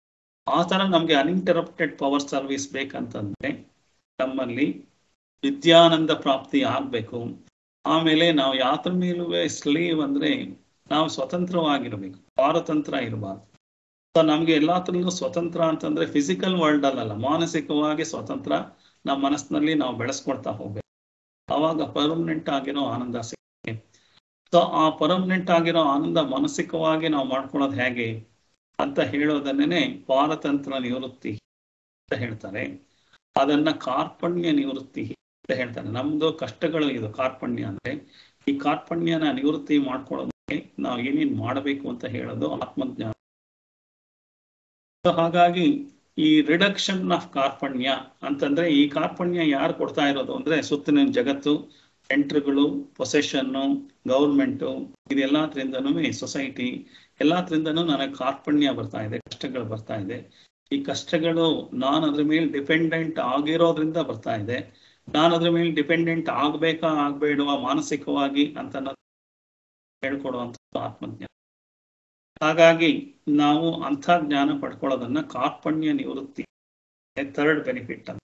ಆ ತರ ನಮ್ಗೆ ಅನ್ಇಂಟರಪ್ಟೆಡ್ ಪವರ್ ಸರ್ವಿಸ್ ಬೇಕಂತಂದ್ರೆ ನಮ್ಮಲ್ಲಿ ವಿದ್ಯಾನಂದ ಪ್ರಾಪ್ತಿ ಆಗ್ಬೇಕು ಆಮೇಲೆ ನಾವು ಯಾತ್ರ ಮೇಲೂ ಸ್ಲೀವ್ ಅಂದ್ರೆ ನಾವು ಸ್ವತಂತ್ರವಾಗಿರ್ಬೇಕು ಪಾರತಂತ್ರ ಇರಬಾರ್ದು ಸೊ ನಮ್ಗೆ ಎಲ್ಲಾತ್ರಲ್ಲೂ ಸ್ವತಂತ್ರ ಅಂತಂದ್ರೆ ಫಿಸಿಕಲ್ ವರ್ಲ್ಡ್ ಅಲ್ಲಲ್ಲ ಮಾನಸಿಕವಾಗಿ ಸ್ವತಂತ್ರ ನಮ್ಮ ಮನಸ್ಸಿನಲ್ಲಿ ನಾವು ಬೆಳೆಸ್ಕೊಳ್ತಾ ಹೋಗ್ಬೇಕು ಅವಾಗ ಪರ್ಮನೆಂಟ್ ಆಗಿರೋ ಆನಂದ ಸಿಗುತ್ತೆ ಸೊ ಆ ಪರ್ಮನೆಂಟ್ ಆಗಿರೋ ಆನಂದ ಮಾನಸಿಕವಾಗಿ ನಾವು ಮಾಡ್ಕೊಳ್ಳೋದು ಹೇಗೆ ಅಂತ ಹೇಳೋದನ್ನೇ ಪಾರತಂತ್ರ ನಿವೃತ್ತಿ ಅಂತ ಹೇಳ್ತಾರೆ ಅದನ್ನ ಕಾರ್ಪಣ್ಯ ನಿವೃತ್ತಿ ಅಂತ ಹೇಳ್ತಾರೆ ನಮ್ದು ಕಷ್ಟಗಳು ಇದು ಕಾರ್ಪಣ್ಯ ಅಂದ್ರೆ ಈ ಕಾರ್ಪಣ್ಯನ ನಿವೃತ್ತಿ ಮಾಡ್ಕೊಳ್ಳೋದಕ್ಕೆ ನಾವು ಏನೇನ್ ಮಾಡಬೇಕು ಅಂತ ಹೇಳೋದು ಆತ್ಮಜ್ಞಾನ ಹಾಗಾಗಿ ಈ ರಿಡಕ್ಷನ್ ಆಫ್ ಕಾರ್ಪಣ್ಯ ಅಂತಂದ್ರೆ ಈ ಕಾರ್ಪಣ್ಯ ಯಾರು ಕೊಡ್ತಾ ಇರೋದು ಅಂದ್ರೆ ಸುತ್ತಿನ ಜಗತ್ತು ಸೆಂಟ್ರ್ಗಳು ಪೊಸೆಷನ್ನು ಗೌರ್ಮೆಂಟು ಇದೆಲ್ಲದ್ರಿಂದನೂ ಸೊಸೈಟಿ ಎಲ್ಲದ್ರಿಂದನೂ ನನಗೆ ಕಾರ್ಪಣ್ಯ ಬರ್ತಾ ಇದೆ ಕಷ್ಟಗಳು ಬರ್ತಾ ಇದೆ ಈ ಕಷ್ಟಗಳು ನಾನು ಅದ್ರ ಮೇಲೆ ಡಿಪೆಂಡೆಂಟ್ ಆಗಿರೋದ್ರಿಂದ ಬರ್ತಾ ಇದೆ ನಾನು ಅದ್ರ ಮೇಲೆ ಡಿಪೆಂಡೆಂಟ್ ಆಗ್ಬೇಕಾ ಆಗ್ಬೇಡುವ ಮಾನಸಿಕವಾಗಿ ಅಂತ ಹೇಳ್ಕೊಡುವಂತ ಆತ್ಮಜ್ಞಾನ ಹಾಗಾಗಿ ನಾವು ಅಂಥ ಜ್ಞಾನ ಪಡ್ಕೊಳ್ಳೋದನ್ನ ಕಾರ್ಪಣ್ಯ ನಿವೃತ್ತಿ ಥರ್ಡ್ ಬೆನಿಫಿಟ್ ಅಂತ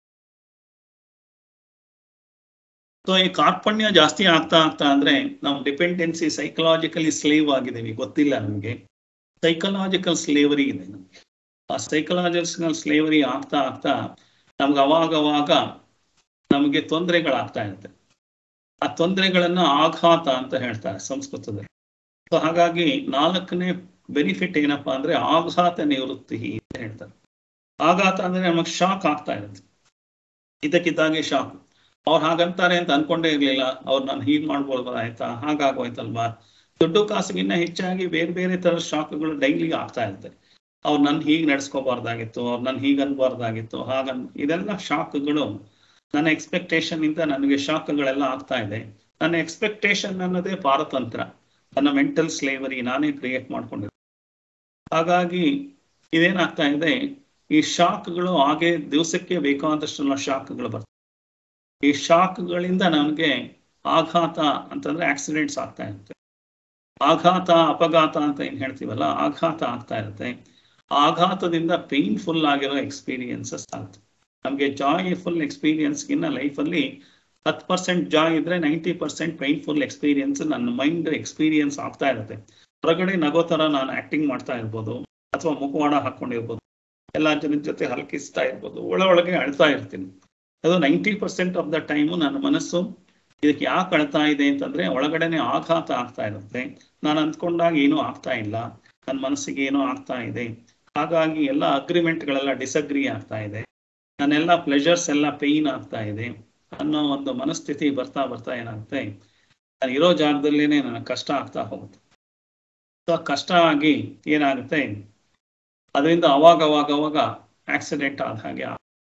ಸೊ ಈ ಕಾರ್ಪಣ್ಯ ಜಾಸ್ತಿ ಆಗ್ತಾ ಆಗ್ತಾ ಅಂದ್ರೆ ನಾವು ಡಿಪೆಂಡೆನ್ಸಿ ಸೈಕಲಾಜಿಕಲಿ ಸ್ಲೇವ್ ಆಗಿದ್ದೀವಿ ಗೊತ್ತಿಲ್ಲ ನಮಗೆ ಸೈಕಲಾಜಿಕಲ್ ಸ್ಲೇವರಿ ಇದೆ ನಮಗೆ ಆ ಸೈಕಲಾಜಿಕಲ್ ಸ್ಲೇವರಿ ಆಗ್ತಾ ಆಗ್ತಾ ನಮ್ಗೆ ಅವಾಗ ಅವಾಗ ನಮಗೆ ತೊಂದರೆಗಳಾಗ್ತಾ ಇರುತ್ತೆ ಆ ತೊಂದರೆಗಳನ್ನ ಆಘಾತ ಅಂತ ಹೇಳ್ತಾರೆ ಸಂಸ್ಕೃತದಲ್ಲಿ ಸೊ ಹಾಗಾಗಿ ನಾಲ್ಕನೇ ಬೆನಿಫಿಟ್ ಏನಪ್ಪಾ ಅಂದ್ರೆ ಆಘಾತ ನಿವೃತ್ತಿ ಅಂತ ಹೇಳ್ತಾರೆ ಆಘಾತ ಅಂದ್ರೆ ನಮಗೆ ಶಾಕ್ ಆಗ್ತಾ ಇರುತ್ತೆ ಇದಕ್ಕಿದ್ದಾಗೆ ಶಾಕ್ ಅವ್ರು ಹಾಗಂತಾರೆ ಅಂತ ಅನ್ಕೊಂಡೇ ಇರ್ಲಿಲ್ಲ ಅವ್ರು ನಾನು ಹೀಗ್ ಮಾಡ್ಬೋದಾಯ್ತಾ ಹಾಗಾಗೋಯ್ತಲ್ವಾ ದುಡ್ಡು ಕಾಸಿಗಿನ್ನ ಹೆಚ್ಚಾಗಿ ಬೇರೆ ಬೇರೆ ತರ ಶಾಕ್ಗಳು ಡೈಲಿ ಆಗ್ತಾ ಇರುತ್ತೆ ಅವ್ರು ನನ್ ಹೀಗೆ ನಡ್ಸ್ಕೋಬಾರ್ದಾಗಿತ್ತು ಅವ್ರು ನನ್ ಹೀಗೆ ಅನ್ಬಾರ್ದಾಗಿತ್ತು ಹಾಗನ್ ಇದೆಲ್ಲ ಶಾಕ್ಗಳು ನನ್ನ ಎಕ್ಸ್ಪೆಕ್ಟೇಷನ್ ಇಂದ ನನಗೆ ಶಾಕ್ಗಳೆಲ್ಲ ಆಗ್ತಾ ಇದೆ ನನ್ನ ಎಕ್ಸ್ಪೆಕ್ಟೇಷನ್ ಅನ್ನೋದೇ ಪಾರತಂತ್ರ ನನ್ನ ಮೆಂಟಲ್ ಸ್ಲೇವರಿ ನಾನೇ ಕ್ರಿಯೇಟ್ ಮಾಡ್ಕೊಂಡಿದ್ದೆ ಹಾಗಾಗಿ ಇದೇನಾಗ್ತಾ ಇದೆ ಈ ಶಾಕ್ಗಳು ಹಾಗೆ ದಿವಸಕ್ಕೆ ಬೇಕಾದಷ್ಟು ಶಾಕ್ಗಳು ಬರ್ತವೆ ಈ ಶಾಕ್ಗಳಿಂದ ನನಗೆ ಆಘಾತ ಅಂತಂದ್ರೆ ಆಕ್ಸಿಡೆಂಟ್ಸ್ ಆಗ್ತಾ ಇರುತ್ತೆ ಆಘಾತ ಅಪಘಾತ ಅಂತ ಏನ್ ಹೇಳ್ತೀವಲ್ಲ ಆಘಾತ ಆಗ್ತಾ ಇರುತ್ತೆ ಆಘಾತದಿಂದ ಪೇನ್ಫುಲ್ ಆಗಿರೋ ಎಕ್ಸ್ಪೀರಿಯನ್ಸಸ್ ಆಗುತ್ತೆ ನಮಗೆ ಜಾಯ್ಫುಲ್ ಎಕ್ಸ್ಪೀರಿಯನ್ಸ್ಗಿನ್ನ ಲೈಫಲ್ಲಿ ಹತ್ತು ಪರ್ಸೆಂಟ್ ಜಾಯ್ ಇದ್ರೆ ನೈಂಟಿ ಪರ್ಸೆಂಟ್ ಪೈನ್ಫುಲ್ ಎಕ್ಸ್ಪೀರಿಯನ್ಸ್ ನನ್ನ ಮೈಂಡ್ ಎಕ್ಸ್ಪೀರಿಯನ್ಸ್ ಆಗ್ತಾ ಇರುತ್ತೆ ಹೊರಗಡೆ ನಗೋ ತರ ನಾನು ಆಕ್ಟಿಂಗ್ ಮಾಡ್ತಾ ಇರ್ಬೋದು ಅಥವಾ ಮುಖವಾಡ ಹಾಕೊಂಡಿರ್ಬೋದು ಎಲ್ಲ ಜನದ ಜೊತೆ ಹಲ್ಕಿಸ್ತಾ ಇರ್ಬೋದು ಒಳ ಒಳಗೆ ಅಳ್ತಾ ಇರ್ತೀನಿ ಅದು ninety percent of the time ನನ್ನ ಮನಸ್ಸು ಇದಕ್ಕೆ ಯಾಕೆ ಅಳ್ತಾ ಇದೆ ಅಂತಂದ್ರೆ ಒಳಗಡೆನೆ ಆಘಾತ ಆಗ್ತಾ ಇರುತ್ತೆ ನಾನು ಅಂದ್ಕೊಂಡಾಗ ಏನೂ ಆಗ್ತಾ ಇಲ್ಲ ನನ್ನ ಮನಸ್ಸಿಗೆ ಏನೋ ಆಗ್ತಾ ಇದೆ ಹಾಗಾಗಿ ಎಲ್ಲ ಅಗ್ರಿಮೆಂಟ್ಗಳೆಲ್ಲ ಡಿಸಗ್ರಿ ಆಗ್ತಾ ಇದೆ ನನ್ನೆಲ್ಲ ಪ್ಲೆಜರ್ಸ್ ಎಲ್ಲ ಪೇಯ್ನ್ ಆಗ್ತಾ ಇದೆ ಅನ್ನೋ ಒಂದು ಮನಸ್ಥಿತಿ ಬರ್ತಾ ಬರ್ತಾ ಏನಾಗುತ್ತೆ ನಾನು ಇರೋ ಜಾಗದಲ್ಲೇನೆ ನನಗೆ ಕಷ್ಟ ಆಗ್ತಾ ಹೋಗುತ್ತೆ ಸೊ ಕಷ್ಟ ಆಗಿ ಏನಾಗುತ್ತೆ ಅದರಿಂದ ಅವಾಗ ಅವಾಗ ಅವಾಗ ಆಕ್ಸಿಡೆಂಟ್ ಆದ ಹಾಗೆ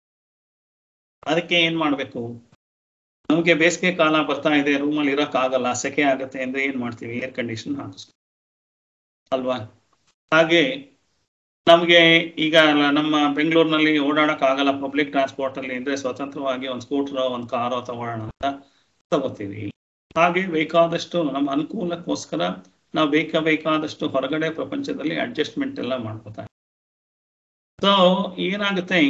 ಅದಕ್ಕೆ ಏನ್ ಮಾಡ್ಬೇಕು ನಮಗೆ ಬೇಸಿಗೆ ಕಾಲ ಬರ್ತಾ ಇದೆ ರೂಮಲ್ಲಿ ಇರಕ್ ಆಗಲ್ಲ ಸೆಕೆ ಆಗುತ್ತೆ ಅಂದ್ರೆ ಏನ್ ಮಾಡ್ತೀವಿ ಏರ್ ಕಂಡೀಷನ್ ಹಾಕಿಸ್ತೀವಿ ಅಲ್ವಾ ಹಾಗೆ ನಮಗೆ ಈಗ ನಮ್ಮ ಬೆಂಗಳೂರಿನಲ್ಲಿ ಓಡಾಡಕ್ ಆಗಲ್ಲ ಪಬ್ಲಿಕ್ ಟ್ರಾನ್ಸ್ಪೋರ್ಟ್ ಅಲ್ಲಿ ಅಂದ್ರೆ ಸ್ವತಂತ್ರವಾಗಿ ಒಂದು ಸ್ಕೂಟರ್ ಒಂದು ಕಾರೋ ತಗೊಳ್ಳೋಣ ಅಂತ ತಗೋತೀವಿ ಹಾಗೆ ಬೇಕಾದಷ್ಟು ನಮ್ಮ ಅನುಕೂಲಕ್ಕೋಸ್ಕರ ನಾವು ಬೇಕ ಬೇಕಾದಷ್ಟು ಹೊರಗಡೆ ಪ್ರಪಂಚದಲ್ಲಿ ಅಡ್ಜಸ್ಟ್ಮೆಂಟ್ ಎಲ್ಲ ಮಾಡ್ಕೋತಾ ಸೊ ಏನಾಗುತ್ತೆ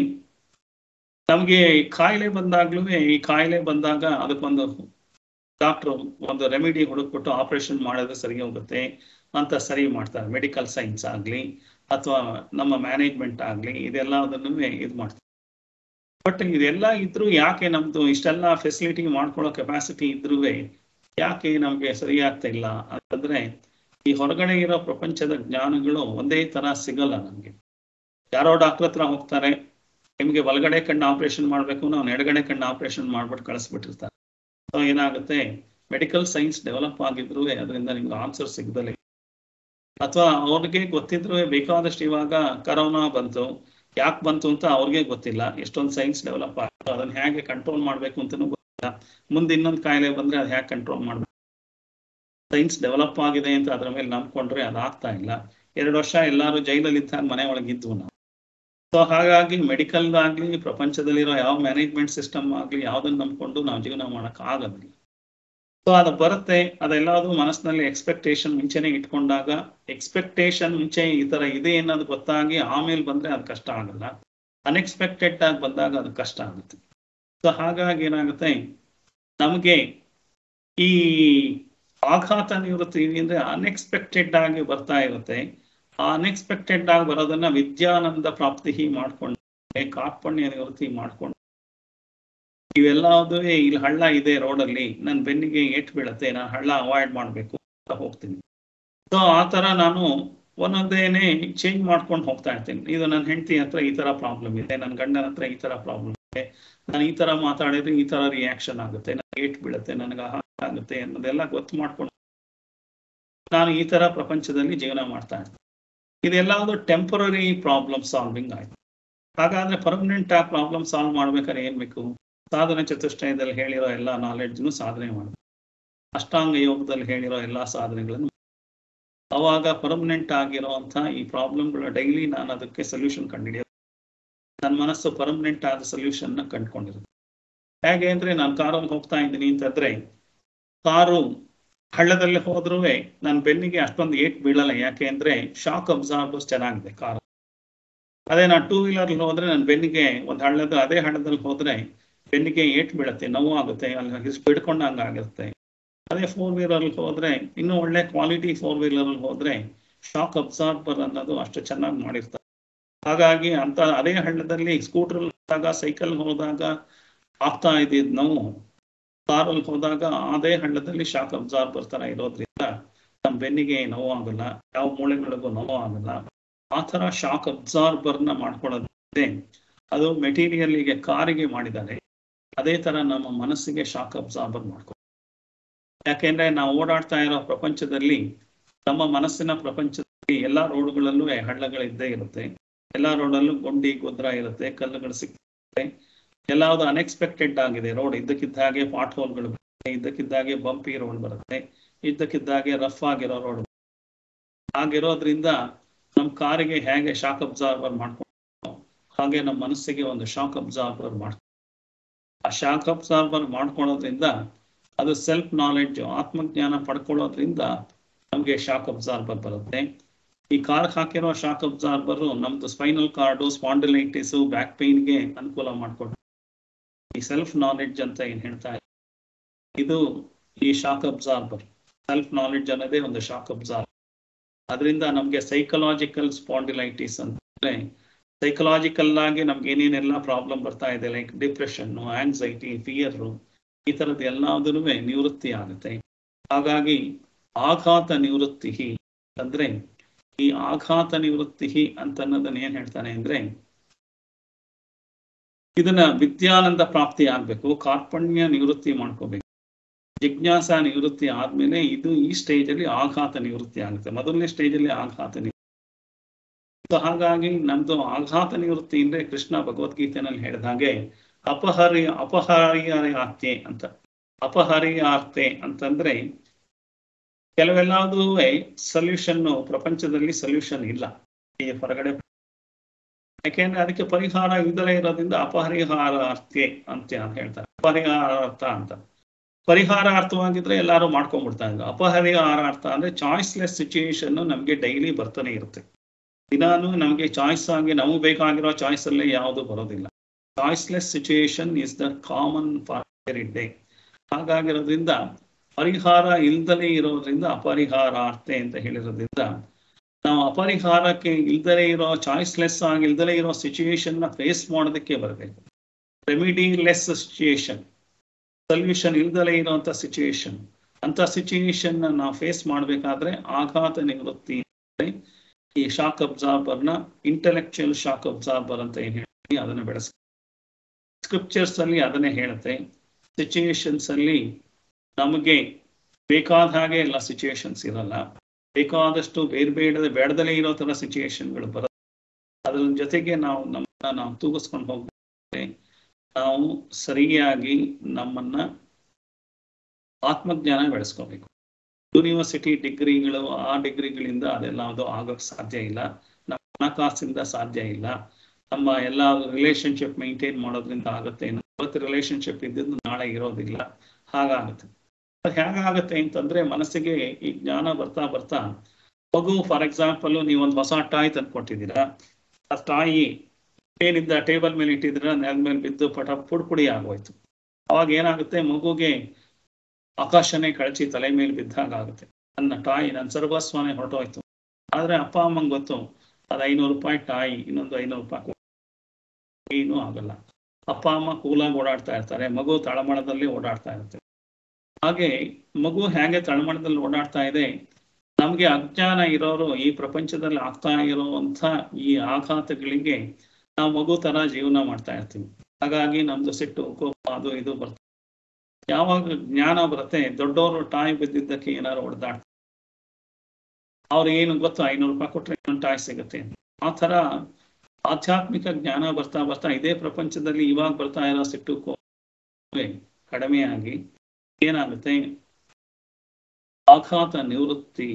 ನಮಗೆ ಕಾಯಿಲೆ ಬಂದಾಗ್ಲೂ ಈ ಕಾಯಿಲೆ ಬಂದಾಗ ಅದಕ್ಕೊಂದು ಡಾಕ್ಟ್ರು ಒಂದು ರೆಮಿಡಿ ಹುಡುಕ್ಬಿಟ್ಟು ಆಪರೇಷನ್ ಮಾಡಿದ್ರೆ ಸರಿ ಹೋಗುತ್ತೆ ಅಂತ ಸರಿ ಮಾಡ್ತಾರೆ ಮೆಡಿಕಲ್ ಸೈನ್ಸ್ ಆಗಲಿ ಅಥವಾ ನಮ್ಮ ಮ್ಯಾನೇಜ್ಮೆಂಟ್ ಆಗಲಿ ಇದೆಲ್ಲ ಅದನ್ನು ಇದು ಮಾಡ್ತಾರೆ ಬಟ್ ಇದೆಲ್ಲ ಇದ್ರೂ ಯಾಕೆ ನಮ್ದು ಇಷ್ಟೆಲ್ಲ ಫೆಸಿಲಿಟಿ ಮಾಡ್ಕೊಳ್ಳೋ ಕೆಪಾಸಿಟಿ ಇದ್ರೂ ಯಾಕೆ ನಮಗೆ ಸರಿ ಆಗ್ತಾ ಇಲ್ಲ ಅಂತಂದ್ರೆ ಈ ಹೊರಗಡೆ ಇರೋ ಪ್ರಪಂಚದ ಜ್ಞಾನಗಳು ಒಂದೇ ತರ ಸಿಗಲ್ಲ ನಮ್ಗೆ ಯಾರೋ ಡಾಕ್ಟರ್ ಹತ್ರ ಹೋಗ್ತಾರೆ ನಿಮ್ಗೆ ಬಲಗಡೆ ಕಣ್ಣು ಆಪರೇಷನ್ ಮಾಡ್ಬೇಕು ನಾವು ಎಡಗಡೆ ಕಣ್ಣು ಆಪರೇಷನ್ ಮಾಡ್ಬಿಟ್ಟು ಕಳಿಸ್ಬಿಟ್ಟಿರ್ತಾರೆ ಸೊ ಏನಾಗುತ್ತೆ ಮೆಡಿಕಲ್ ಸೈನ್ಸ್ ಡೆವಲಪ್ ಆಗಿದ್ರು ಅದರಿಂದ ನಿಮ್ಗೆ ಆನ್ಸರ್ ಸಿಗದಲ್ಲ ಅಥವಾ ಅವ್ರಿಗೆ ಗೊತ್ತಿದ್ರು ಬೇಕಾದಷ್ಟು ಇವಾಗ ಕರೋನಾ ಬಂತು ಯಾಕೆ ಬಂತು ಅಂತ ಅವ್ರಿಗೆ ಗೊತ್ತಿಲ್ಲ ಎಷ್ಟೊಂದು ಸೈನ್ಸ್ ಡೆವಲಪ್ ಆಗುತ್ತೆ ಅದನ್ನ ಹೇಗೆ ಕಂಟ್ರೋಲ್ ಮಾಡ್ಬೇಕು ಅಂತನೂ ಗೊತ್ತಿಲ್ಲ ಮುಂದೆ ಇನ್ನೊಂದು ಕಾಯಿಲೆ ಬಂದ್ರೆ ಅದು ಹೇಗೆ ಕಂಟ್ರೋಲ್ ಮಾಡ್ಬೇಕು ಸೈನ್ಸ್ ಡೆವಲಪ್ ಆಗಿದೆ ಅಂತ ಅದ್ರ ಮೇಲೆ ನಂಬ್ಕೊಂಡ್ರೆ ಅದಾಗ್ತಾ ಇಲ್ಲ ಎರಡು ವರ್ಷ ಎಲ್ಲಾರು ಜೈಲಲ್ಲಿ ಇದ್ದಾಗ ಮನೆ ಒಳಗೆ ಇದ್ವು ನಾವು ಸೊ ಹಾಗಾಗಿ ಮೆಡಿಕಲ್ ಆಗ್ಲಿ ಪ್ರಪಂಚದಲ್ಲಿರೋ ಯಾವ ಮ್ಯಾನೇಜ್ಮೆಂಟ್ ಸಿಸ್ಟಮ್ ಆಗ್ಲಿ ಯಾವ್ದನ್ನ ನಂಬ್ಕೊಂಡು ನಾವು ಜೀವನ ಮಾಡಕ್ ಆಗೋದಿಲ್ಲ ಸೊ ಅದು ಬರುತ್ತೆ ಅದೆಲ್ಲದು ಮನಸ್ಸಿನಲ್ಲಿ ಎಕ್ಸ್ಪೆಕ್ಟೇಷನ್ ಮುಂಚೆನೆ ಇಟ್ಕೊಂಡಾಗ ಎಕ್ಸ್ಪೆಕ್ಟೇಷನ್ ಮುಂಚೆ ಈ ತರ ಇದೆ ಅನ್ನೋದು ಗೊತ್ತಾಗಿ ಆಮೇಲೆ ಬಂದ್ರೆ ಅದು ಕಷ್ಟ ಆಗಲ್ಲ ಅನ್ಎಕ್ಸ್ಪೆಕ್ಟೆಡ್ ಆಗಿ ಬಂದಾಗ ಅದು ಕಷ್ಟ ಆಗುತ್ತೆ ಸೊ ಹಾಗಾಗಿ ಏನಾಗುತ್ತೆ ನಮಗೆ ಈ ಆಘಾತ ನಿವೃತ್ತಿ ಅಂದ್ರೆ ಅನ್ಎಕ್ಸ್ಪೆಕ್ಟೆಡ್ ಆಗಿ ಬರ್ತಾ ಇರುತ್ತೆ ಆ ಅನ್ಎಕ್ಸ್ಪೆಕ್ಟೆಡ್ ಆಗಿ ಬರೋದನ್ನ ವಿದ್ಯಾನಂದ ಪ್ರಾಪ್ತಿ ಮಾಡ್ಕೊಂಡು ಕಾರ್ಪಣ್ಯ ನಿವೃತ್ತಿ ಮಾಡ್ಕೊಂಡು ಇವೆಲ್ಲದೂ ಇಲ್ಲಿ ಹಳ್ಳ ಇದೆ ರೋಡಲ್ಲಿ ನನ್ನ ಬೆನ್ನಿಗೆ ಏಟ್ ಬೀಳುತ್ತೆ ನಾನು ಹಳ್ಳ ಅವಾಯ್ಡ್ ಮಾಡಬೇಕು ಅಂತ ಹೋಗ್ತೀನಿ ಸೊ ಆ ತರ ನಾನು ಒಂದೊಂದೇನೆ ಚೇಂಜ್ ಮಾಡ್ಕೊಂಡು ಹೋಗ್ತಾ ಇರ್ತೀನಿ ಇದು ನನ್ನ ಹೆಂಡತಿ ಹತ್ರ ಈ ತರ ಪ್ರಾಬ್ಲಮ್ ಇದೆ ನನ್ನ ಗಂಡನ ಹತ್ರ ಈ ತರ ಪ್ರಾಬ್ಲಮ್ ಇದೆ ನಾನು ಈ ತರ ಮಾತಾಡಿದ್ರೆ ಈ ತರ ರಿಯಾಕ್ಷನ್ ಆಗುತ್ತೆ ನನಗೆ ಏಟ್ ಬೀಳುತ್ತೆ ನನಗೆ ಆಗುತ್ತೆ ಅನ್ನೋದೆಲ್ಲ ಗೊತ್ತು ಮಾಡ್ಕೊಂಡು ನಾನು ಈ ತರ ಪ್ರಪಂಚದಲ್ಲಿ ಜೀವನ ಮಾಡ್ತಾ ಇರ್ತೀನಿ ಇದೆಲ್ಲದು ಟೆಂಪರರಿ ಪ್ರಾಬ್ಲಮ್ ಸಾಲ್ವಿಂಗ್ ಆಯ್ತು ಹಾಗಾದ್ರೆ ಪರ್ಮನೆಂಟ್ ಆಗಿ ಪ್ರಾಬ್ಲಮ್ ಸಾಲ್ವ್ ಮಾಡ್ಬೇಕಾದ್ರೆ ಏನ್ ಬೇಕು ಸಾಧನೆ ಚತುಷ್ಟಯದಲ್ಲಿ ಹೇಳಿರೋ ಎಲ್ಲ ನಾಲೆಡ್ಜ್ನು ಸಾಧನೆ ಮಾಡಬೇಕು ಅಷ್ಟಾಂಗ ಯೋಗದಲ್ಲಿ ಹೇಳಿರೋ ಎಲ್ಲ ಸಾಧನೆಗಳನ್ನು ಅವಾಗ ಪರ್ಮನೆಂಟ್ ಆಗಿರುವಂತ ಈ ಪ್ರಾಬ್ಲಮ್ಗಳ ಡೈಲಿ ನಾನು ಅದಕ್ಕೆ ಸೊಲ್ಯೂಷನ್ ಕಂಡುಹಿಡಿಯೋದು ನನ್ನ ಮನಸ್ಸು ಪರ್ಮನೆಂಟ್ ಆದ ಸೊಲ್ಯೂಷನ್ ನ ಕಂಡುಕೊಂಡಿರುತ್ತೆ ಹೇಗೆ ಅಂದ್ರೆ ನಾನು ಕಾರಲ್ಲಿ ಹೋಗ್ತಾ ಇದ್ದೀನಿ ಅಂತಂದ್ರೆ ಕಾರು ಹಳ್ಳದಲ್ಲಿ ಹೋದ್ರೂ ನನ್ನ ಬೆನ್ನಿಗೆ ಅಷ್ಟೊಂದು ಏಟ್ ಬೀಳಲ್ಲ ಯಾಕೆ ಅಂದ್ರೆ ಶಾಕ್ ಅಬ್ಸಾರ್ಬರ್ಸ್ ಚೆನ್ನಾಗಿದೆ ಕಾರ್ ಅದೇ ನಾನು ಟೂ ವೀಲರ್ ಹೋದ್ರೆ ನನ್ನ ಬೆನ್ನಿಗೆ ಒಂದು ಹಳ್ಳದ ಅದೇ ಹಳ್ಳದಲ್ಲಿ ಹೋದ್ರೆ ಬೆನ್ನಿಗೆ ಏಟ್ ಬೀಳುತ್ತೆ ನೋವು ಆಗುತ್ತೆ ಅಲ್ಲಿ ಬಿಡ್ಕೊಂಡಂಗೆ ಆಗಿರುತ್ತೆ ಅದೇ ಫೋರ್ ವೀಲರ್ ಹೋದ್ರೆ ಇನ್ನೂ ಒಳ್ಳೆ ಕ್ವಾಲಿಟಿ ಫೋರ್ ವೀಲರ್ ಹೋದ್ರೆ ಶಾಕ್ ಅಬ್ಸಾರ್ಬರ್ ಅನ್ನೋದು ಅಷ್ಟು ಚೆನ್ನಾಗಿ ಮಾಡಿರ್ತಾರೆ ಹಾಗಾಗಿ ಅಂತ ಅದೇ ಹಳ್ಳದಲ್ಲಿ ಸ್ಕೂಟರ್ ಹೋದಾಗ ಸೈಕಲ್ ಹೋದಾಗ ಆಗ್ತಾ ಇದ್ದಿದ್ ನೋವು ಕಾರಲ್ಲಿ ಹೋದಾಗ ಅದೇ ಹಳ್ಳದಲ್ಲಿ ಶಾಕ್ ಅಬ್ಸಾರ್ಬರ್ ತರ ಇರೋದ್ರಿಂದ ನಮ್ಮ ಬೆನ್ನಿಗೆ ನೋವು ಆಗಲ್ಲ ಯಾವ ಮೂಳೆಗಳಿಗೂ ನೋವು ಆಗಲ್ಲ ಆ ತರ ಶಾಕ್ ಅಬ್ಸಾರ್ಬರ್ ನ ಮಾಡ್ಕೊಳ್ಳೋದ್ರೆ ಅದು ಮೆಟೀರಿಯಲ್ಗೆ ಕಾರಿಗೆ ಮಾಡಿದ್ದಾರೆ ಅದೇ ತರ ನಮ್ಮ ಮನಸ್ಸಿಗೆ ಶಾಕ್ ಅಬ್ಸಾರ್ಬರ್ ಮಾಡ್ಕೊ ಯಾಕೆಂದ್ರೆ ನಾವು ಓಡಾಡ್ತಾ ಇರೋ ಪ್ರಪಂಚದಲ್ಲಿ ನಮ್ಮ ಮನಸ್ಸಿನ ಪ್ರಪಂಚದಲ್ಲಿ ಎಲ್ಲಾ ರೋಡ್ಗಳಲ್ಲೂ ಹಳ್ಳಗಳಿದ್ದೇ ಇರುತ್ತೆ ಎಲ್ಲಾ ರೋಡಲ್ಲೂ ಗುಂಡಿ ಗೊದ್ರ ಇರುತ್ತೆ ಕಲ್ಲುಗಳು ಸಿಗ್ತದೆ ಎಲ್ಲಾವುದು ಅನ್ಎಕ್ಸ್ಪೆಕ್ಟೆಡ್ ಆಗಿದೆ ರೋಡ್ ಇದ್ದಕ್ಕಿದ್ದ ಹಾಗೆ ಪಾಟ್ ಹೋಲ್ಗಳು ಬರುತ್ತೆ ಇದ್ದಕ್ಕಿದ್ದಾಗೆ ಬಂಪಿ ರೋಡ್ ಬರುತ್ತೆ ಇದ್ದಕ್ಕಿದ್ದಾಗೆ ರಫ್ ಆಗಿರೋ ರೋಡ್ ಹಾಗಿರೋದ್ರಿಂದ ನಮ್ಮ ಕಾರಿಗೆ ಹೇಗೆ ಶಾಕ್ ಅಬ್ಸಾರ್ಬರ್ ಮಾಡ್ಕೊಂಡು ಹಾಗೆ ನಮ್ಮ ಮನಸ್ಸಿಗೆ ಒಂದು ಶಾಕ್ ಅಬ್ಸಾರ್ಬರ್ ಮಾಡ್ಕೊಂಡು ಆ ಶಾಕ್ ಅಬ್ಸಾರ್ಬರ್ ಮಾಡ್ಕೊಳ್ಳೋದ್ರಿಂದ ಅದು ಸೆಲ್ಫ್ ನಾಲೆಡ್ಜ್ ಆತ್ಮಜ್ಞಾನ ಪಡ್ಕೊಳ್ಳೋದ್ರಿಂದ ನಮಗೆ ಶಾಕ್ ಅಬ್ಸಾರ್ಬರ್ ಬರುತ್ತೆ ಈ ಕಾರ್ ಹಾಕಿರೋ ಶಾಕ್ ಅಬ್ಸಾರ್ಬರ್ ನಮ್ದು ಸ್ಪೈನಲ್ ಕಾರ್ಡು ಸ್ಪಾಂಡಿಲೈಟಿಸ್ ಬ್ಯಾಕ್ ಪೇನ್ಗೆ ಅನುಕೂಲ ಮಾಡ್ಕೊಡ್ತಾರೆ ಈ ಸೆಲ್ಫ್ ನಾಲೆಡ್ಜ್ ಅಂತ ಏನ್ ಹೇಳ್ತಾ ಇದೆ ಇದು ಈ ಶಾಕ್ ಅಬ್ಸಾರ್ಬರ್ ಸೆಲ್ಫ್ ನಾಲೆಡ್ಜ್ ಅನ್ನೋದೇ ಒಂದು ಶಾಕ್ ಅಬ್ಸಾರ್ಬರ್ ಅದರಿಂದ ನಮಗೆ ಸೈಕಲಾಜಿಕಲ್ ಸ್ಪಾಂಡಿಲೈಟಿಸ್ ಅಂತಂದ್ರೆ ಸೈಕಲಾಜಿಕಲ್ ಆಗಿ ನಮ್ಗೆ ಏನೇನೆಲ್ಲ ಪ್ರಾಬ್ಲಮ್ ಬರ್ತಾ ಇದೆ ಲೈಕ್ ಡಿಪ್ರೆಷನ್ ಆಂಗ್ಸೈಟಿ ಫಿಯರ್ ಈ ತರದ್ದು ಎಲ್ಲದೂ ನಿವೃತ್ತಿ ಆಗುತ್ತೆ ಹಾಗಾಗಿ ಆಘಾತ ನಿವೃತ್ತಿ ಅಂದ್ರೆ ಈ ಆಘಾತ ನಿವೃತ್ತಿ ಅಂತ ಅನ್ನೋದನ್ನ ಏನ್ ಹೇಳ್ತಾನೆ ಅಂದ್ರೆ ಇದನ್ನ ವಿದ್ಯಾನಂದ ಪ್ರಾಪ್ತಿ ಆಗ್ಬೇಕು ಕಾರ್ಪಣ್ಯ ನಿವೃತ್ತಿ ಮಾಡ್ಕೋಬೇಕು ಜಿಜ್ಞಾಸ ನಿವೃತ್ತಿ ಆದ್ಮೇಲೆ ಇದು ಈ ಸ್ಟೇಜ್ ಅಲ್ಲಿ ಆಘಾತ ನಿವೃತ್ತಿ ಆಗುತ್ತೆ ಮೊದಲನೇ ಸ್ಟೇಜ್ ಅಲ್ಲಿ ಆಘಾತ ನಿವೃತ್ತಿ ಸೊ ಹಾಗಾಗಿ ನಮ್ದು ಆಘಾತ ನಿವೃತ್ತಿ ಅಂದ್ರೆ ಕೃಷ್ಣ ಭಗವದ್ಗೀತೆನಲ್ಲಿ ಹೇಳಿದ ಹಾಗೆ ಅಪಹರಿ ಅಪಹಾರ್ಯಾರ್ತೆ ಅಂತ ಅಪಹರ್ಯಾರ್ತೆ ಅಂತಂದ್ರೆ ಕೆಲವೆಲ್ಲದೂ ಸೊಲ್ಯೂಷನ್ ಪ್ರಪಂಚದಲ್ಲಿ ಸೊಲ್ಯೂಷನ್ ಇಲ್ಲ ಈ ಹೊರಗಡೆ ಯಾಕೆಂದ್ರೆ ಅದಕ್ಕೆ ಪರಿಹಾರ ಇಲ್ಲದೆ ಇರೋದ್ರಿಂದ ಅಪರಿಹಾರಾರ್ಥೆ ಅಂತ ಹೇಳ್ತಾರೆ ಅಪರಿಹಾರಾರ್ಥ ಅಂತ ಪರಿಹಾರ ಅರ್ಥವಾಗಿದ್ರೆ ಎಲ್ಲರೂ ಮಾಡ್ಕೊಂಡ್ಬಿಡ್ತಾ ಇದ್ರು ಅಪರಿಹಾರಾರ್ಥ ಅಂದ್ರೆ ಚಾಯ್ಸ್ಲೆಸ್ ಸಿಚುಯೇಷನ್ ನಮ್ಗೆ ಡೈಲಿ ಬರ್ತಾನೆ ಇರುತ್ತೆ ದಿನಾನು ನಮ್ಗೆ ಚಾಯ್ಸ್ ಆಗಿ ನಮಗೆ ಬೇಕಾಗಿರೋ ಚಾಯ್ಸ್ ಅಲ್ಲೇ ಯಾವುದು ಬರೋದಿಲ್ಲ ಚಾಯ್ಸ್ಲೆಸ್ situation is the common for day ಹಾಗಾಗಿರೋದ್ರಿಂದ ಪರಿಹಾರ ಇಲ್ದಲೇ ಇರೋದ್ರಿಂದ ಅಪರಿಹಾರಾರ್ತೆ ಅಂತ ಹೇಳಿರೋದ್ರಿಂದ ನಾವು ಅಪರಿಹಾರಕ್ಕೆ ಇಲ್ದಲೇ ಇರೋ ಚಾಯ್ಸ್ಲೆಸ್ ಆಗಿ ಇಲ್ದಲೇ ಇರೋ ಸಿಚುಯೇಷನ್ ನ ಫೇಸ್ ಮಾಡೋದಕ್ಕೆ ಬರಬೇಕು ರೆಮಿಡಿ ಲೆಸ್ ಸಿಚುಯೇಷನ್ ಸೊಲ್ಯೂಷನ್ ಇಲ್ದಲೇ ಇರುವಂತ ಸಿಚುಯೇಷನ್ ಅಂತ ಸಿಚುಯೇಷನ್ ನಾವು ಫೇಸ್ ಮಾಡಬೇಕಾದ್ರೆ ಆಘಾತ ನಿವೃತ್ತಿ ಈ ಶಾಕ್ ಅಬ್ಸಾರ್ಬರ್ ನ ಇಂಟೆಲೆಕ್ಚುಯಲ್ ಶಾಕ್ ಅಬ್ಸಾರ್ಬರ್ ಅಂತ ಏನ್ ಹೇಳ್ತೀವಿ ಅದನ್ನ ಬೆಳೆಸ ಸ್ಕ್ರಿಪ್ಚರ್ಸ್ ಅಲ್ಲಿ ಅದನ್ನೇ ಹೇಳುತ್ತೆ ಸಿಚುಯೇಷನ್ಸ್ ಅಲ್ಲಿ ನಮಗೆ ಬೇಕಾದ ಹಾಗೆ ಎಲ್ಲ ಸಿಚುಯೇಷನ್ಸ್ ಇರಲ್ಲ ಬೇಕಾದಷ್ಟು ಬೇರೆ ಬೇಡದೆ ಬೇಡದಲೇ ಇರೋ ತರ ಸಿಚುಯೇಷನ್ಗಳು ಬರುತ್ತೆ ಅದ್ರ ಜೊತೆಗೆ ನಾವು ನಮ್ಮನ್ನ ನಾವು ತೂಗಿಸ್ಕೊಂಡು ಹೋಗ್ಬೇಕು ನಾವು ಸರಿಯಾಗಿ ನಮ್ಮನ್ನ ಆತ್ಮಜ್ಞಾನ ಬೆಳೆಸ್ಕೋಬೇಕು ಯೂನಿವರ್ಸಿಟಿ ಡಿಗ್ರಿಗಳು ಆ ಡಿಗ್ರಿಗಳಿಂದ ಅದೆಲ್ಲ ಅದು ಆಗೋಕ್ ಸಾಧ್ಯ ಇಲ್ಲ ನಮ್ಮ ಹಣಕಾಸಿಂದ ಸಾಧ್ಯ ಇಲ್ಲ ನಮ್ಮ ಎಲ್ಲ ರಿಲೇಶನ್ಶಿಪ್ ಮೇಂಟೈನ್ ಮಾಡೋದ್ರಿಂದ ಆಗುತ್ತೆ ಇವತ್ತು ರಿಲೇಶನ್ಶಿಪ್ ಇದ್ದಿದ್ದು ನಾಳೆ ಇರೋದಿಲ್ಲ ಹಾಗಾಗುತ್ತೆ ಅದು ಹೇಗಾಗುತ್ತೆ ಅಂತಂದ್ರೆ ಮನಸ್ಸಿಗೆ ಈ ಜ್ಞಾನ ಬರ್ತಾ ಬರ್ತಾ ಮಗು ಫಾರ್ ಎಕ್ಸಾಂಪಲ್ ನೀವು ಒಂದು ಹೊಸ ಟಾಯ್ ತಂದ್ಕೊಟ್ಟಿದ್ದೀರಾ ಆ ಟಾಯಿ ಏನಿದ್ದ ಟೇಬಲ್ ಮೇಲೆ ಇಟ್ಟಿದ್ರ ನೆಲ ಮೇಲೆ ಬಿದ್ದು ಪಟ ಪುಡ್ ಪುಡಿ ಆಗೋಯ್ತು ಅವಾಗ ಏನಾಗುತ್ತೆ ಮಗುಗೆ ಆಕಾಶನೇ ಕಳಚಿ ತಲೆ ಮೇಲೆ ಬಿದ್ದಾಗ ಆಗುತ್ತೆ ನನ್ನ ಟಾಯಿ ನನ್ನ ಸರ್ವಸ್ವನೇ ಹೊರಟೋಯ್ತು ಆದ್ರೆ ಅಪ್ಪ ಅಮ್ಮಂಗೆ ಗೊತ್ತು ಅದು ಐನೂರು ರೂಪಾಯಿ ಟಾಯಿ ಇನ್ನೊಂದು ಐನೂರು ರೂಪಾಯಿ ಏನೂ ಆಗಲ್ಲ ಅಪ್ಪ ಅಮ್ಮ ಕೂಲಾಗಿ ಓಡಾಡ್ತಾ ಇರ್ತಾರೆ ಮಗು ತಳಮಳದಲ್ಲಿ ಓಡಾಡ್ತಾ ಇರುತ್ತೆ ಹಾಗೆ ಮಗು ಹೇಗೆ ತಳಮಳದಲ್ಲಿ ಓಡಾಡ್ತಾ ಇದೆ ನಮ್ಗೆ ಅಜ್ಞಾನ ಇರೋರು ಈ ಪ್ರಪಂಚದಲ್ಲಿ ಆಗ್ತಾ ಇರುವಂತ ಈ ಆಘಾತಗಳಿಗೆ ನಾವು ಮಗು ತರ ಜೀವನ ಮಾಡ್ತಾ ಇರ್ತೀವಿ ಹಾಗಾಗಿ ನಮ್ದು ಸಿಟ್ಟು ಕೋಪ ಅದು ಇದು ಬರ್ತದೆ ಯಾವಾಗ ಜ್ಞಾನ ಬರುತ್ತೆ ದೊಡ್ಡವರು ಟಾಯ್ ಬಿದ್ದಿದ್ದಕ್ಕೆ ಏನಾರು ಹೊಡೆದಾಡ್ತಾರೆ ಅವ್ರಿಗೆ ಏನು ಗೊತ್ತು ಐನೂರು ರೂಪಾಯಿ ಕೊಟ್ರೆ ಇನ್ನೊಂದು ಟಾಯ್ ಸಿಗುತ್ತೆ ಆ ತರ ಆಧ್ಯಾತ್ಮಿಕ ಜ್ಞಾನ ಬರ್ತಾ ಬರ್ತಾ ಇದೇ ಪ್ರಪಂಚದಲ್ಲಿ ಇವಾಗ ಬರ್ತಾ ಇರೋ ಸಿಟ್ಟು ಕೋಪ ಕಡಿಮೆಯಾಗಿ ಏನಾಗುತ್ತೆ ಆಘಾತ ನಿವೃತ್ತಿ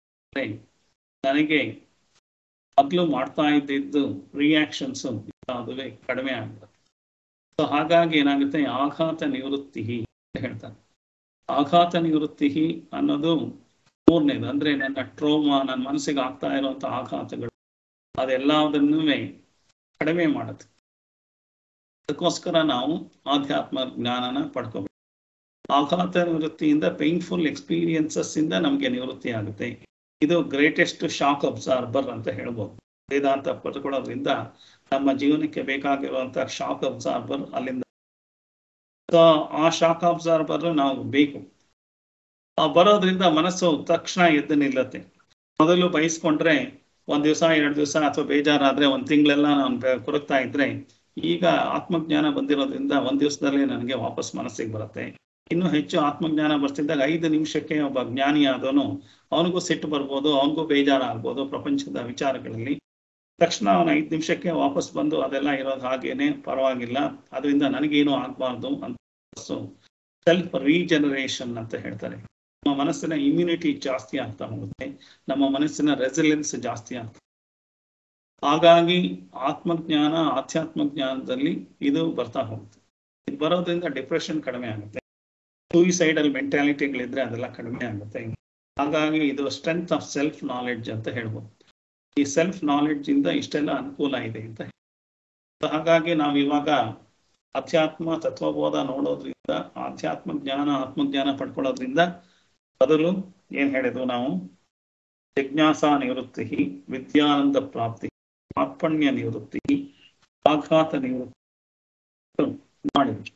ನನಗೆ ಮೊದಲು ಮಾಡ್ತಾ ಇದ್ದಿದ್ದು ರಿಯಾಕ್ಷನ್ಸ್ ಅದುವೇ ಕಡಿಮೆ ಆಗುತ್ತೆ ಸೊ ಹಾಗಾಗಿ ಏನಾಗುತ್ತೆ ಆಘಾತ ನಿವೃತ್ತಿ ಅಂತ ಹೇಳ್ತಾರೆ ಆಘಾತ ನಿವೃತ್ತಿ ಅನ್ನೋದು ಮೂರನೇದು ಅಂದ್ರೆ ನನ್ನ ಟ್ರೋಮಾ ನನ್ನ ಮನಸ್ಸಿಗೆ ಆಗ್ತಾ ಇರುವಂತ ಆಘಾತಗಳು ಅದೆಲ್ಲದನ್ನೂ ಕಡಿಮೆ ಮಾಡುತ್ತೆ ಅದಕ್ಕೋಸ್ಕರ ನಾವು ಆಧ್ಯಾತ್ಮ ಜ್ಞಾನನ ಪಡ್ಕೋಬೇಕು ಆಘಾತ ನಿವೃತ್ತಿಯಿಂದ ಪೇನ್ಫುಲ್ ಎಕ್ಸ್ಪೀರಿಯನ್ಸಸ್ ಇಂದ ನಮಗೆ ನಿವೃತ್ತಿ ಆಗುತ್ತೆ ಇದು ಗ್ರೇಟೆಸ್ಟ್ ಶಾಕ್ ಅಬ್ಸಾರ್ಬರ್ ಅಂತ ಹೇಳ್ಬೋದು ವೇದಾಂತ ಪಡ್ಕೊಳ್ಳೋದ್ರಿಂದ ನಮ್ಮ ಜೀವನಕ್ಕೆ ಬೇಕಾಗಿರುವಂತ ಶಾಕ್ ಅಬ್ಸಾರ್ಬರ್ ಅಲ್ಲಿಂದ ಆ ಶಾಕ್ ಅಬ್ಸಾರ್ಬರ್ ನಾವು ಬೇಕು ಆ ಬರೋದ್ರಿಂದ ಮನಸ್ಸು ತಕ್ಷಣ ಎದ್ದು ನಿಲ್ಲತ್ತೆ ಮೊದಲು ಬಯಸ್ಕೊಂಡ್ರೆ ಒಂದ್ ದಿವಸ ಎರಡು ದಿವಸ ಅಥವಾ ಬೇಜಾರಾದ್ರೆ ಒಂದ್ ತಿಂಗಳೆಲ್ಲ ನಾನು ಕೊರಗ್ತಾ ಇದ್ರೆ ಈಗ ಆತ್ಮಜ್ಞಾನ ಬಂದಿರೋದ್ರಿಂದ ಒಂದ್ ದಿವಸದಲ್ಲಿ ನನಗೆ ವಾಪಸ್ ಮನಸ್ಸಿಗೆ ಬರುತ್ತೆ ಇನ್ನೂ ಹೆಚ್ಚು ಆತ್ಮಜ್ಞಾನ ಬರ್ತಿದ್ದಾಗ ಐದು ನಿಮಿಷಕ್ಕೆ ಒಬ್ಬ ಜ್ಞಾನಿ ಆದವನು ಅವನಿಗೂ ಸಿಟ್ಟು ಬರ್ಬೋದು ಅವನಿಗೂ ಬೇಜಾರಾಗ್ಬೋದು ಪ್ರಪಂಚದ ವಿಚಾರಗಳಲ್ಲಿ ತಕ್ಷಣ ಅವನು ಐದು ನಿಮಿಷಕ್ಕೆ ವಾಪಸ್ ಬಂದು ಅದೆಲ್ಲ ಇರೋದು ಹಾಗೇನೆ ಪರವಾಗಿಲ್ಲ ಅದರಿಂದ ನನಗೇನು ಆಗ್ಬಾರ್ದು ಅಂತ ಸೆಲ್ಫ್ ರೀಜನರೇಷನ್ ಅಂತ ಹೇಳ್ತಾರೆ ನಮ್ಮ ಮನಸ್ಸಿನ ಇಮ್ಯುನಿಟಿ ಜಾಸ್ತಿ ಆಗ್ತಾ ಹೋಗುತ್ತೆ ನಮ್ಮ ಮನಸ್ಸಿನ ರೆಸಿಲೆನ್ಸ್ ಜಾಸ್ತಿ ಆಗ್ತದೆ ಹಾಗಾಗಿ ಆತ್ಮಜ್ಞಾನ ಆಧ್ಯಾತ್ಮ ಜ್ಞಾನದಲ್ಲಿ ಇದು ಬರ್ತಾ ಹೋಗುತ್ತೆ ಇದು ಬರೋದ್ರಿಂದ ಡಿಪ್ರೆಷನ್ ಕಡಿಮೆ ಆಗುತ್ತೆ ಸೂಯಿಸೈಡಲ್ ಮೆಂಟಾಲಿಟಿಗಳಿದ್ರೆ ಅದೆಲ್ಲ ಕಡಿಮೆ ಆಗುತ್ತೆ ಹಾಗಾಗಿ ಇದು ಸ್ಟ್ರೆಂತ್ ಆಫ್ ಸೆಲ್ಫ್ ನಾಲೆಡ್ಜ್ ಅಂತ ಹೇಳ್ಬೋದು ಈ ಸೆಲ್ಫ್ ನಾಲೆಡ್ಜ್ ಇಂದ ಇಷ್ಟೆಲ್ಲ ಅನುಕೂಲ ಇದೆ ಅಂತ ಹಾಗಾಗಿ ನಾವು ಇವಾಗ ಅಧ್ಯಾತ್ಮ ತತ್ವಬೋಧ ನೋಡೋದ್ರಿಂದ ಆಧ್ಯಾತ್ಮ ಜ್ಞಾನ ಆತ್ಮಜ್ಞಾನ ಪಡ್ಕೊಳ್ಳೋದ್ರಿಂದ ಬದಲು ಏನ್ ಹೇಳಿದ್ವು ನಾವು ಜಿಜ್ಞಾಸಾ ನಿವೃತ್ತಿ ವಿದ್ಯಾನಂದ ಪ್ರಾಪ್ತಿ ಆತ್ಮಣ್ಯ ನಿವೃತ್ತಿ ಆಘಾತ ನಿವೃತ್ತಿ ಮಾಡಿದ್ವಿ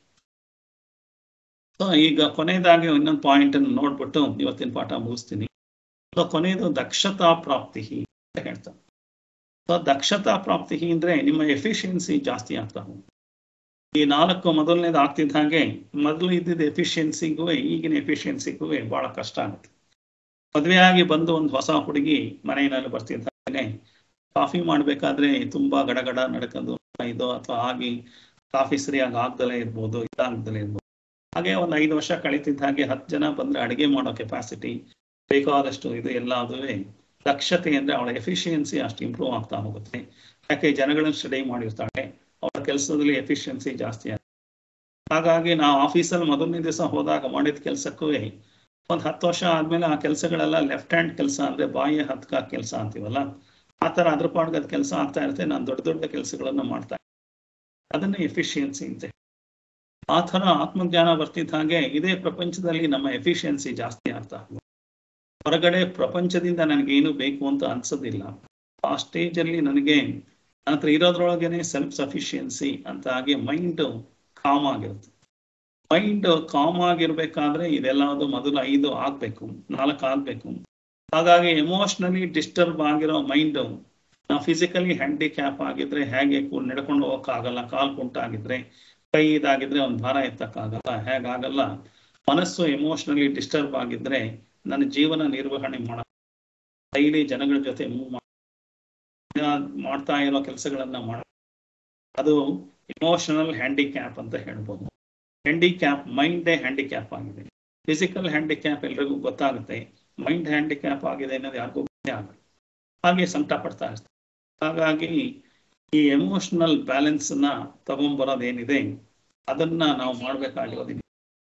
ಸೊ ಈಗ ಕೊನೆಯದಾಗಿ ಇನ್ನೊಂದು ಪಾಯಿಂಟ್ ಅನ್ನು ನೋಡ್ಬಿಟ್ಟು ಇವತ್ತಿನ ಪಾಠ ಮುಗಿಸ್ತೀನಿ ಸೊ ಕೊನೆಯದು ದಕ್ಷತಾ ಪ್ರಾಪ್ತಿ ಅಂತ ಹೇಳ್ತಾರೆ ಸೊ ದಕ್ಷತಾ ಪ್ರಾಪ್ತಿ ಅಂದ್ರೆ ನಿಮ್ಮ ಎಫಿಷಿಯನ್ಸಿ ಜಾಸ್ತಿ ಆಗ್ತಾ ಹೋಗುತ್ತೆ ಈ ನಾಲ್ಕು ಮೊದಲನೇದು ಆಗ್ತಿದ್ದ ಹಾಗೆ ಮೊದಲು ಇದ್ದಿದ್ದ ಎಫಿಷಿಯನ್ಸಿಗೂ ಈಗಿನ ಎಫಿಷಿಯನ್ಸಿಗೂ ಬಹಳ ಕಷ್ಟ ಆಗುತ್ತೆ ಮದುವೆ ಆಗಿ ಬಂದು ಒಂದು ಹೊಸ ಹುಡುಗಿ ಮನೆಯಲ್ಲಿ ಬರ್ತಿದ್ದ ಹಾಗೆ ಕಾಫಿ ಮಾಡ್ಬೇಕಾದ್ರೆ ತುಂಬಾ ಗಡಗಡ ನಡ್ಕೊಂಡು ಇದು ಅಥವಾ ಆಗಿ ಕಾಫಿ ಸರಿಯಾಗಿ ಆಗ್ದಲೇ ಇರ್ಬೋದು ಇದಾಗ್ದಲೇ ಇರ್ಬೋದು ಹಾಗೆ ಒಂದು ಐದು ವರ್ಷ ಕಳೀತಿದ್ದ ಹಾಗೆ ಹತ್ತು ಜನ ಬಂದ್ರೆ ಅಡಿಗೆ ಮಾಡೋ ಕೆಪಾಸಿಟಿ ಬೇಕಾದಷ್ಟು ಇದು ಎಲ್ಲ ಅದುವೇ ದಕ್ಷತೆ ಅಂದ್ರೆ ಅವಳ ಎಫಿಷಿಯನ್ಸಿ ಅಷ್ಟು ಇಂಪ್ರೂವ್ ಆಗ್ತಾ ಹೋಗುತ್ತೆ ಯಾಕೆ ಜನಗಳನ್ನ ಸ್ಟಡಿ ಮಾಡಿರ್ತಾಳೆ ಅವಳ ಕೆಲಸದಲ್ಲಿ ಎಫಿಷಿಯನ್ಸಿ ಜಾಸ್ತಿ ಆಗುತ್ತೆ ಹಾಗಾಗಿ ನಾವು ಆಫೀಸಲ್ಲಿ ಮೊದಲನೇ ದಿವಸ ಹೋದಾಗ ಮಾಡಿದ ಕೆಲಸಕ್ಕೂ ಒಂದು ಹತ್ತು ವರ್ಷ ಆದ್ಮೇಲೆ ಆ ಕೆಲಸಗಳೆಲ್ಲ ಲೆಫ್ಟ್ ಹ್ಯಾಂಡ್ ಕೆಲಸ ಅಂದ್ರೆ ಬಾಯಿಯ ಹತ್ಕ ಕೆಲಸ ಅಂತೀವಲ್ಲ ಆ ಥರ ಅದ್ರ ಪಾಡ್ಗದ ಕೆಲಸ ಆಗ್ತಾ ಇರುತ್ತೆ ನಾನು ದೊಡ್ಡ ದೊಡ್ಡ ಕೆಲಸಗಳನ್ನ ಮಾಡ್ತಾ ಅದನ್ನ ಎಫಿಷಿಯನ್ಸಿ ಅಂತ ಆ ಥರ ಆತ್ಮಜ್ಞಾನ ಬರ್ತಿದ್ದ ಹಾಗೆ ಇದೇ ಪ್ರಪಂಚದಲ್ಲಿ ನಮ್ಮ ಎಫಿಷಿಯನ್ಸಿ ಜಾಸ್ತಿ ಆಗ್ತಾ ಹೊರಗಡೆ ಪ್ರಪಂಚದಿಂದ ನನಗೇನು ಬೇಕು ಅಂತ ಅನ್ಸೋದಿಲ್ಲ ಆ ಸ್ಟೇಜಲ್ಲಿ ನನಗೆ ನನ್ನ ಹತ್ರ ಇರೋದ್ರೊಳಗೇನೆ ಸೆಲ್ಫ್ ಸಫಿಷಿಯನ್ಸಿ ಅಂತ ಆಗಿ ಮೈಂಡ್ ಕಾಮ್ ಆಗಿರುತ್ತೆ ಮೈಂಡ್ ಕಾಮ್ ಆಗಿರ್ಬೇಕಾದ್ರೆ ಇದೆಲ್ಲದು ಮೊದಲು ಐದು ಆಗ್ಬೇಕು ನಾಲ್ಕು ಆಗ್ಬೇಕು ಹಾಗಾಗಿ ಎಮೋಷನಲಿ ಡಿಸ್ಟರ್ಬ್ ಆಗಿರೋ ಮೈಂಡ್ ನಾವು ಫಿಸಿಕಲಿ ಹ್ಯಾಂಡಿಕ್ಯಾಪ್ ಆಗಿದ್ರೆ ಹೇಗೆ ನಡ್ಕೊಂಡು ಹೋಗೋಕ್ಕಾಗಲ್ಲ ಕಾಲು ಕುಂಟಾಗಿದ್ರೆ ಕೈ ಇದಾಗಿದ್ರೆ ಒಂದು ಭಾರ ಎತ್ತಕ್ಕಾಗಲ್ಲ ಹೇಗಾಗಲ್ಲ ಮನಸ್ಸು ಎಮೋಷನಲಿ ಡಿಸ್ಟರ್ಬ್ ಆಗಿದ್ರೆ ನನ್ನ ಜೀವನ ನಿರ್ವಹಣೆ ಮಾಡ ಡೈಲಿ ಜನಗಳ ಜೊತೆ ಮೂವ್ ಮಾಡ್ತಾ ಇರೋ ಕೆಲಸಗಳನ್ನ ಮಾಡ ಅದು ಇಮೋಷನಲ್ ಹ್ಯಾಂಡಿಕ್ಯಾಪ್ ಅಂತ ಹೇಳ್ಬೋದು ಹ್ಯಾಂಡಿಕ್ಯಾಪ್ ಮೈಂಡೇ ಹ್ಯಾಂಡಿಕ್ಯಾಪ್ ಆಗಿದೆ ಫಿಸಿಕಲ್ ಹ್ಯಾಂಡಿಕ್ಯಾಪ್ ಎಲ್ರಿಗೂ ಗೊತ್ತಾಗುತ್ತೆ ಮೈಂಡ್ ಹ್ಯಾಂಡಿಕ್ಯಾಪ್ ಆಗಿದೆ ಅನ್ನೋದು ಯಾರಿಗೂ ಗೊತ್ತೇ ಆಗಲ್ಲ ಹಾಗೆ ಸಂಕಟ ಪಡ್ತಾ ಇರ್ತಾರೆ ಹಾಗಾಗಿ ಈ ಎಮೋಷನಲ್ ಬ್ಯಾಲೆನ್ಸ್ ನ ತಗೊಂಡ್ಬರೋದೇನಿದೆ ಅದನ್ನ ನಾವು ಮಾಡ್ಬೇಕಾಗಿರೋದಿದೆ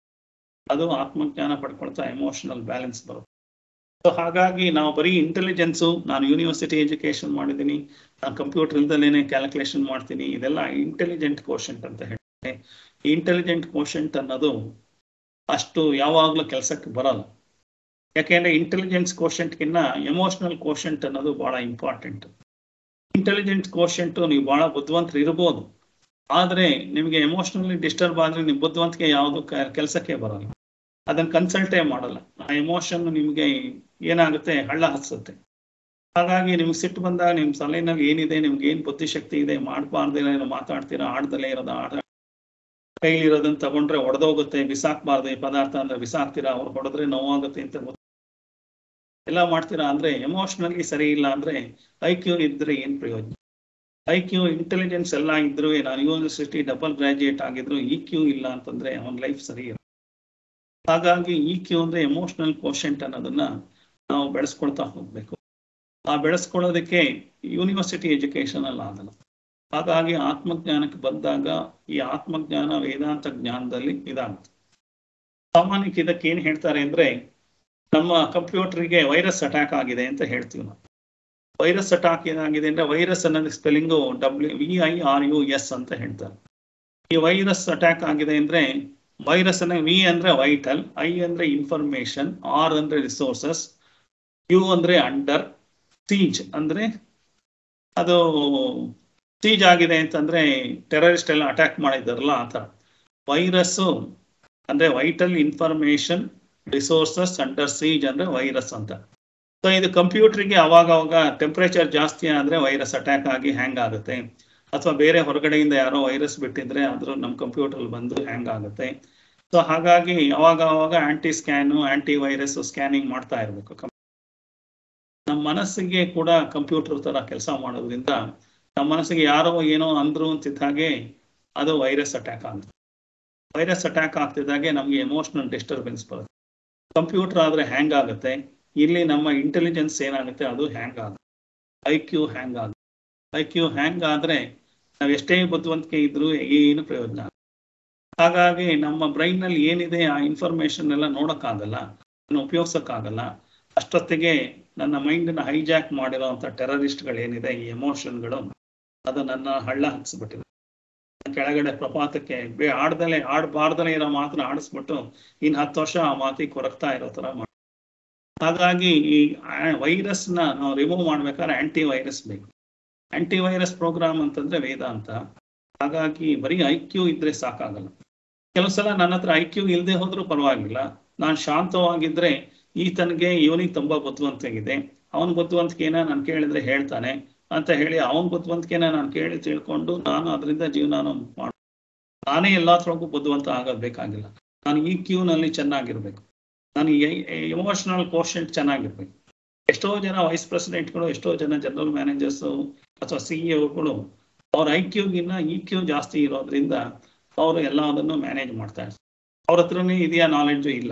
ಅದು ಆತ್ಮಜ್ಞಾನ ಪಡ್ಕೊಳ್ತಾ ಎಮೋಷನಲ್ ಬ್ಯಾಲೆನ್ಸ್ ಬರುತ್ತೆ ಸೊ ಹಾಗಾಗಿ ನಾವು ಬರೀ ಇಂಟೆಲಿಜೆನ್ಸು ನಾನು ಯೂನಿವರ್ಸಿಟಿ ಎಜುಕೇಶನ್ ಮಾಡಿದ್ದೀನಿ ನಾನು ಕಂಪ್ಯೂಟರ್ ಇಲ್ದಲೇನೆ ಕ್ಯಾಲ್ಕುಲೇಷನ್ ಮಾಡ್ತೀನಿ ಇದೆಲ್ಲ ಇಂಟೆಲಿಜೆಂಟ್ ಕೋಶೆಂಟ್ ಅಂತ ಹೇಳ್ತಾರೆ ಇಂಟೆಲಿಜೆಂಟ್ ಕೋಶೆಂಟ್ ಅನ್ನೋದು ಅಷ್ಟು ಯಾವಾಗಲೂ ಕೆಲಸಕ್ಕೆ ಬರಲ್ಲ ಯಾಕೆಂದ್ರೆ ಇಂಟೆಲಿಜೆನ್ಸ್ ಕೋಶೆಂಟ್ಗಿನ್ನ ಎಮೋಷನಲ್ ಕೋಶೆಂಟ್ ಅನ್ನೋದು ಬಹಳ ಇಂಪಾರ್ಟೆಂಟ್ ಇಂಟೆಲಿಜೆಂಟ್ ಕೋಶೆಂಟು ನೀವು ಬಹಳ ಬುದ್ಧಿವಂತರು ಇರ್ಬೋದು ಆದರೆ ನಿಮಗೆ ಎಮೋಷನಲಿ ಡಿಸ್ಟರ್ಬ್ ಆದರೆ ನಿಮ್ಮ ಬುದ್ಧಿವಂತಿಕೆ ಯಾವುದು ಕೆಲಸಕ್ಕೆ ಬರಲ್ಲ ಅದನ್ನ ಕನ್ಸಲ್ಟೇ ಮಾಡಲ್ಲ ಆ ಎಮೋಷನ್ ನಿಮಗೆ ಏನಾಗುತ್ತೆ ಹಳ್ಳ ಹತ್ಸುತ್ತೆ ಹಾಗಾಗಿ ನಿಮ್ಗೆ ಸಿಟ್ಟು ಬಂದಾಗ ನಿಮ್ಮ ತಲೆನಲ್ಲಿ ಏನಿದೆ ನಿಮ್ಗೆ ಏನು ಬುದ್ಧಿಶಕ್ತಿ ಇದೆ ಮಾಡಬಾರ್ದಿಲ್ಲ ಏನೋ ಮಾತಾಡ್ತೀರಾ ಆಡ್ದಲೇ ಇರೋದ ಆಡ ಕೈಲಿರೋದನ್ನ ತಗೊಂಡ್ರೆ ಒಡೆದೋಗುತ್ತೆ ಬಿಸಾಕ್ಬಾರ್ದು ಈ ಪದಾರ್ಥ ಅಂದ್ರೆ ಬಿಸಾಕ್ತೀರಾ ಅವ್ರು ಹೊಡೆದ್ರೆ ನೋವಾಗುತ್ತೆ ಅಂತ ಎಲ್ಲ ಮಾಡ್ತೀರಾ ಅಂದ್ರೆ ಎಮೋಷನಲಿ ಸರಿ ಇಲ್ಲ ಅಂದ್ರೆ ಐ ಕ್ಯೂ ಇದ್ರೆ ಏನ್ ಪ್ರಯೋಜನ ಐ ಕ್ಯೂ ಇಂಟೆಲಿಜೆನ್ಸ್ ಎಲ್ಲ ಇದ್ರು ನಾನು ಯೂನಿವರ್ಸಿಟಿ ಡಬಲ್ ಗ್ರಾಜುಯೇಟ್ ಆಗಿದ್ರು ಇ ಕ್ಯೂ ಇಲ್ಲ ಅಂತಂದ್ರೆ ಅವನ ಲೈಫ್ ಸರಿ ಇಲ್ಲ ಹಾಗಾಗಿ ಇ ಕ್ಯೂ ಅಂದ್ರೆ ಎಮೋಷನಲ್ ಕೋಶೆಂಟ್ ಅನ್ನೋದನ್ನ ನಾವು ಬೆಳೆಸ್ಕೊಳ್ತಾ ಹೋಗ್ಬೇಕು ಆ ಬೆಳೆಸ್ಕೊಳ್ಳೋದಕ್ಕೆ ಯೂನಿವರ್ಸಿಟಿ ಎಜುಕೇಶನ್ ಅಲ್ಲ ಆಗಲ್ಲ ಹಾಗಾಗಿ ಆತ್ಮಜ್ಞಾನಕ್ಕೆ ಬಂದಾಗ ಈ ಆತ್ಮಜ್ಞಾನ ವೇದಾಂತ ಜ್ಞಾನದಲ್ಲಿ ಇದಾಗುತ್ತೆ ಸಾಮಾನ್ಯಕ್ಕೆ ಇದಕ್ಕೆ ಏನ್ ಹೇಳ್ತಾರೆ ಅಂದ್ರೆ ನಮ್ಮ ಕಂಪ್ಯೂಟರ್ಗೆ ವೈರಸ್ ಅಟ್ಯಾಕ್ ಆಗಿದೆ ಅಂತ ಹೇಳ್ತೀವಿ ನಾವು ವೈರಸ್ ಅಟ್ಯಾಕ್ ಏನಾಗಿದೆ ಅಂದ್ರೆ ವೈರಸ್ ಅನ್ನೋದು spelling W V I R U S ಅಂತ ಹೇಳ್ತಾರೆ ಈ ವೈರಸ್ ಅಟ್ಯಾಕ್ ಆಗಿದೆ ಅಂದ್ರೆ ವೈರಸ್ ಅನ್ನ ವಿ ಅಂದ್ರೆ ವೈಟಲ್ ಐ ಅಂದ್ರೆ ಇನ್ಫಾರ್ಮೇಶನ್ ಆರ್ ಅಂದ್ರೆ ರಿಸೋರ್ಸಸ್ ಯು ಅಂದ್ರೆ ಅಂಡರ್ ಸೀಜ್ ಅಂದ್ರೆ ಅದು ಸೀಜ್ ಆಗಿದೆ ಅಂತಂದ್ರೆ ಟೆರರಿಸ್ಟ್ ಎಲ್ಲ ಅಟ್ಯಾಕ್ ಮಾಡಿದಾರಲ್ಲ ಆ ಥರ ವೈರಸ್ಸು ಅಂದ್ರೆ vital information resources under siege ಅಂದ್ರೆ ವೈರಸ್ ಅಂತ ಸೊ ಇದು ಕಂಪ್ಯೂಟರ್ಗೆ ಅವಾಗ ಅವಾಗ ಟೆಂಪರೇಚರ್ ಜಾಸ್ತಿ ಆದ್ರೆ ವೈರಸ್ ಅಟ್ಯಾಕ್ ಆಗಿ ಹ್ಯಾಂಗ್ ಆಗುತ್ತೆ ಅಥವಾ ಬೇರೆ ಹೊರಗಡೆಯಿಂದ ಯಾರೋ ವೈರಸ್ ಬಿಟ್ಟಿದ್ರೆ ಆದ್ರೂ ನಮ್ಮ ಕಂಪ್ಯೂಟರ್ ಬಂದು ಹ್ಯಾಂಗ್ ಆಗುತ್ತೆ ಸೊ ಹಾಗಾಗಿ ಅವಾಗ ಅವಾಗ anti scan anti virus scanning ಮಾಡ್ತಾ ಇರಬೇಕು ನಮ್ಮ ಮನಸ್ಸಿಗೆ ಕೂಡ ಕಂಪ್ಯೂಟರ್ ತರ ಕೆಲಸ ಮಾಡೋದ್ರಿಂದ ನಮ್ಮ ಮನಸ್ಸಿಗೆ ಯಾರೋ ಏನೋ ಅಂದ್ರು ಅಂತಿದ್ದ ಹಾಗೆ ಅದು ವೈರಸ್ ಅಟ್ಯಾಕ್ ಆಗುತ್ತೆ ವೈರಸ್ ಅಟ್ಯಾಕ್ ಆಗ್ತಿದ್ದಾಗೆ ನಮಗೆ ಎಮೋಷನಲ್ ಡಿಸ್ಟರ್ಬೆನ್ಸ್ ಬರುತ್ತೆ ಕಂಪ್ಯೂಟರ್ ಆದ್ರೆ ಹ್ಯಾಂಗ್ ಆಗುತ್ತೆ ಇಲ್ಲಿ ನಮ್ಮ ಇಂಟೆಲಿಜೆನ್ಸ್ ಏನಾಗುತ್ತೆ ಅದು ಹ್ಯಾಂಗ್ ಆಗುತ್ತೆ ಐ ಕ್ಯೂ ಹ್ಯಾಂಗ್ ಆಗುತ್ತೆ ಐ ಕ್ಯೂ ಹ್ಯಾಂಗ್ ಆದ್ರೆ ನಾವು ಎಷ್ಟೇ ಬುದ್ಧಿವಂತಿಕೆ ಇದ್ರೂ ಏನು ಪ್ರಯೋಜನ ಆಗಲ್ಲ. ಹಾಗಾಗಿ ನಮ್ಮ ಬ್ರೈನ್ ನಲ್ಲಿ ಏನಿದೆ ಆ ಇನ್ಫಾರ್ಮೇಶನ್ ಎಲ್ಲ ನೋಡಕ್ಕಾಗಲ್ಲ ಅದನ್ನ ಉಪಯೋಗಿಸಕ್ಕಾಗಲ್ಲ ಅಷ್ಟೊತ್ತಿಗೆ ನನ್ನ ಮೈಂಡ್ನ ಹೈಜಾಕ್ ಮಾಡಿರೋಂಥ ಟೆರರಿಸ್ಟ್ಗಳು ಏನಿದೆ ಈ ಎಮೋಷನ್ಗಳು ಅದು ನನ್ನ ಹಳ್ಳ ಹಾಕ್ಸ್ಬಿಟ್ಟಿದೆ ಕೆಳಗಡೆ ಪ್ರಪಾತಕ್ಕೆ ಬೇ ಆಡ್ದಲೆ ಆಡಬಾರ್ದಲೇ ಇರೋ ಮಾತ್ರ ಆಡಿಸ್ಬಿಟ್ಟು ಇನ್ನು ಹತ್ತು ವರ್ಷ ಆ ಮಾತಿಗೆ ಕೊರಗ್ತಾ ಇರೋ ತರ ಮಾಡಿ ಹಾಗಾಗಿ ಈ ವೈರಸ್ನ ನಾವು ರಿಮೂವ್ ಮಾಡ್ಬೇಕಾದ್ರೆ ಆಂಟಿ ವೈರಸ್ ಬೇಕು ಆಂಟಿ ವೈರಸ್ ಪ್ರೋಗ್ರಾಮ್ ಅಂತಂದ್ರೆ ವೇದಾಂತ ಹಾಗಾಗಿ ಬರೀ ಐ ಕ್ಯೂ ಇದ್ರೆ ಸಾಕಾಗಲ್ಲ ಕೆಲವು ಸಲ ನನ್ನ ಹತ್ರ ಐ ಕ್ಯೂ ಇಲ್ಲದೆ ಹೋದ್ರೂ ಪರವಾಗಿಲ್ಲ ನಾನು ಶಾಂತವಾಗಿದ್ರೆ ಈತನಿಗೆ ಇವನಿಗೆ ತುಂಬಾ ಬುದ್ಧಿವಂತಿಗಿದೆ ಅವನ ಬುದ್ಧಿವಂತಿಕೆನ ನಾನು ಕೇಳಿದ್ರೆ ಹೇಳ್ತಾನೆ ಅಂತ ಹೇಳಿ ಅವನ ಬುದ್ಧಿವಂತಿಕೆನ ನಾನು ಕೇಳಿ ತಿಳ್ಕೊಂಡು ನಾನು ಅದರಿಂದ ಜೀವನ ಮಾಡ ನಾನೇ ಎಲ್ಲಾತ್ರಗೂ ಬುದ್ಧಿವಂತ ಆಗೋದು ಬೇಕಾಗಿಲ್ಲ ನಾನು ಈ ಕ್ಯೂನಲ್ಲಿ ಚೆನ್ನಾಗಿರ್ಬೇಕು ನಾನು ಎಮೋಷನಲ್ ಕೋಶೆಂಟ್ ಚೆನ್ನಾಗಿರ್ಬೇಕು ಎಷ್ಟೋ ಜನ ವೈಸ್ ಪ್ರೆಸಿಡೆಂಟ್ಗಳು ಎಷ್ಟೋ ಜನ ಜನರಲ್ ಮ್ಯಾನೇಜರ್ಸು ಅಥವಾ ಸಿಇಒಗಳು ಅವ್ರ ಐ ಕ್ಯೂಗಿನ್ನ ಇ ಕ್ಯೂ ಜಾಸ್ತಿ ಇರೋದ್ರಿಂದ ಅವರು ಎಲ್ಲದನ್ನು ಮ್ಯಾನೇಜ್ ಮಾಡ್ತಾ ಇರ್ತಾರೆ ಅವ್ರ ಹತ್ರನೇ ಇದೆಯಾ ನಾಲೆಡ್ಜು ಇಲ್ಲ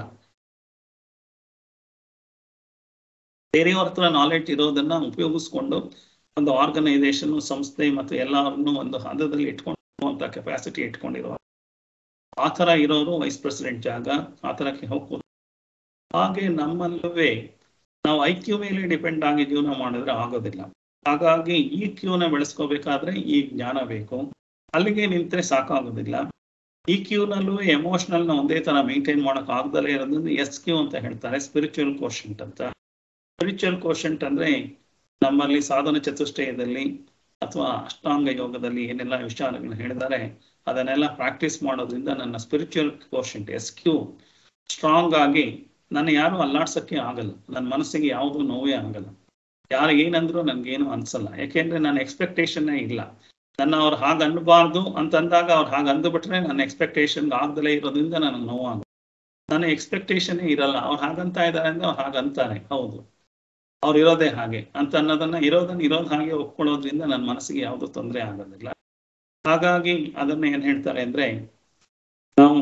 ಬೇರೆಯವ್ರ ಹತ್ರ ನಾಲೆಡ್ಜ್ ಇರೋದನ್ನ ಉಪಯೋಗಿಸ್ಕೊಂಡು ಒಂದು ಆರ್ಗನೈಸೇಷನ್ ಸಂಸ್ಥೆ ಮತ್ತು ಎಲ್ಲರನ್ನು ಒಂದು ಹಂತದಲ್ಲಿ ಇಟ್ಕೊಂಡು ಕೆಪಾಸಿಟಿ ಇಟ್ಕೊಂಡಿರೋ ಆ ಥರ ಇರೋರು ವೈಸ್ ಪ್ರೆಸಿಡೆಂಟ್ ಜಾಗ ಆ ಥರಕ್ಕೆ ಹೋಗ್ಬೋದು ಹಾಗೆ ನಮ್ಮಲ್ಲವೇ ನಾವು ಐ ಕ್ಯೂ ಮೇಲೆ ಡಿಪೆಂಡ್ ಆಗಿ ಜೀವನ ಮಾಡಿದ್ರೆ ಆಗೋದಿಲ್ಲ ಹಾಗಾಗಿ ಈ ಕ್ಯೂನ ಬೆಳೆಸ್ಕೋಬೇಕಾದ್ರೆ ಈ ಜ್ಞಾನ ಬೇಕು ಅಲ್ಲಿಗೆ ನಿಂತರೆ ಸಾಕಾಗೋದಿಲ್ಲ ಈ ಕ್ಯೂನಲ್ಲೂ ಎಮೋಷನಲ್ನ ಒಂದೇ ತರ ಮೇಂಟೈನ್ ಮಾಡಕ್ ಆಗದಲ್ಲೇ ಇರೋದ್ರಿಂದ ಎಸ್ ಕ್ಯೂ ಅಂತ ಹೇಳ್ತಾರೆ ಸ್ಪಿರಿಚುವಲ್ ಕೋಶಂಟ್ ಅಂತ ಸ್ಪಿರಿಚುವಲ್ ಕೋಶಂಟ್ ಅಂದ್ರೆ ನಮ್ಮಲ್ಲಿ ಸಾಧನ ಚತುಷ್ಟಯದಲ್ಲಿ ಅಥವಾ ಅಷ್ಟಾಂಗ ಯೋಗದಲ್ಲಿ ಏನೆಲ್ಲ ವಿಚಾರಗಳನ್ನ ಹೇಳಿದ್ದಾರೆ ಅದನ್ನೆಲ್ಲ ಪ್ರಾಕ್ಟೀಸ್ ಮಾಡೋದ್ರಿಂದ ನನ್ನ spiritual quotient S Q strong ಆಗಿ ನನ್ನ ಯಾರು ಅಲ್ಲಾಡ್ಸಕ್ಕೆ ಆಗಲ್ಲ ನನ್ನ ಮನಸ್ಸಿಗೆ ಯಾವುದು ನೋವೇ ಆಗಲ್ಲ ಯಾರು ಏನಂದ್ರು ನನ್ಗೇನು ಅನ್ಸಲ್ಲ ಯಾಕೆಂದ್ರೆ ನನ್ನ ಎಕ್ಸ್ಪೆಕ್ಟೇಷನ್ನೇ ಇಲ್ಲ ನನ್ನ ಅವ್ರು ಹಾಗೆ ಅನ್ಬಾರ್ದು ಅಂತಂದಾಗ ಅವ್ರು ಹಾಗೆ ಅಂದುಬಿಟ್ರೆ ನನ್ನ ಎಕ್ಸ್ಪೆಕ್ಟೇಷನ್ ಆಗ್ದಲೇ ಇರೋದ್ರಿಂದ ನನಗೆ ನೋವಾಗ ನನ್ನ ಎಕ್ಸ್ಪೆಕ್ಟೇಷನ್ ಇರಲ್ಲ ಅವ್ರು ಹಾಗಂತ ಇದ್ದಾರೆ ಅಂದ್ರೆ ಅವ್ರು ಹಾಗಂತಾರೆ ಹೌದು ಅವ್ರು ಇರೋದೇ ಹಾಗೆ ಅಂತ ಅನ್ನೋದನ್ನ ಇರೋದನ್ನ ಇರೋದು ಹಾಗೆ ಒಪ್ಕೊಳ್ಳೋದ್ರಿಂದ ನನ್ನ ಮನಸ್ಸಿಗೆ ಯಾವುದು ತೊಂದರೆ ಆಗೋದಿಲ್ಲ ಹಾಗಾಗಿ ಅದನ್ನ ಏನ್ ಹೇಳ್ತಾರೆ ಅಂದ್ರೆ ನಾವು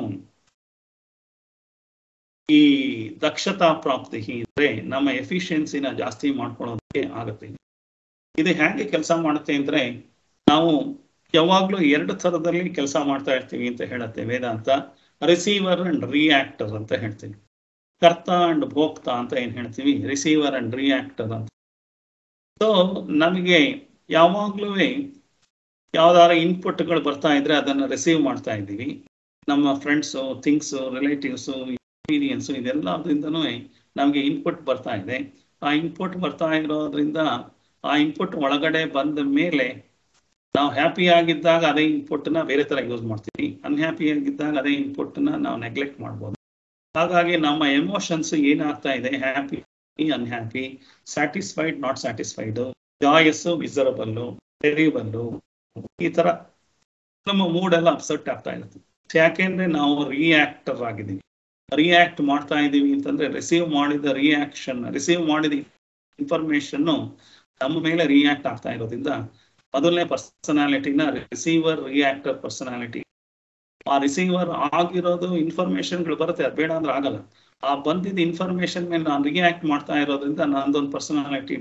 ಈ ದಕ್ಷತಾ ಪ್ರಾಪ್ತಿ ಅಂದ್ರೆ ನಮ್ಮ ಎಫಿಷಿಯನ್ಸಿನ ಜಾಸ್ತಿ ಮಾಡ್ಕೊಳ್ಳೋದಕ್ಕೆ ಆಗುತ್ತೆ ಇದು ಹೇಗೆ ಕೆಲಸ ಮಾಡುತ್ತೆ ಅಂದ್ರೆ ನಾವು ಯಾವಾಗ್ಲೂ ಎರಡು ಥರದಲ್ಲಿ ಕೆಲಸ ಮಾಡ್ತಾ ಇರ್ತೀವಿ ಅಂತ ಹೇಳುತ್ತೆ ವೇದಾಂತ ರಿಸೀವರ್ ಅಂಡ್ ರಿಯಾಕ್ಟರ್ ಅಂತ ಹೇಳ್ತೀವಿ ಕರ್ತ ಅಂಡ್ ಭೋಕ್ತ ಅಂತ ಏನ್ ಹೇಳ್ತೀವಿ ರಿಸೀವರ್ ಅಂಡ್ ರಿಯಾಕ್ಟರ್ ಅಂತ ಸೊ ನಮಗೆ ಯಾವಾಗ್ಲೂ ಯಾವ್ದಾರ ಇನ್ಪುಟ್ಗಳು ಬರ್ತಾ ಇದ್ರೆ ಅದನ್ನ ರಿಸೀವ್ ಮಾಡ್ತಾ ಇದ್ದೀವಿ ನಮ್ಮ ಫ್ರೆಂಡ್ಸು ಥಿಂಗ್ಸು ರಿಲೇಟಿವ್ಸು ಎಕ್ಸ್ಪೀರಿಯನ್ಸು ಇದೆಲ್ಲದ್ರಿಂದನೂ ನಮಗೆ ಇನ್ಪುಟ್ ಬರ್ತಾ ಇದೆ ಆ ಇನ್ಪುಟ್ ಬರ್ತಾ ಇರೋದ್ರಿಂದ ಆ ಇನ್ಪುಟ್ ಒಳಗಡೆ ಬಂದ ಮೇಲೆ ನಾವು ಹ್ಯಾಪಿ ಆಗಿದ್ದಾಗ ಅದೇ ಇನ್ಪುಟ್ನ ಬೇರೆ ತರ ಯೂಸ್ ಮಾಡ್ತೀವಿ ಅನ್ಹ್ಯಾಪಿ ಆಗಿದ್ದಾಗ ಅದೇ ಇನ್ಪುಟ್ನ ನಾವು ನೆಗ್ಲೆಕ್ಟ್ ಮಾಡ್ಬೋದು ಹಾಗಾಗಿ ನಮ್ಮ ಎಮೋಷನ್ಸ್ ಏನಾಗ್ತಾ ಇದೆ happy unhappy satisfied not satisfied joyous miserable terrible ಈ ತರ ನಮ್ಮ ಮೂಡ್ ಎಲ್ಲ ಅಪ್ಸೆಟ್ ಆಗ್ತಾ ಇರುತ್ತೆ ಯಾಕೆಂದ್ರೆ ನಾವು ರಿಯಾಕ್ಟರ್ ಆಗಿದ್ದೀವಿ ರಿಯಾಕ್ಟ್ ಮಾಡ್ತಾ ಇದ್ದೀವಿ ಅಂತಂದ್ರೆ ರಿಸೀವ್ ಮಾಡಿದ ರಿಯಾಕ್ಷನ್ ರಿಸೀವ್ ಮಾಡಿದ ಇನ್ಫಾರ್ಮೇಶನ್ ನಮ್ಮ ಮೇಲೆ ರಿಯಾಕ್ಟ್ ಆಗ್ತಾ ಇರೋದ್ರಿಂದ ಮೊದಲನೇ ಪರ್ಸನಾಲಿಟಿನ ರಿಸೀವರ್ ರಿಯಾಕ್ಟರ್ ಪರ್ಸನಾಲಿಟಿ ಆ ರಿಸೀವರ್ ಆಗಿರೋದು ಇನ್ಫಾರ್ಮೇಶನ್ಗಳು ಬರುತ್ತೆ ಅದು ಬೇಡ ಅಂದ್ರೆ ಆಗಲ್ಲ ಆ ಬಂದಿದ್ದ ಇನ್ಫಾರ್ಮೇಶನ್ ಮೇಲೆ ನಾನು ರಿಯಾಕ್ಟ್ ಮಾಡ್ತಾ ಇರೋದ್ರಿಂದ ನಂದೊಂದು ಪರ್ಸನಾಲಿಟಿ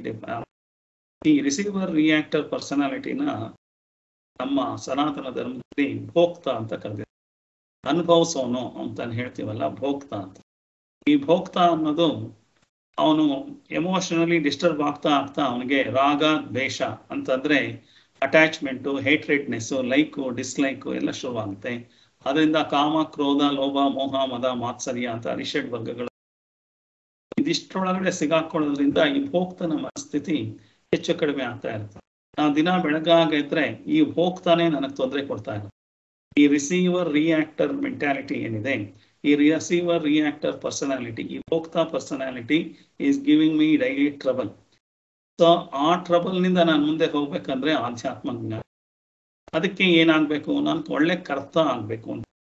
ಈ ರಿಸೀವರ್ ರಿಯಾಕ್ಟರ್ ಪರ್ಸನಾಲಿಟಿನ ನಮ್ಮ ಸನಾತನ ಧರ್ಮದಲ್ಲಿ ಭೋಕ್ತ ಅಂತ ಕರೆದಿದ್ದಾರೆ ಅನುಭವಿಸೋನು ಅಂತ ಹೇಳ್ತೀವಲ್ಲ ಭೋಕ್ತ ಅಂತ ಈ ಭೋಕ್ತ ಅನ್ನೋದು ಅವನು ಎಮೋಷನಲಿ ಡಿಸ್ಟರ್ಬ್ ಆಗ್ತಾ ಆಗ್ತಾ ಅವನಿಗೆ ರಾಗ ದ್ವೇಷ ಅಂತಂದ್ರೆ ಅಟ್ಯಾಚ್ಮೆಂಟು ಹೇಟ್ರೆಡ್ನೆಸ್ಸು ಲೈಕು ಡಿಸ್ಲೈಕು ಎಲ್ಲ ಶುರುವಾಗುತ್ತೆ ಅದರಿಂದ ಕಾಮ ಕ್ರೋಧ ಲೋಭ ಮೋಹ ಮದ ಮಾತ್ಸರ್ಯ ಅಂತ ಅರಿಷಡ್ ವರ್ಗಗಳು ಇದಿಷ್ಟರೊಳಗಡೆ ಸಿಗಾಕೊಳ್ಳೋದ್ರಿಂದ ಈ ಭೋಕ್ತನ ಮನಸ್ಥಿತಿ ಹೆಚ್ಚು ಕಡಿಮೆ ಆಗ್ತಾ ಇರುತ್ತೆ ನಾವು ದಿನ ಬೆಳಗಾಗಿದ್ರೆ ಈ ಭೋಕ್ತಾನೆ ನನಗೆ ತೊಂದರೆ ಕೊಡ್ತಾ ಇರುತ್ತೆ ಈ ರಿಸೀವರ್ ರಿಯಾಕ್ಟರ್ ಮೆಂಟ್ಯಾಲಿಟಿ ಏನಿದೆ ಈ ರಿಸೀವರ್ ರಿಯಾಕ್ಟರ್ ಪರ್ಸನಾಲಿಟಿ ಈ ಭೋಕ್ತಾ personality is giving me daily trouble so ಆ ಟ್ರಬಲ್ ನಿಂದ ನಾನು ಮುಂದೆ ಹೋಗ್ಬೇಕಂದ್ರೆ ಆಧ್ಯಾತ್ಮ ಜ್ಞಾನ ಅದಕ್ಕೆ ಏನಾಗ್ಬೇಕು ನಾನು ಒಳ್ಳೆ ಕರ್ತ ಆಗ್ಬೇಕು ಅಂತ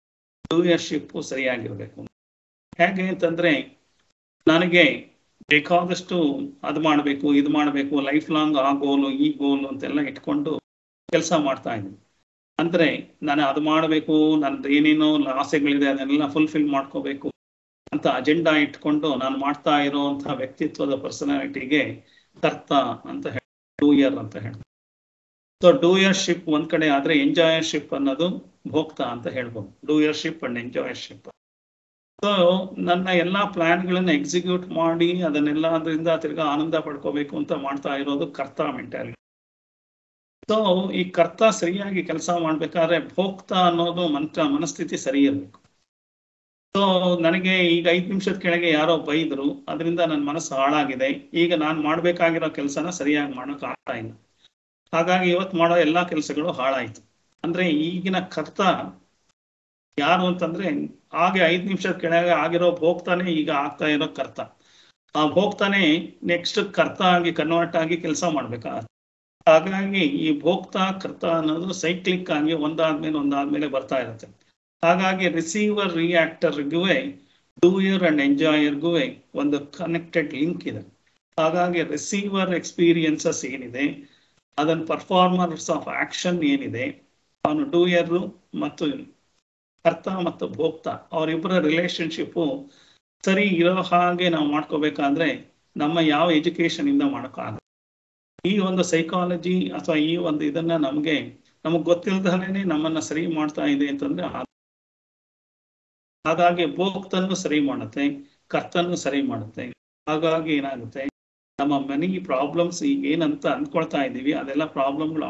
ಡೂಯರ್ಶಿಪ್ ಸರಿಯಾಗಿರ್ಬೇಕು ಹೇಗೆ ಅಂತಂದ್ರೆ ನನಗೆ ಬೇಕಾದಷ್ಟು ಅದು ಮಾಡಬೇಕು ಇದು ಮಾಡಬೇಕು ಲೈಫ್ ಲಾಂಗ್ ಆ ಗೋಲು ಈ ಗೋಲು ಅಂತೆಲ್ಲ ಇಟ್ಕೊಂಡು ಕೆಲಸ ಮಾಡ್ತಾ ಇದ್ದೀನಿ ಅಂದ್ರೆ ನಾನು ಅದು ಮಾಡಬೇಕು ನನ್ನದು ಏನೇನೋ ಆಸೆಗಳಿದೆ ಅದನ್ನೆಲ್ಲ ಫುಲ್ಫಿಲ್ ಮಾಡ್ಕೋಬೇಕು ಅಂತ ಅಜೆಂಡಾ ಇಟ್ಕೊಂಡು ನಾನು ಮಾಡ್ತಾ ಇರುವಂತಹ ವ್ಯಕ್ತಿತ್ವದ ಪರ್ಸನಾಲಿಟಿಗೆ ಕರ್ತ ಅಂತ ಹೇಳಿ ಡೂಯರ್ ಅಂತ ಹೇಳಿ ಸೊ ಡೂಯರ್ಶಿಪ್ ಒಂದ್ ಕಡೆ ಆದ್ರೆ ಎಂಜಾಯರ್ಶಿಪ್ ಅನ್ನೋದು ಭೋಕ್ತ ಅಂತ ಹೇಳ್ಬೋದು ಡೂಯರ್ಶಿಪ್ ಅಂಡ್ ಎಂಜಾಯರ್ಶಿಪ್ ಸೊ ನನ್ನ ಎಲ್ಲಾ ಪ್ಲಾನ್ಗಳನ್ನ ಎಕ್ಸಿಕ್ಯೂಟ್ ಮಾಡಿ ಅದನ್ನೆಲ್ಲ ಅದರಿಂದ ತಿರ್ಗಾ ಆನಂದ ಪಡ್ಕೋಬೇಕು ಅಂತ ಮಾಡ್ತಾ ಇರೋದು ಕರ್ತ ಮೆಂಟಾಲಿಟಿ ಸೊ ಈ ಕರ್ತ ಸರಿಯಾಗಿ ಕೆಲಸ ಮಾಡ್ಬೇಕಾದ್ರೆ ಭೋಕ್ತ ಅನ್ನೋದು ಮಂತ್ರ ಮನಸ್ಥಿತಿ ಸರಿ ಇರಬೇಕು ಸೊ ನನಗೆ ಈಗ ಐದು ನಿಮಿಷದ ಕೆಳಗೆ ಯಾರೋ ಬೈದ್ರು ಅದರಿಂದ ನನ್ನ ಮನಸ್ಸು ಹಾಳಾಗಿದೆ ಈಗ ನಾನು ಮಾಡ್ಬೇಕಾಗಿರೋ ಕೆಲಸನ ಸರಿಯಾಗಿ ಮಾಡೋಕ್ ಆಗ್ತಾ ಇಲ್ಲ ಹಾಗಾಗಿ ಇವತ್ತು ಮಾಡೋ ಎಲ್ಲಾ ಕೆಲಸಗಳು ಹಾಳಾಯ್ತು ಅಂದ್ರೆ ಈಗಿನ ಕರ್ತ ಯಾರು ಅಂತಂದ್ರೆ ಹಾಗೆ ಐದು ನಿಮಿಷದ ಕೆಳಗೆ ಆಗಿರೋ ಭೋಗ್ತಾನೆ ಈಗ ಆಗ್ತಾ ಇರೋ ಕರ್ತ ಆ ಭೋಗ್ತಾನೆ ನೆಕ್ಸ್ಟ್ ಕರ್ತ ಆಗಿ ಕನ್ವರ್ಟ್ ಆಗಿ ಕೆಲಸ ಮಾಡ್ಬೇಕಾ ಹಾಗಾಗಿ ಈ ಭೋಕ್ತ ಕರ್ತ ಅನ್ನೋದು ಸೈಕ್ಲಿಕ್ ಆಗಿ ಒಂದಾದ್ಮೇಲೆ ಒಂದಾದ್ಮೇಲೆ ಬರ್ತಾ ಇರುತ್ತೆ ಹಾಗಾಗಿ ರಿಸೀವರ್ ರಿಯಾಕ್ಟರ್ಗೂ ಡೂಯರ್ ಅಂಡ್ ಎಂಜಾಯರ್ಗೂ ಒಂದು ಕನೆಕ್ಟೆಡ್ ಲಿಂಕ್ ಇದೆ ಹಾಗಾಗಿ ರಿಸೀವರ್ ಎಕ್ಸ್ಪೀರಿಯನ್ಸಸ್ ಏನಿದೆ ಅದನ್ನ ಪರ್ಫಾರ್ಮರ್ಸ್ ಆಫ್ ಆಕ್ಷನ್ ಏನಿದೆ ಅವನು ಡೂಯರ್ ಮತ್ತು ಕರ್ತ ಮತ್ತು ಭೋಕ್ತ ಅವರಿಬ್ಬರ ರಿಲೇಶನ್ಶಿಪ್ಪು ಸರಿ ಇರೋ ಹಾಗೆ ನಾವು ಮಾಡ್ಕೋಬೇಕಾದ್ರೆ ನಮ್ಮ ಯಾವ ಎಜುಕೇಶನ್ ಇಂದ ಮಾಡೋಕ್ಕಾಗಲ್ಲ ಈ ಒಂದು ಸೈಕಾಲಜಿ ಅಥವಾ ಈ ಒಂದು ಇದನ್ನ ನಮಗೆ ನಮಗ್ ಗೊತ್ತಿಲ್ಲದಲೇ ನಮ್ಮನ್ನ ಸರಿ ಮಾಡ್ತಾ ಇದೆ ಅಂತಂದ್ರೆ ಹಾಗಾಗಿ ಭೋಕ್ತನ್ನು ಸರಿ ಮಾಡುತ್ತೆ ಕರ್ತನ್ನು ಸರಿ ಮಾಡುತ್ತೆ ಹಾಗಾಗಿ ಏನಾಗುತ್ತೆ ನಮ್ಮ ಮನಿ ಪ್ರಾಬ್ಲಮ್ಸ್ ಈಗ ಏನಂತ ಅಂದ್ಕೊಳ್ತಾ ಇದ್ದೀವಿ ಅದೆಲ್ಲ ಪ್ರಾಬ್ಲಮ್ಗಳು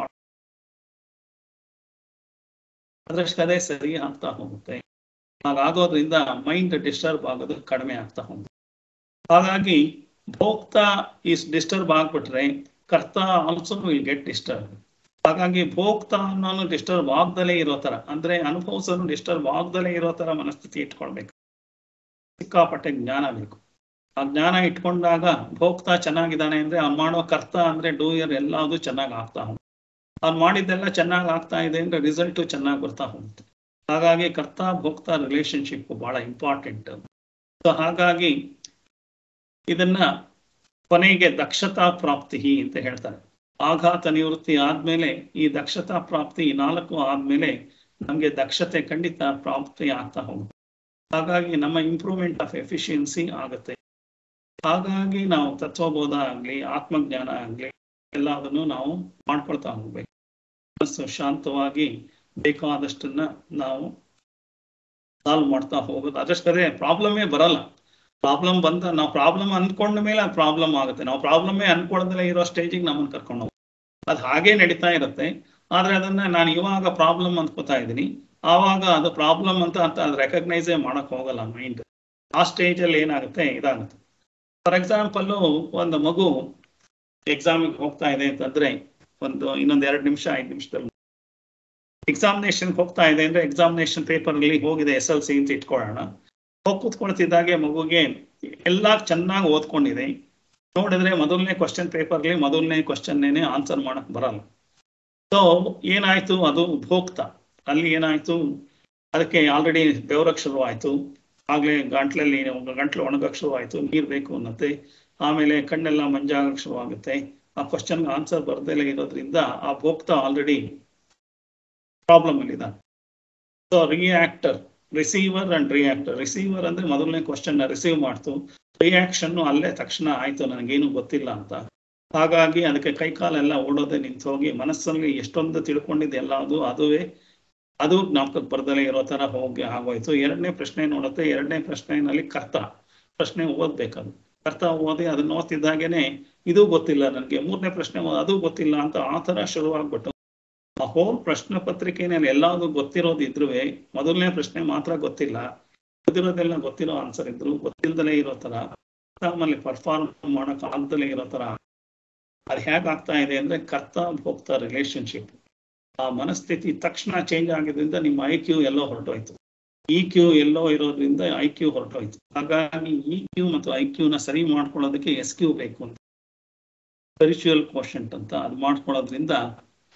ಅದ್ರಷ್ಟೇ ಸರಿ ಆಗ್ತಾ ಹೋಗುತ್ತೆ ಹಾಗಾಗೋದ್ರಿಂದ ಮೈಂಡ್ ಡಿಸ್ಟರ್ಬ್ ಆಗೋದು ಕಡಿಮೆ ಆಗ್ತಾ ಹೋಗುತ್ತೆ ಹಾಗಾಗಿ ಭೋಕ್ತ ಈಸ್ ಡಿಸ್ಟರ್ಬ್ ಆಗ್ಬಿಟ್ರೆ ಕರ್ತ ಆಲ್ಸೋ ವಿಲ್ ಗೆಟ್ ಡಿಸ್ಟರ್ಬ್ ಹಾಗಾಗಿ ಭೋಕ್ತ ಅನ್ನೋನು ಡಿಸ್ಟರ್ಬ್ ಆಗ್ದಲೇ ಇರೋ ತರ ಅಂದ್ರೆ ಅನುಭವಿಸೋನು ಡಿಸ್ಟರ್ಬ್ ಆಗ್ದಲೇ ಇರೋ ತರ ಮನಸ್ಥಿತಿ ಇಟ್ಕೊಳ್ಬೇಕು ಸಿಕ್ಕಾಪಟ್ಟೆ ಜ್ಞಾನ ಬೇಕು ಆ ಜ್ಞಾನ ಇಟ್ಕೊಂಡಾಗ ಭೋಕ್ತ ಚೆನ್ನಾಗಿದ್ದಾನೆ ಅಂದ್ರೆ ಅವ್ನು ಮಾಡೋ ಕರ್ತ ಅಂದ್ರೆ ಡೂಯರ್ ಎಲ್ಲಾದು ಚೆನ್ನಾಗಿ ಆಗ್ತಾ ಹೋಗುತ್ತೆ ಅವ್ನು ಮಾಡಿದ್ದೆಲ್ಲ ಚೆನ್ನಾಗಿ ಆಗ್ತಾ ಇದೆ ಅಂದ್ರೆ ರಿಸಲ್ಟು ಚೆನ್ನಾಗಿ ಬರ್ತಾ ಹೋಗುತ್ತೆ ಹಾಗಾಗಿ ಕರ್ತ ಭೋಕ್ತ ರಿಲೇಶನ್ಶಿಪ್ ಬಹಳ ಇಂಪಾರ್ಟೆಂಟ್ ಸೊ ಹಾಗಾಗಿ ಇದನ್ನ ಕೊನೆಗೆ ದಕ್ಷತಾ ಪ್ರಾಪ್ತಿ ಅಂತ ಹೇಳ್ತಾರೆ ಆಘಾತ ನಿವೃತ್ತಿ ಆದ್ಮೇಲೆ ಈ ದಕ್ಷತಾ ಪ್ರಾಪ್ತಿ ಈ ನಾಲ್ಕು ಆದ್ಮೇಲೆ ನಮ್ಗೆ ದಕ್ಷತೆ ಖಂಡಿತ ಪ್ರಾಪ್ತಿ ಆಗ್ತಾ ಹೋಗುತ್ತೆ ಹಾಗಾಗಿ ನಮ್ಮ ಇಂಪ್ರೂವ್ಮೆಂಟ್ ಆಫ್ ಎಫಿಷಿಯನ್ಸಿ ಆಗುತ್ತೆ ಹಾಗಾಗಿ ನಾವು ತತ್ವಬೋಧ ಆಗ್ಲಿ ಆತ್ಮಜ್ಞಾನ ಆಗ್ಲಿ ಎಲ್ಲದನ್ನು ನಾವು ಮಾಡ್ಕೊಳ್ತಾ ಹೋಗ್ಬೇಕು ಮನಸ್ಸು ಶಾಂತವಾಗಿ ಬೇಕಾದಷ್ಟನ್ನ ನಾವು ಸಾಲ್ವ್ ಮಾಡ್ತಾ ಹೋಗೋದು ಅದಷ್ಟೇ ಪ್ರಾಬ್ಲಮೇ ಬರಲ್ಲ ಪ್ರಾಬ್ಲಮ್ ಬಂದ ನಾವು ಪ್ರಾಬ್ಲಮ್ ಅಂದ್ಕೊಂಡ ಮೇಲೆ ಅದು ಪ್ರಾಬ್ಲಮ್ ಆಗುತ್ತೆ ನಾವು ಪ್ರಾಬ್ಲಮ್ಮೇ ಅನ್ಕೊಳ್ದಲೇ ಇರೋ ಸ್ಟೇಜಿಗೆ ನಮ್ಮನ್ನು ಕರ್ಕೊಂಡು ಹೋಗ್ತೀವಿ ಅದು ಹಾಗೇ ನಡೀತಾ ಇರುತ್ತೆ ಆದ್ರೆ ಅದನ್ನ ನಾನು ಇವಾಗ ಪ್ರಾಬ್ಲಮ್ ಅಂದ್ಕೋತಾ ಇದ್ದೀನಿ ಆವಾಗ ಅದು ಪ್ರಾಬ್ಲಮ್ ಅಂತ ಅಂತ ಅದು ರೆಕಗ್ನೈಸೇ ಮಾಡಕ್ ಹೋಗಲ್ಲ ಮೈಂಡ್ ಆ ಸ್ಟೇಜಲ್ಲಿ ಏನಾಗುತ್ತೆ ಇದಾಗುತ್ತೆ ಫಾರ್ ಎಕ್ಸಾಂಪಲ್ ಒಂದು ಮಗು ಎಕ್ಸಾಮಿಗೆ ಹೋಗ್ತಾ ಇದೆ ಅಂತಂದ್ರೆ ಒಂದು ಇನ್ನೊಂದು ಎರಡು ನಿಮಿಷ ಐದು ನಿಮಿಷದಲ್ಲಿ ಎಕ್ಸಾಮಿನೇಷನ್ ಹೋಗ್ತಾ ಇದೆ ಅಂದ್ರೆ ಎಕ್ಸಾಮಿನೇಷನ್ ಪೇಪರ್ ಅಲ್ಲಿ ಹೋಗಿದೆ ಎಸ್ ಎಲ್ ಸಿ ಅಂತ ಇಟ್ಕೊಳ್ಳೋಣ ಹೋಗಿ ಕೂತ್ಕೊಳ್ತಿದ್ದಾಗೆ ಮಗುಗೆ ಎಲ್ಲ ಚೆನ್ನಾಗಿ ಓದ್ಕೊಂಡಿದೆ ನೋಡಿದ್ರೆ ಮೊದಲನೇ ಕ್ವಶನ್ ಪೇಪರ್ಲಿ ಮೊದಲನೇ ಕ್ವಶನ್ನೇನೆ ಆನ್ಸರ್ ಮಾಡಕ್ ಬರಲ್ಲ ಸೊ ಏನಾಯ್ತು ಅದು ಭೋಕ್ತ ಅಲ್ಲಿ ಏನಾಯ್ತು ಅದಕ್ಕೆ ಆಲ್ರೆಡಿ ಬೆವರಕ್ ಶುರು ಆಯ್ತು ಆಗ್ಲೇ ಗಂಟ್ಲಲ್ಲಿ ಗಂಟ್ಲು ಒಣಗಕ್ ಶುರು ಆಯ್ತು ನೀರ್ ಬೇಕು ಅನ್ನತ್ತೆ ಆಮೇಲೆ ಕಣ್ಣೆಲ್ಲ ಮಂಜಾಗಕ್ ಶುರು ಆಗುತ್ತೆ ಆ ಕ್ವಶನ್ ಆನ್ಸರ್ ಬರ್ದಲೇ ಇರೋದ್ರಿಂದ ಆ ಭೋಕ್ತ ಆಲ್ರೆಡಿ ಪ್ರಾಬ್ಲಮ್ ಅಲ್ಲಿ ಇದ್ದಾನೆ so reactor receiver and reactor receiver ಅಂದ್ರೆ ಮೊದಲನೇ ಕ್ವಶನ್ ರಿಸೀವ್ ಮಾಡ್ತು ರಿಯಾಕ್ಷನ್ ಅಲ್ಲೇ ತಕ್ಷಣ ಆಯ್ತು ನನಗೇನು ಗೊತ್ತಿಲ್ಲ ಅಂತ ಹಾಗಾಗಿ ಅದಕ್ಕೆ ಕೈಕಾಲೆಲ್ಲ ಓಡೋದೇ ನಿಂತು ಹೋಗಿ ಮನಸ್ಸಲ್ಲಿ ಎಷ್ಟೊಂದು ತಿಳ್ಕೊಂಡಿದ್ದು ಎಲ್ಲ ಅದು ಅದುವೇ ಅದು ಜ್ಞಾಪಕಕ್ಕೆ ಬರ್ದಲೇ ಇರೋ ತರ ಹೋಗಿ ಆಗೋಯ್ತು ಎರಡನೇ ಪ್ರಶ್ನೆ ನೋಡುತ್ತೆ ಎರಡನೇ ಪ್ರಶ್ನೆನಲ್ಲಿ ಕರ್ತ ಪ್ರಶ್ನೆ ಓದ್ಬೇಕದು ಕರ್ತ ಓದಿ ಅದನ್ನ ಓದ್ತಿದ್ದಾಗೇನೆ ಇದು ಗೊತ್ತಿಲ್ಲ ನನಗೆ ಮೂರನೇ ಪ್ರಶ್ನೆ ಅದು ಗೊತ್ತಿಲ್ಲ ಅಂತ ಆ ತರ ಶುರುವಾಗ್ಬಿಟ್ಟು ಆ ಹೋಲ್ ಪ್ರಶ್ನೆ ಪತ್ರಿಕೆನಲ್ಲಿ ಎಲ್ಲಾದ್ರು ಗೊತ್ತಿರೋದು ಇದ್ರು ಮೊದಲನೇ ಪ್ರಶ್ನೆ ಮಾತ್ರ ಗೊತ್ತಿಲ್ಲ ಗೊತ್ತಿರೋದೆಲ್ಲ ಗೊತ್ತಿರೋ ಆನ್ಸರ್ ಇದ್ರು ಗೊತ್ತಿಲ್ದಲೇ ಇರೋ ತರ ಆಮೇಲೆ ಪರ್ಫಾರ್ಮ್ ಮಾಡಕ್ ಆಗ್ದಲೇ ಇರೋ ತರ ಅದು ಹೇಗಾಗ್ತಾ ಇದೆ ಅಂದ್ರೆ ಕರ್ತ ಭೋಕ್ತ ರಿಲೇಶನ್ಶಿಪ್ ಆ ಮನಸ್ಥಿತಿ ತಕ್ಷಣ ಚೇಂಜ್ ಆಗಿದ್ರಿಂದ ನಿಮ್ಮ ಐ ಕ್ಯೂ ಎಲ್ಲೋ ಹೊರಟೋಯ್ತು ಇ ಕ್ಯೂ ಎಲ್ಲೋ ಇರೋದ್ರಿಂದ ಐ ಕ್ಯೂ ಹೊರಟೋಯ್ತು ಹಾಗಾಗಿ ಇ ಕ್ಯೂ ಮತ್ತು ಐ ಕ್ಯೂನ ಸರಿ ಮಾಡ್ಕೊಳ್ಳೋದಕ್ಕೆ ಎಸ್ ಕ್ಯೂ ಬೇಕು ಅಂತ ಸ್ಪಿರಿಚುವಲ್ ಕ್ವಶಂಟ್ ಅಂತ ಅದು ಮಾಡ್ಕೊಳ್ಳೋದ್ರಿಂದ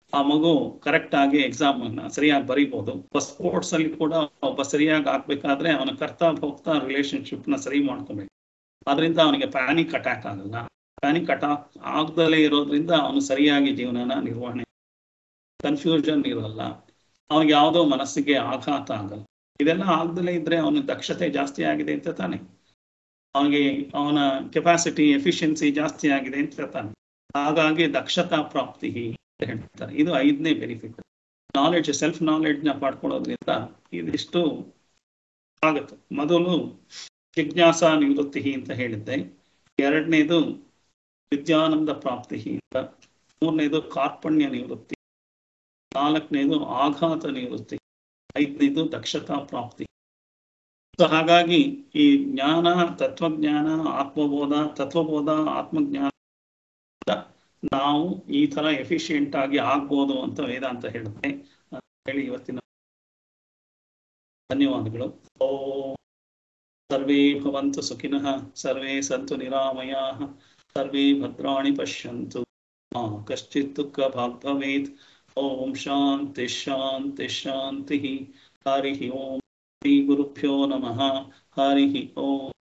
ಆ ಮಗು ಕರೆಕ್ಟ್ ಆಗಿ ಎಕ್ಸಾಮ್ ಅನ್ನ ಸರಿಯಾಗಿ ಬರೀಬಹುದು ಸ್ಪೋರ್ಟ್ಸ್ ಅಲ್ಲಿ ಕೂಡ ಒಬ್ಬ ಸರಿಯಾಗಿ ಆಗ್ಬೇಕಾದ್ರೆ ಅವನ ಕರ್ತಾ ಭೋಕ್ತಾ ರಿಲೇಶನ್ಶಿಪ್ ನ ಸರಿ ಮಾಡ್ಕೊಬೇಕು ಅದರಿಂದ ಅವನಿಗೆ ಪ್ಯಾನಿಕ್ ಅಟ್ಯಾಕ್ ಆಗಲ್ಲ ಪ್ಯಾನಿಕ್ ಅಟ್ಯಾಕ್ ಆಗದಲೇ ಇರೋದ್ರಿಂದ ಅವನು ಸರಿಯಾಗಿ ಜೀವನನ ನಿರ್ವಹಣೆ ಕನ್ಫ್ಯೂಷನ್ ಇರಲ್ಲ ಅವನಿಗೆ ಯಾವುದೋ ಮನಸ್ಸಿಗೆ ಆಘಾತ ಆಗಲ್ಲ ಇದೆಲ್ಲ ಆಗದಲೇ ಇದ್ರೆ ಅವನ ದಕ್ಷತೆ ಜಾಸ್ತಿ ಆಗಿದೆ ಅಂತ ತಾನೆ ಅವನಿಗೆ ಅವನ ಕೆಪಾಸಿಟಿ ಎಫಿಷಿಯನ್ಸಿ ಜಾಸ್ತಿ ಆಗಿದೆ ಅಂತ ತಾನೆ ಹಾಗಾಗಿ ದಕ್ಷತಾ ಪ್ರಾಪ್ತಿ ಅಂತ ಹೇಳ್ತಾರೆ ಇದು ಐದನೇ ಬೆನಿಫಿಟ್ ನಾಲೆಡ್ಜ್ ಸೆಲ್ಫ್ ನಾಲೆಡ್ಜ್ ನ ಪಡ್ಕೊಳ್ಳೋದ್ರಿಂದ ಇದಿಷ್ಟು ಆಗುತ್ತೆ ಮೊದಲು ಜಿಜ್ಞಾಸ ನಿವೃತ್ತಿ ಅಂತ ಹೇಳಿದ್ದೆ ಎರಡನೇದು ವಿದ್ಯಾನಂದ ಪ್ರಾಪ್ತಿ ಅಂತ ಮೂರನೇದು ಕಾರ್ಪಣ್ಯ ನಿವೃತ್ತಿ ನಾಲ್ಕನೇದು ಆಘಾತ ನಿವೃತ್ತಿ ಐದನೇದು ದಕ್ಷತಾ ಪ್ರಾಪ್ತಿ ಸೊ ಹಾಗಾಗಿ ಈ ಜ್ಞಾನ ತತ್ವಜ್ಞಾನ ಆತ್ಮಬೋಧ ತತ್ವಬೋಧ ಆತ್ಮಜ್ಞಾನ ನಾವು ಈ ತರ ಎಫಿಷಿಯಂಟ್ ಆಗಿ ಆಗ್ಬೋದು ಅಂತ ವೇದಾಂತ ಹೇಳುತ್ತೆ ಅಂತ ಹೇಳಿ ಇವತ್ತಿನ ಧನ್ಯವಾದಗಳು ಓ ಸರ್ವೇ ಭವಂತು ಸುಖಿನಃ ಸರ್ವೇ ಸಂತು ನಿರಾಮಯಾಃ ಸರ್ವೇ ಭದ್ರಾಣಿ ಪಶ್ಯಂತು ಮಾ ಕಶ್ಚಿತ್ ದುಃಖ ಭಾಗ್ ಭವೇತ್ ಓಂ ಶಾಂತಿ ಶಾಂತಿ ಶಾಂತಿ ಹರಿ ಓಂ ಶ್ರೀ ಗುರುಭ್ಯೋ ನಮಃ ಹರಿ ಓಂ